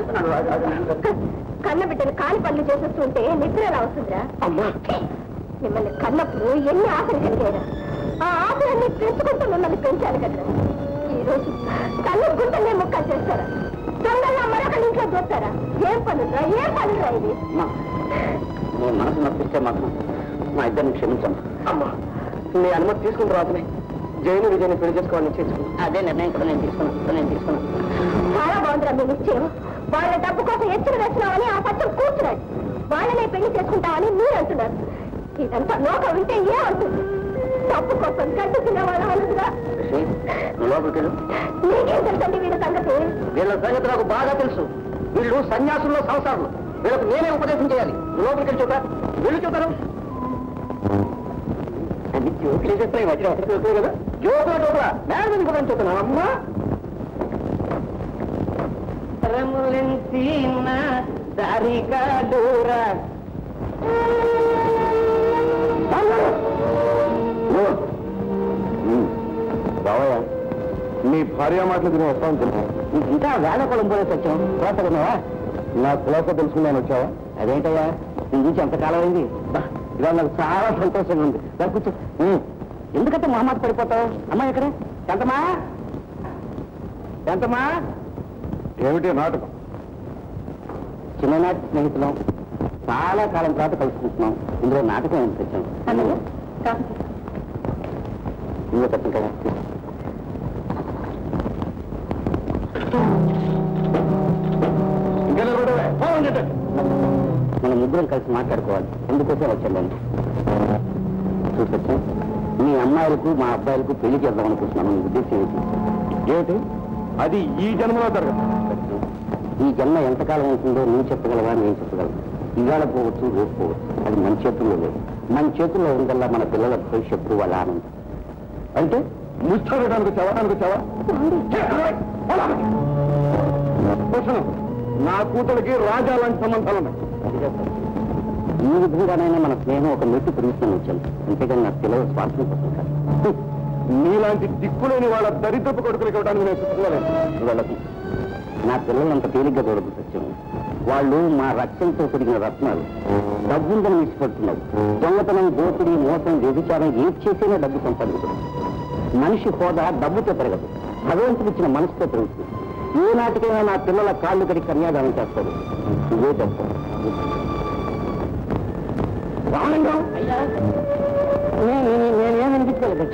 కన్న బిడ్డలు కాని పనులు చేసేస్తుంటే నిద్ర ఎలా వస్తుందిరా అమ్మా మిమ్మల్ని కన్నప్పుడు ఎన్ని ఆశలు కలిగారా ఆ ఆశలన్నీ పెంచుకుంటూ మిమ్మల్ని పెంచాలి కదా ఈ రోజు కన్ను గుంటనే ముక్కలు చేస్తారా దొంగల్లా మరొక ఇంట్లో దొరుకుతారా ఏం పనులురా ఏం పనులురా ఇది నీ మనసు నప్పిస్తే మాత్రం మా ఇద్దరిని క్షమించమ్మా అమ్మా నీ అనుమతి తీసుకుని రావటమే జైలు విజయని పెళ్లి చేసుకోవాలని చేసుకున్నాను అదే నిర్ణయం కూడా నేను తీసుకున్నాను కూడా నేను తీసుకున్నాను చాలా బాగుందిరా మీ నిశ్చయం వాళ్ళ డబ్బు కోసం ఎచ్చులు వేస్తున్నామని ఆ సత్యం కూర్చున్నాడు వాళ్ళనే పెళ్లి చేసుకుంటామని మీరు అంటున్నారు ఇదంతా లోకం వింటే ఏమంటుంది డబ్బు కోసం గడ్డు తిన్న వాళ్ళ వాళ్ళుగా నువ్వు లోపలికి వెళ్ళు నీకేం తెలుసండి వీళ్ళ సంగతి వీళ్ళ సంగతి నాకు బాగా తెలుసు వీళ్ళు సన్యాసుల్లో సంసారులు వీళ్ళకు నేనే ఉపదేశం చేయాలి నువ్వు లోపలికి వెళ్ళి చూద్దా వెళ్ళి చూద్దాను అది జోకులే చెప్తాయి మధ్యలో ఒకటి జోకులే కదా జోకుల జోకుల నేను కూడా చెప్తున్నాను అమ్మా రములెంచిన దారిగా దూరా బావయ్య నీ భార్య మాటలు తిని వస్తాను తెలుసు నీకు ఇంకా వేళ కొలం పోలే సత్యం కోతకున్నావా నా కులాస తెలుసుకున్నాను వచ్చావా అదేంటయ్యా నీ గురించి ఎంతకాలం అయింది బా, ఇవాళ నాకు చాలా సంతోషంగా ఉంది రా కూర్చో ఉమ్. ఎందుకంటే మొహమ్మద్ పడిపోతావు అమ్మా ఎక్కడ ఎంతమా ఎంతమా ఏమిటి నాటకం చిన్ననాటి స్నేహితులం చాలా కాలం తర్వాత కలుసుకుంటున్నాం ఇందులో నాటకం ఏంటి తెచ్చాం అన్నయ్య కాఫీ ఇందులో చెప్పండి కదా ఇంకా నిలబడవే? పోవండి ఇటు. మనం ముగ్గురం కలిసి మాట్లాడుకోవాలి ఎందుకోసం వచ్చాను నేను చూసి సత్యం మీ అమ్మాయిలకు మా అబ్బాయిలకు పెళ్లి చేద్దాం అనుకుంటున్నాను నీ ఉద్దేశం ఏంటి ఏమిటి అది ఈ జన్మలో జరగదు ఈ జన్మ ఎంతకాలం ఉంటుందో నువ్వు చెప్పగలవా నేను చెప్పగలను ఇవాళ పోవచ్చు రేపు పోవచ్చు అది మన చేతుల్లో లేదు మన చేతుల్లో ఉందల్లా మన పిల్లల భవిష్యత్తు వాళ్ళ ఆనందం అంటే ముచ్చడానికి వచ్చావా దానికి వచ్చావా కూర్చున్నాం నా కూతురికి రాజా లాంటి సంబంధాలు ఉన్నాయి అది కాదు సార్. ఈ విధంగానైనా మన స్నేహం ఒక మెట్టు పెరుగుతుంది వచ్చాను అంతేగాని నా పిల్లల స్వార్థం కోసం కాదు హ్మ్. నీలాంటి దిక్కులేని వాళ్ళ దరిద్రపు కొడుకులకు ఇవ్వడానికి నేను చెప్పుకోలేను వెళ్ళదు నా పిల్లలంత తేలిగ్గా చూడదు సత్యం వాళ్ళు మా రక్తంతో కూడిన రత్నాలు డబ్బుందని విడిచిపెడుతున్నావు దొంగతనం దోపిడీ మోసం వ్యభిచారం ఏది చేసినా డబ్బు సంపాదించడం మనిషి హోదా డబ్బుతో పెరగదు భగవంతుడు ఇచ్చిన మనసుతో పెరుగుతుంది ఏ నాటికైనా నా పిల్లల కాళ్ళు కడిగి కన్యాదానం చేస్తాడు నువ్వే చెప్తావు రామలింగం అయ్యా నేనేం వినిపించగలను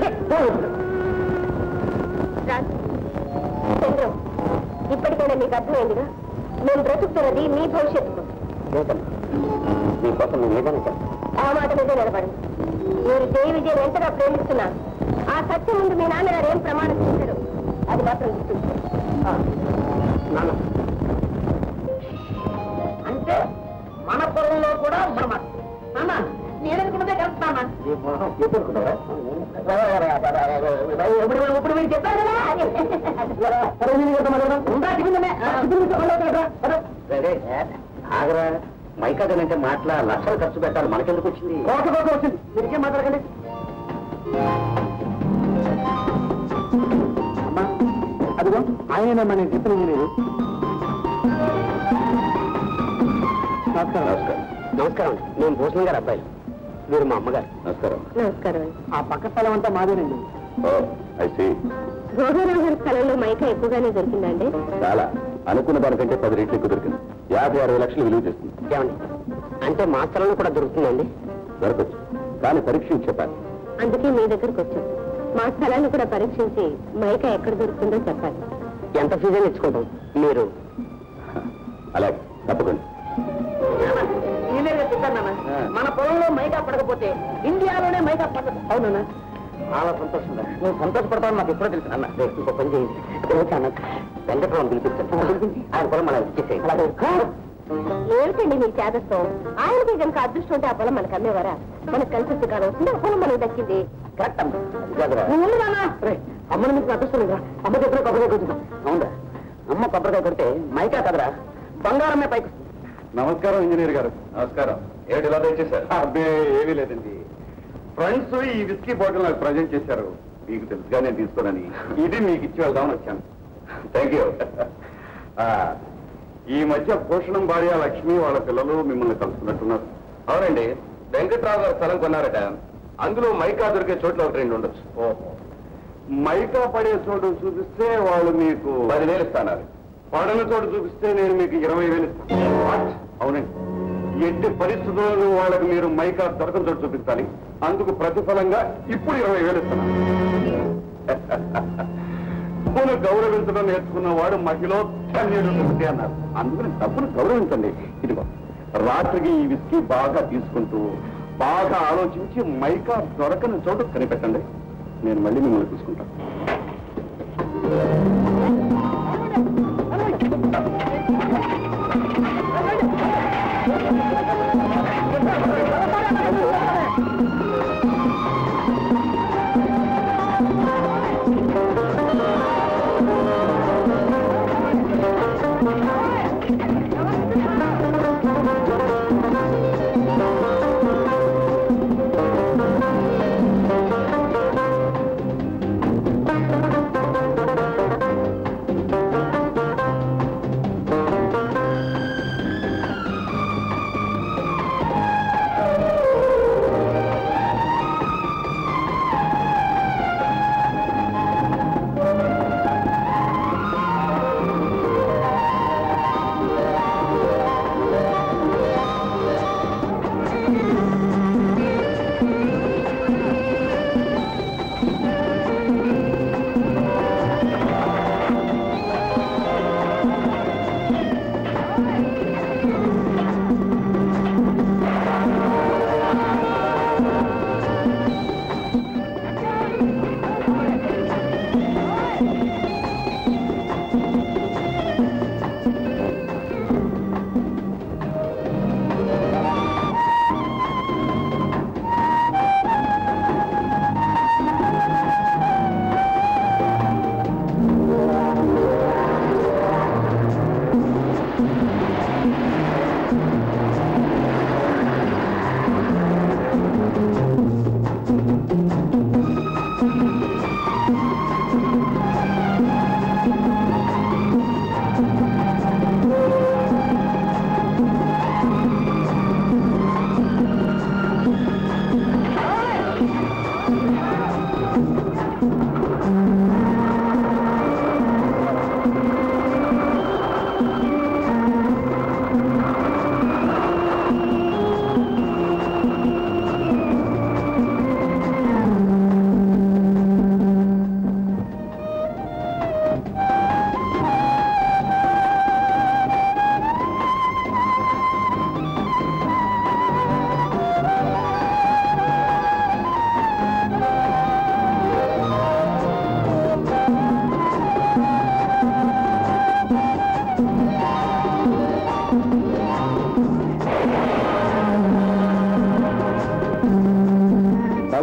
రాజు చంద్రం ఇప్పటికైనా మీకు అర్థమైందిగా మేము బ్రతుకుతున్నది మీ భవిష్యత్తు కోసం నీకోసం నేను ఏదైనా చేస్తాను ఆ మాట మీద నిలబడి మీరు జయ విజయ్ ఎంతగా ప్రేమిస్తున్నారు ఆ సత్యం ముందు మీ నాన్నగారు ఏం ప్రమాణం చేశారు అది మాత్రం గుర్తుంచుకోండి నాన్న అంటే కూడా మన అమ్మా నేననుకున్నదే కరెక్ట్ అమ్మా ఇప్పుడు ఇప్పుడు మీరు చెప్పారు కదా ఉందా టిఫిన్ ఆగరా మైకాదనంటే మాటల లక్షలు ఖర్చు పెట్టాలి మనకెందుకు వచ్చింది కోట కోట వచ్చింది మీరికే మాట్లాడకండి అమ్మా అదిగో ఆయనేనమ్మా నేను చెప్పిన ఇంజనీరు నమస్కారం నమస్కారం నమస్కారం నేను భూషణ్ గారు అబ్బాయి మీరు మా అమ్మగారు నమస్కారం నమస్కారం అండి ఆ పక్క స్థలం అంతా మాదేనండి ఐ సీ గోదావరి గారి స్థలంలో మైకా ఎక్కువగానే దొరికిందండి చాలా అనుకున్న దానికంటే పది రెట్లు ఎక్కువ దొరికింది యాభై అరవై లక్షలు విలువ చేస్తుంది ఏమండి అంటే మా స్థలంలో కూడా దొరుకుతుందండి దొరకచ్చు కానీ పరీక్షించి చెప్పాలి అందుకే మీ దగ్గరకు వచ్చాం మా స్థలాన్ని కూడా పరీక్షించి మైకా ఎక్కడ దొరుకుతుందో చెప్పాలి ఎంత ఫీజు ఇచ్చుకుంటాం మీరు అలాగే తప్పకుండా మన పొలంలో మైకా పడకపోతే ఇండియాలోనే మైకా పడదు అవునా చాలా సంతోషంగా నువ్వు సంతోషపడతావు నాకు ఎప్పుడో తెలుసు అన్న రేపు ఇంకో పని చేయండి ఓకే అన్న వెంకటరావు పిలిపించాను ఆయన పొలం మనం ఇచ్చేసేయండి ఏమిటండి మీ చేదస్తం ఆయనకి కనుక అదృష్టం ఉంటే ఆ పొలం మనకు అమ్మేవారా మనకు కలిసి వచ్చే కాలం వస్తుంది ఆ పొలం మనకు దక్కింది కరెక్ట్ అమ్మ జాగ్రత్త. నువ్వు ఉండు నాన్న. రే, అమ్మని మీకు అదృష్టం లేదా అమ్మ చెప్పిన కొబ్బరికాయ కొడుతున్నా అవునా అమ్మ కొబ్బరికాయ కొడితే మైకా కదరా బంగారమే పైకి వస్తుంది. నమస్కారం ఇంజనీర్ గారు నమస్కారం ఏమిటి ఇలా దయచేశారు అబ్బే ఏమీ లేదండి ఫ్రెండ్స్ ఈ విస్కీ బాటిల్ నాకు ప్రజెంట్ చేశారు మీకు తెలుసుగా నేను తీసుకోనని ఇది మీకు ఇచ్చి వెళ్దామని వచ్చాను థ్యాంక్ యూ ఈ మధ్య భూషణం భార్య లక్ష్మి వాళ్ళ పిల్లలు మిమ్మల్ని కలుసుకున్నట్టున్నారు అవునండి వెంకట్రావు గారు స్థలం కొన్నారట అందులో మైకా దొరికే చోట్ల ఒకటి రెండు ఉండొచ్చు ఓహో మైకా పడే చోటు చూపిస్తే వాళ్ళు మీకు పదివేలు ఇస్తున్నారు పడని చోటు చూపిస్తే నేను మీకు ఇరవై వేలు ఇస్తాను What? అవునండి ఎట్టి పరిస్థితుల్లో వాళ్ళకి మీరు మైకా దొరకని చోటు చూపించాలి అందుకు ప్రతిఫలంగా ఇప్పుడు ఇరవై వేలు ఇస్తున్నాను డబ్బును గౌరవించడం నేర్చుకున్న వాడు మహిళ ధన్యుడు ఒకటి అన్నారు అందుకని డబ్బును గౌరవించండి ఇదిగో రాత్రికి ఈ విస్కీ బాగా తీసుకుంటూ బాగా ఆలోచించి మైకా దొరకని చోటు కనిపెట్టండి నేను మళ్ళీ మిమ్మల్ని చూసుకుంటాను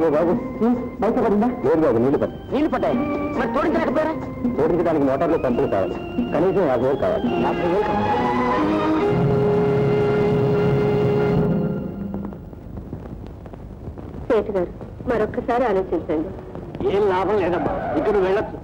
బాబు బయట పడిందా లేదు బాబు నీళ్లు పడ్డాయి నీళ్లు పడ్డాయి మరి తోడించలేకపోయారా జోడించడానికి మోటార్లో పంపులు కావాలి కనీసం యాభై వేలు కావాలి యాభై వేలు సేటు గారు మరొక్కసారి ఆలోచించండి ఏం లాభం లేదమ్మా ఇక్కడ వెళ్ళొచ్చు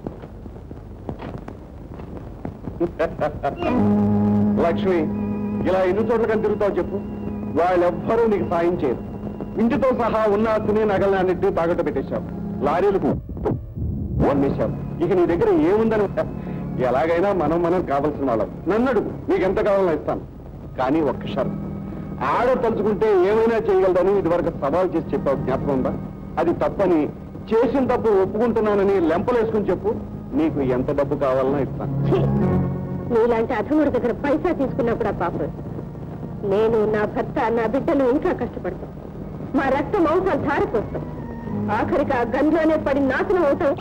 లక్ష్మి ఇలా ఎన్ని చోట్ల కని తిరుగుతావు చెప్పు వాళ్ళెవ్వరూ నీకు సాయం చేయరు ఇంటితో సహా ఉన్న ఆస్తిని నగల్ని అన్నింటినీ తాగట్టు పెట్టేశావు లారీలకు వన్నేశావు ఇక నీ దగ్గర ఏముందని ఎలాగైనా మనం మనం కావాల్సిన వాళ్ళం నన్ను అడుగు నీకు ఎంత కావాలో ఇస్తాను కానీ ఒక్క షరతు ఆడ తలుచుకుంటే ఏమైనా చేయగలదని ఇదివరకు సవాల్ చేసి చెప్పావు జ్ఞాపకం ఉందా అది తప్పని చేసిన తప్పు ఒప్పుకుంటున్నానని లెంపలేసుకుని చెప్పు నీకు ఎంత డబ్బు కావాలన్నా ఇస్తాను ఛీ! నీలాంటి అధముడి దగ్గర పైసా తీసుకున్నప్పుడు ఆ పాపం నేను నా భర్త నా బిడ్డలు ఇంకా కష్టపడతాం మా రక్త మాంసాలు ధారపోస్తాం ఆఖరికి ఆ గంజలోనే పడి నాశనం అవుతాం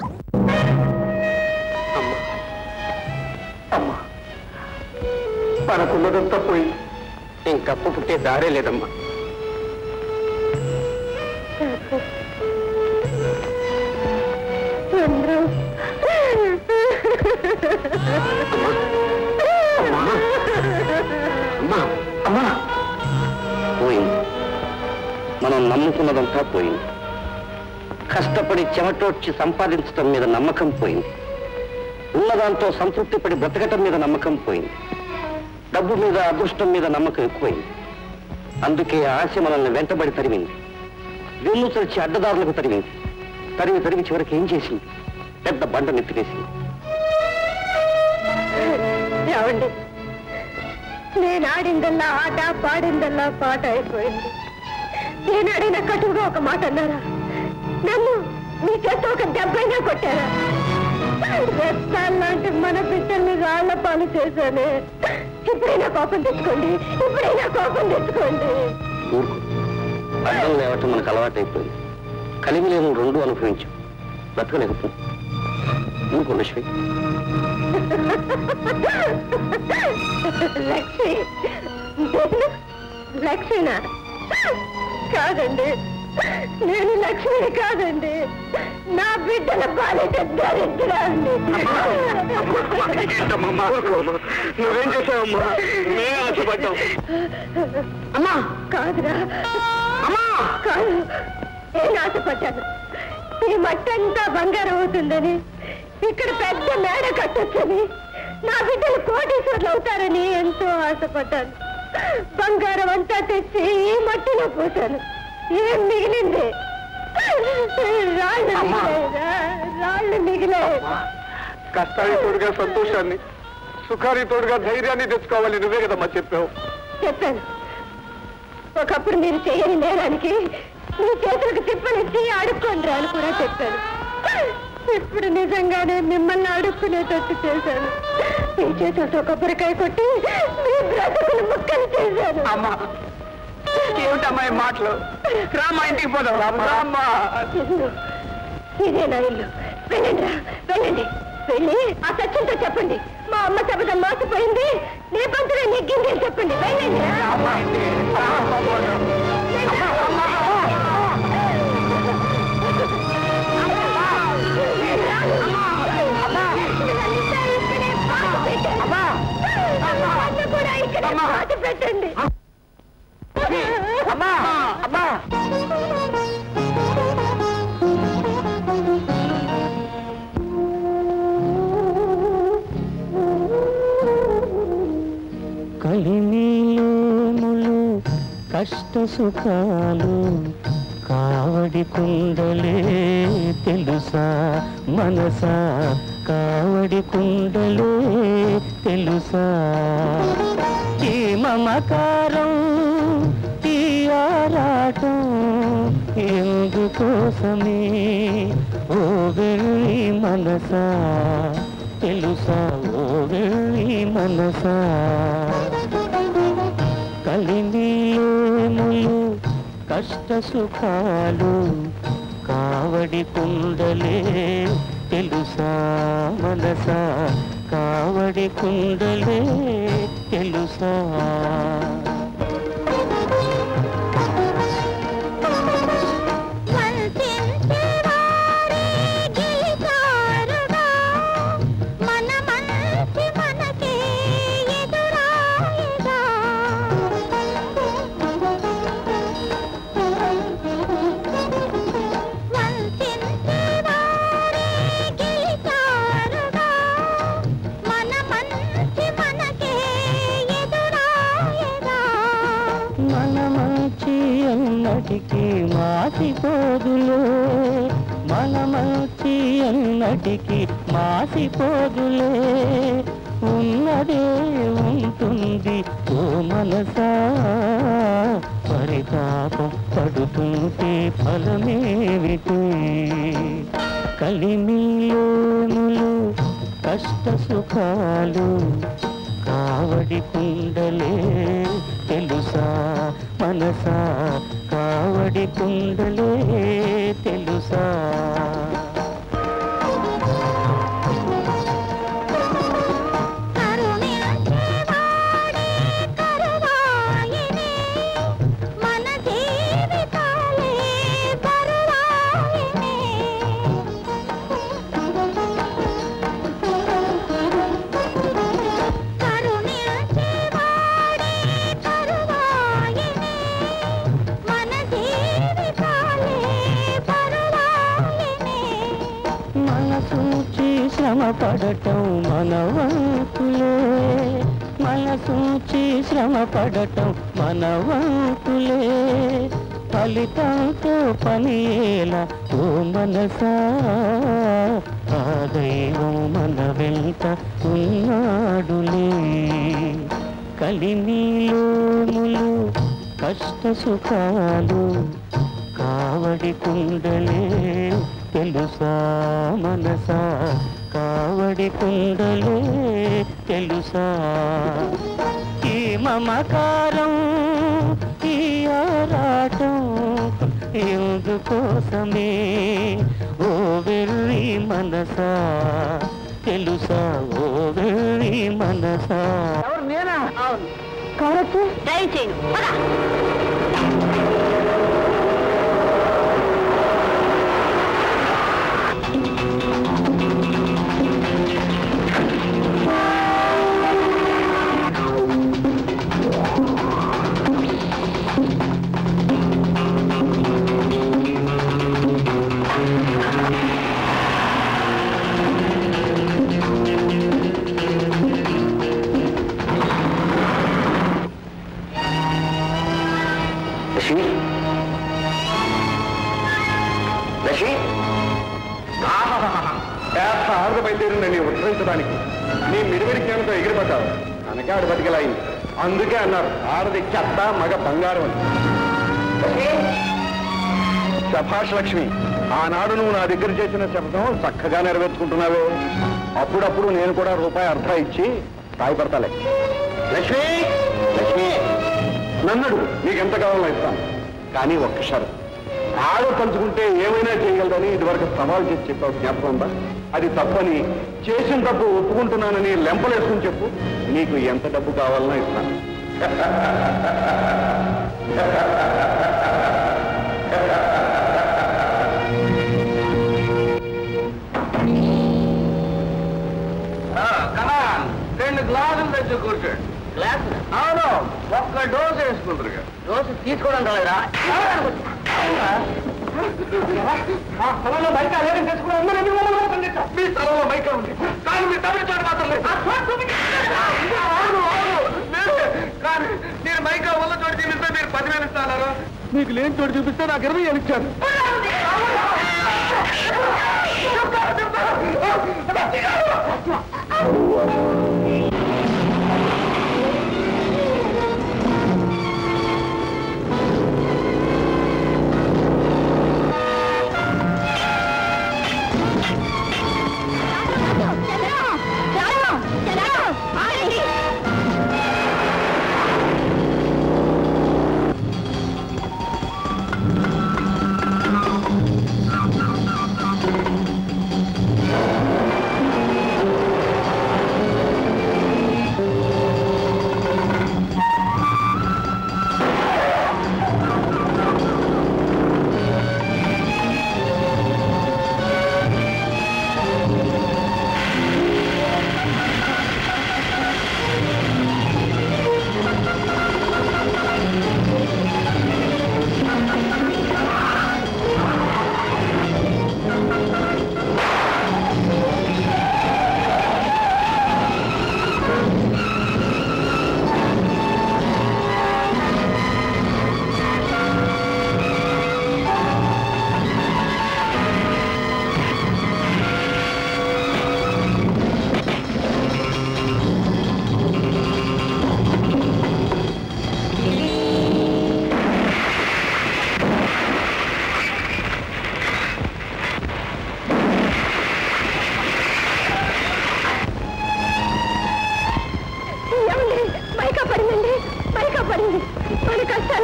అమ్మా మనకున్నదంతా పోయి ఇంకప్పు పుట్టే దారే లేదమ్మా చంద్రం అమ్మా అమ్మా పోయింది మనం నమ్ముకున్నదంతా పోయింది కష్టపడి చెమటోడ్చి సంపాదించడం మీద నమ్మకం పోయింది ఉన్నదాంతో సంతృప్తి పడి బ్రతకటం మీద నమ్మకం పోయింది డబ్బు మీద అదృష్టం మీద నమ్మకం ఎక్కువైంది అందుకే ఆశ మనల్ని వెంటబడి తరిమింది వెన్ను చల్చి అడ్డదారులకు తరిమింది తరిమి తరిమి చివరికి ఏం చేసింది పెద్ద బండ నెత్తివేసింది ఏమండి నేను ఆడిందల్లా ఆట పాడిందల్లా పాట అయిపోయింది నేను ఆడిన కటువుగా ఒక మాట అన్నారా నన్ను మీ చేత ఒక దెబ్బైనా కొట్టారా లాంటి మన బిడ్డల్ని రాళ్ల పాలు చేశానే ఇప్పుడైనా కోపం తెచ్చుకోండి ఇప్పుడైనా కోపం తెచ్చుకోండి ఊరుకు అడ్డం లేవటం మనకు అలవాటైపోయింది కలిమి లేము రెండు అనుభవించాం బ్రతకలేకపోయాం ఊరుకో లక్ష్మి లక్ష్మి లక్ష్మినా కాదండి నేను లక్ష్మిని కాదండి నా బిడ్డల బాలిట దరిద్రాన్ని నువ్వేం చేసావమ్మా మేము ఆశపడ్డాం అమ్మా కాదురా అమ్మా కాదు నేను ఆశపడ్డాను ఈ మట్టంతా బంగారం అవుతుందని ఇక్కడ పెద్ద మేడ కట్టొచ్చని నా బిడ్డలు కోటీశ్వర్లు అవుతారని ఎంతో ఆశపడ్డాను బంగారం అంతా తెచ్చి ఈ మట్టిలో పోతాను ఏం మిగిలింది రాళ్ళు మిగిలాయిరా, రాళ్ళు మిగిలాయి కష్టానికి తోడుగా సంతోషాన్ని సుఖానికి తోడుగా ధైర్యాన్ని తెచ్చుకోవాలి నువ్వే కదమ్మా చెప్పావు చెప్పాను ఒకప్పుడు మీరు చేయని నేరానికి మీ చేతులకు తిప్పనిచ్చి అడుక్కోండి అని కూడా చెప్పాను ఇప్పుడు నిజంగానే మిమ్మల్ని అడుక్కునేటట్టు చేశాను మీ చేతులతో కొబ్బరికాయ కొట్టి మీ బ్రతుకులు ముక్కలు చేశాను అమ్మా ఏమిటమ్మా ఈ మాటలు రామ్మా ఇంటికి పోదాం రామ్మా ఇల్లు. ఇదే నా ఇల్లు వెళ్ళండి రా, వెళ్ళండి వెళ్ళి ఆ సత్యంతో చెప్పండి మా అమ్మ శబదం మాసిపోయింది నీ పంతులే నెగ్గింది అని చెప్పండి వెళ్ళండి రా. పెట్టండి అమ్మా అమ్మా కలిమిలోములు కష్ట సుఖాలు కావడి కుండలే తెలుసా మనసా కావడి కుండలే తెలుసా ఈ మమకారం ఈ ఆరాటం ఎందుకోసమే ఓ వెళ్ళి మనసా తెలుసా ఓ వెళ్ళి మనసా కలిమిలోములు కష్ట సుఖాలు కావడి కుండలే తెలుసా మనసా కావడి కుండలే తెలుసా మంచ మన మంచి ఎన్నటికీ మాసిపోదులే మన మంచి ఎన్నటికీ మాసిపోదులే ఉన్నదే ఉంటుంది ఓ మనసా పరితాపం పడుతుంటే ఫలమేమిటి కలిమిలోనులు కష్ట సుఖాలు కావడి కుండలే తెలుసా మనసా కావడి కుండలే తెలుసా కరుణించేవాడే కరువాయనే మన జీవితాలే బరువాయనే కరుణించేవాడే కరువాయనే మన జీవితాలే బరువాయనే మనసూచి శ్రమ పడటం మనవంతులే మనసూచి శ్రమ పడటం మనవంతులే ఫలితంతో పనియేలా ఓ మనసా ఆ దైవం మన వెంట ఉన్నాడులే కలిమిలోములు కష్ట సుఖాలు కావడి కుండలే తెలుసా మనసా కావడి కుండలే తెలుసా ఈ మమకారం ఈ ఆరాటం ఎందుకోసమే ఓ వెర్రి మనసా తెలుసా ఓ వెర్రి మనసా ఎవరు నేనా అవును కావచ్చు డ్రైవ్ చేయను పద. లక్ష్మి లక్ష్మి పేద ఆరుద బయలుదేరిందని ఉత్తరించడానికి నీ మిడిమిడి జ్ఞానంతో ఎగిరిపడ్డావు అనగా ఆడు బతికలాయింది అందుకే అన్నారు ఆడది చెత్త మగ బంగారం అని శభాష్ లక్ష్మి ఆనాడు నువ్వు నా దగ్గర చేసిన శబ్దం చక్కగా నెరవేర్చుకుంటున్నావే అప్పుడప్పుడు నేను కూడా రూపాయి అర్ధ ఇచ్చి సాయపడతాలే లక్ష్మి లక్ష్మి నన్నుడు నీకెంత కావాలో ఇస్తాను కానీ ఒక్క షరతు ఆడు తలుచుకుంటే ఏమైనా చేయగలదని ఇదివరకు సవాల్ చేసి చెప్పావు జ్ఞాపకం ఉందా అది తప్పని చేసిన తప్పు ఒప్పుకుంటున్నానని లెంపలేసుకుని చెప్పు నీకు ఎంత డబ్బు కావాలన్నా ఇస్తాను రెండు గ్లాసులు తెచ్చి కూర్చోండి గ్లాస్ అవును ఒక్క డోస్ వేసుకుంటారు రోజు తీసుకోవడం రాలేదా ఆ స్థలంలో బయట అదేం తెచ్చుకుని అందరూ ఎన్ని వందల రూపాయలు తెచ్చాం. మీ స్థలంలో బయట ఉంది కానీ మీరు తమిళ చోట మాత్రం లేదు అవును, అవును, లేదే. కానీ నేను మైక ఉన్న చోటు చూపిస్తే మీరు పదివేలు ఇస్తాను మీకు లేని చోటు చూపిస్తే నాకు ఇరవై ఏళ్ళు ఇచ్చారు ఆ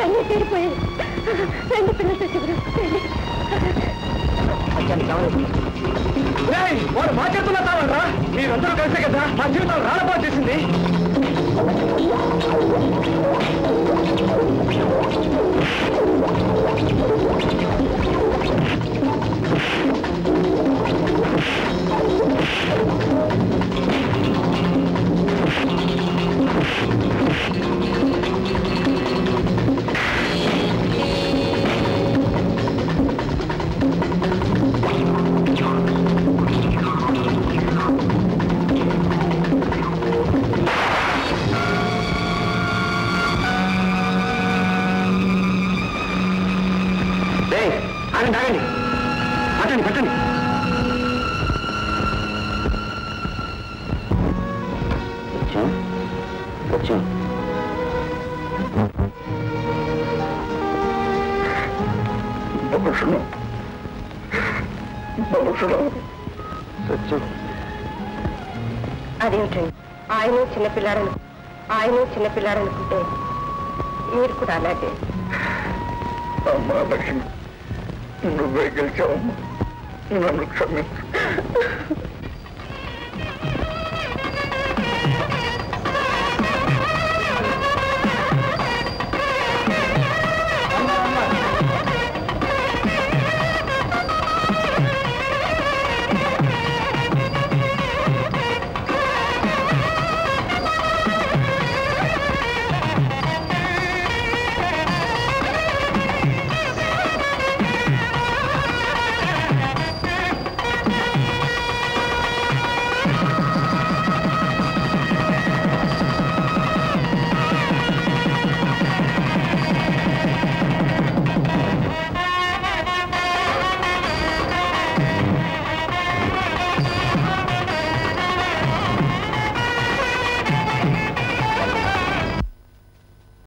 అన్ని తీరిపోయాయి రెండు పిల్లలు తెచ్చుకురు వాడు మా చేతుల్లో తావరా మీరందరూ కలిసే కదా మా జీవితాలు రాలపాటు చేసింది ఆగండి ఆగండి పట్టండి పట్టండి సత్యం సత్యం భూషణం భూషణం సత్యం అదేమిటండి ఆయన చిన్నపిల్లారను ఆయన చిన్నపిల్లారనుకుంటే మీరు కూడా అలాగే అమ్మా లక్ష్మి నువ్వే గెలిచావమ్మా నన్ను క్షమించు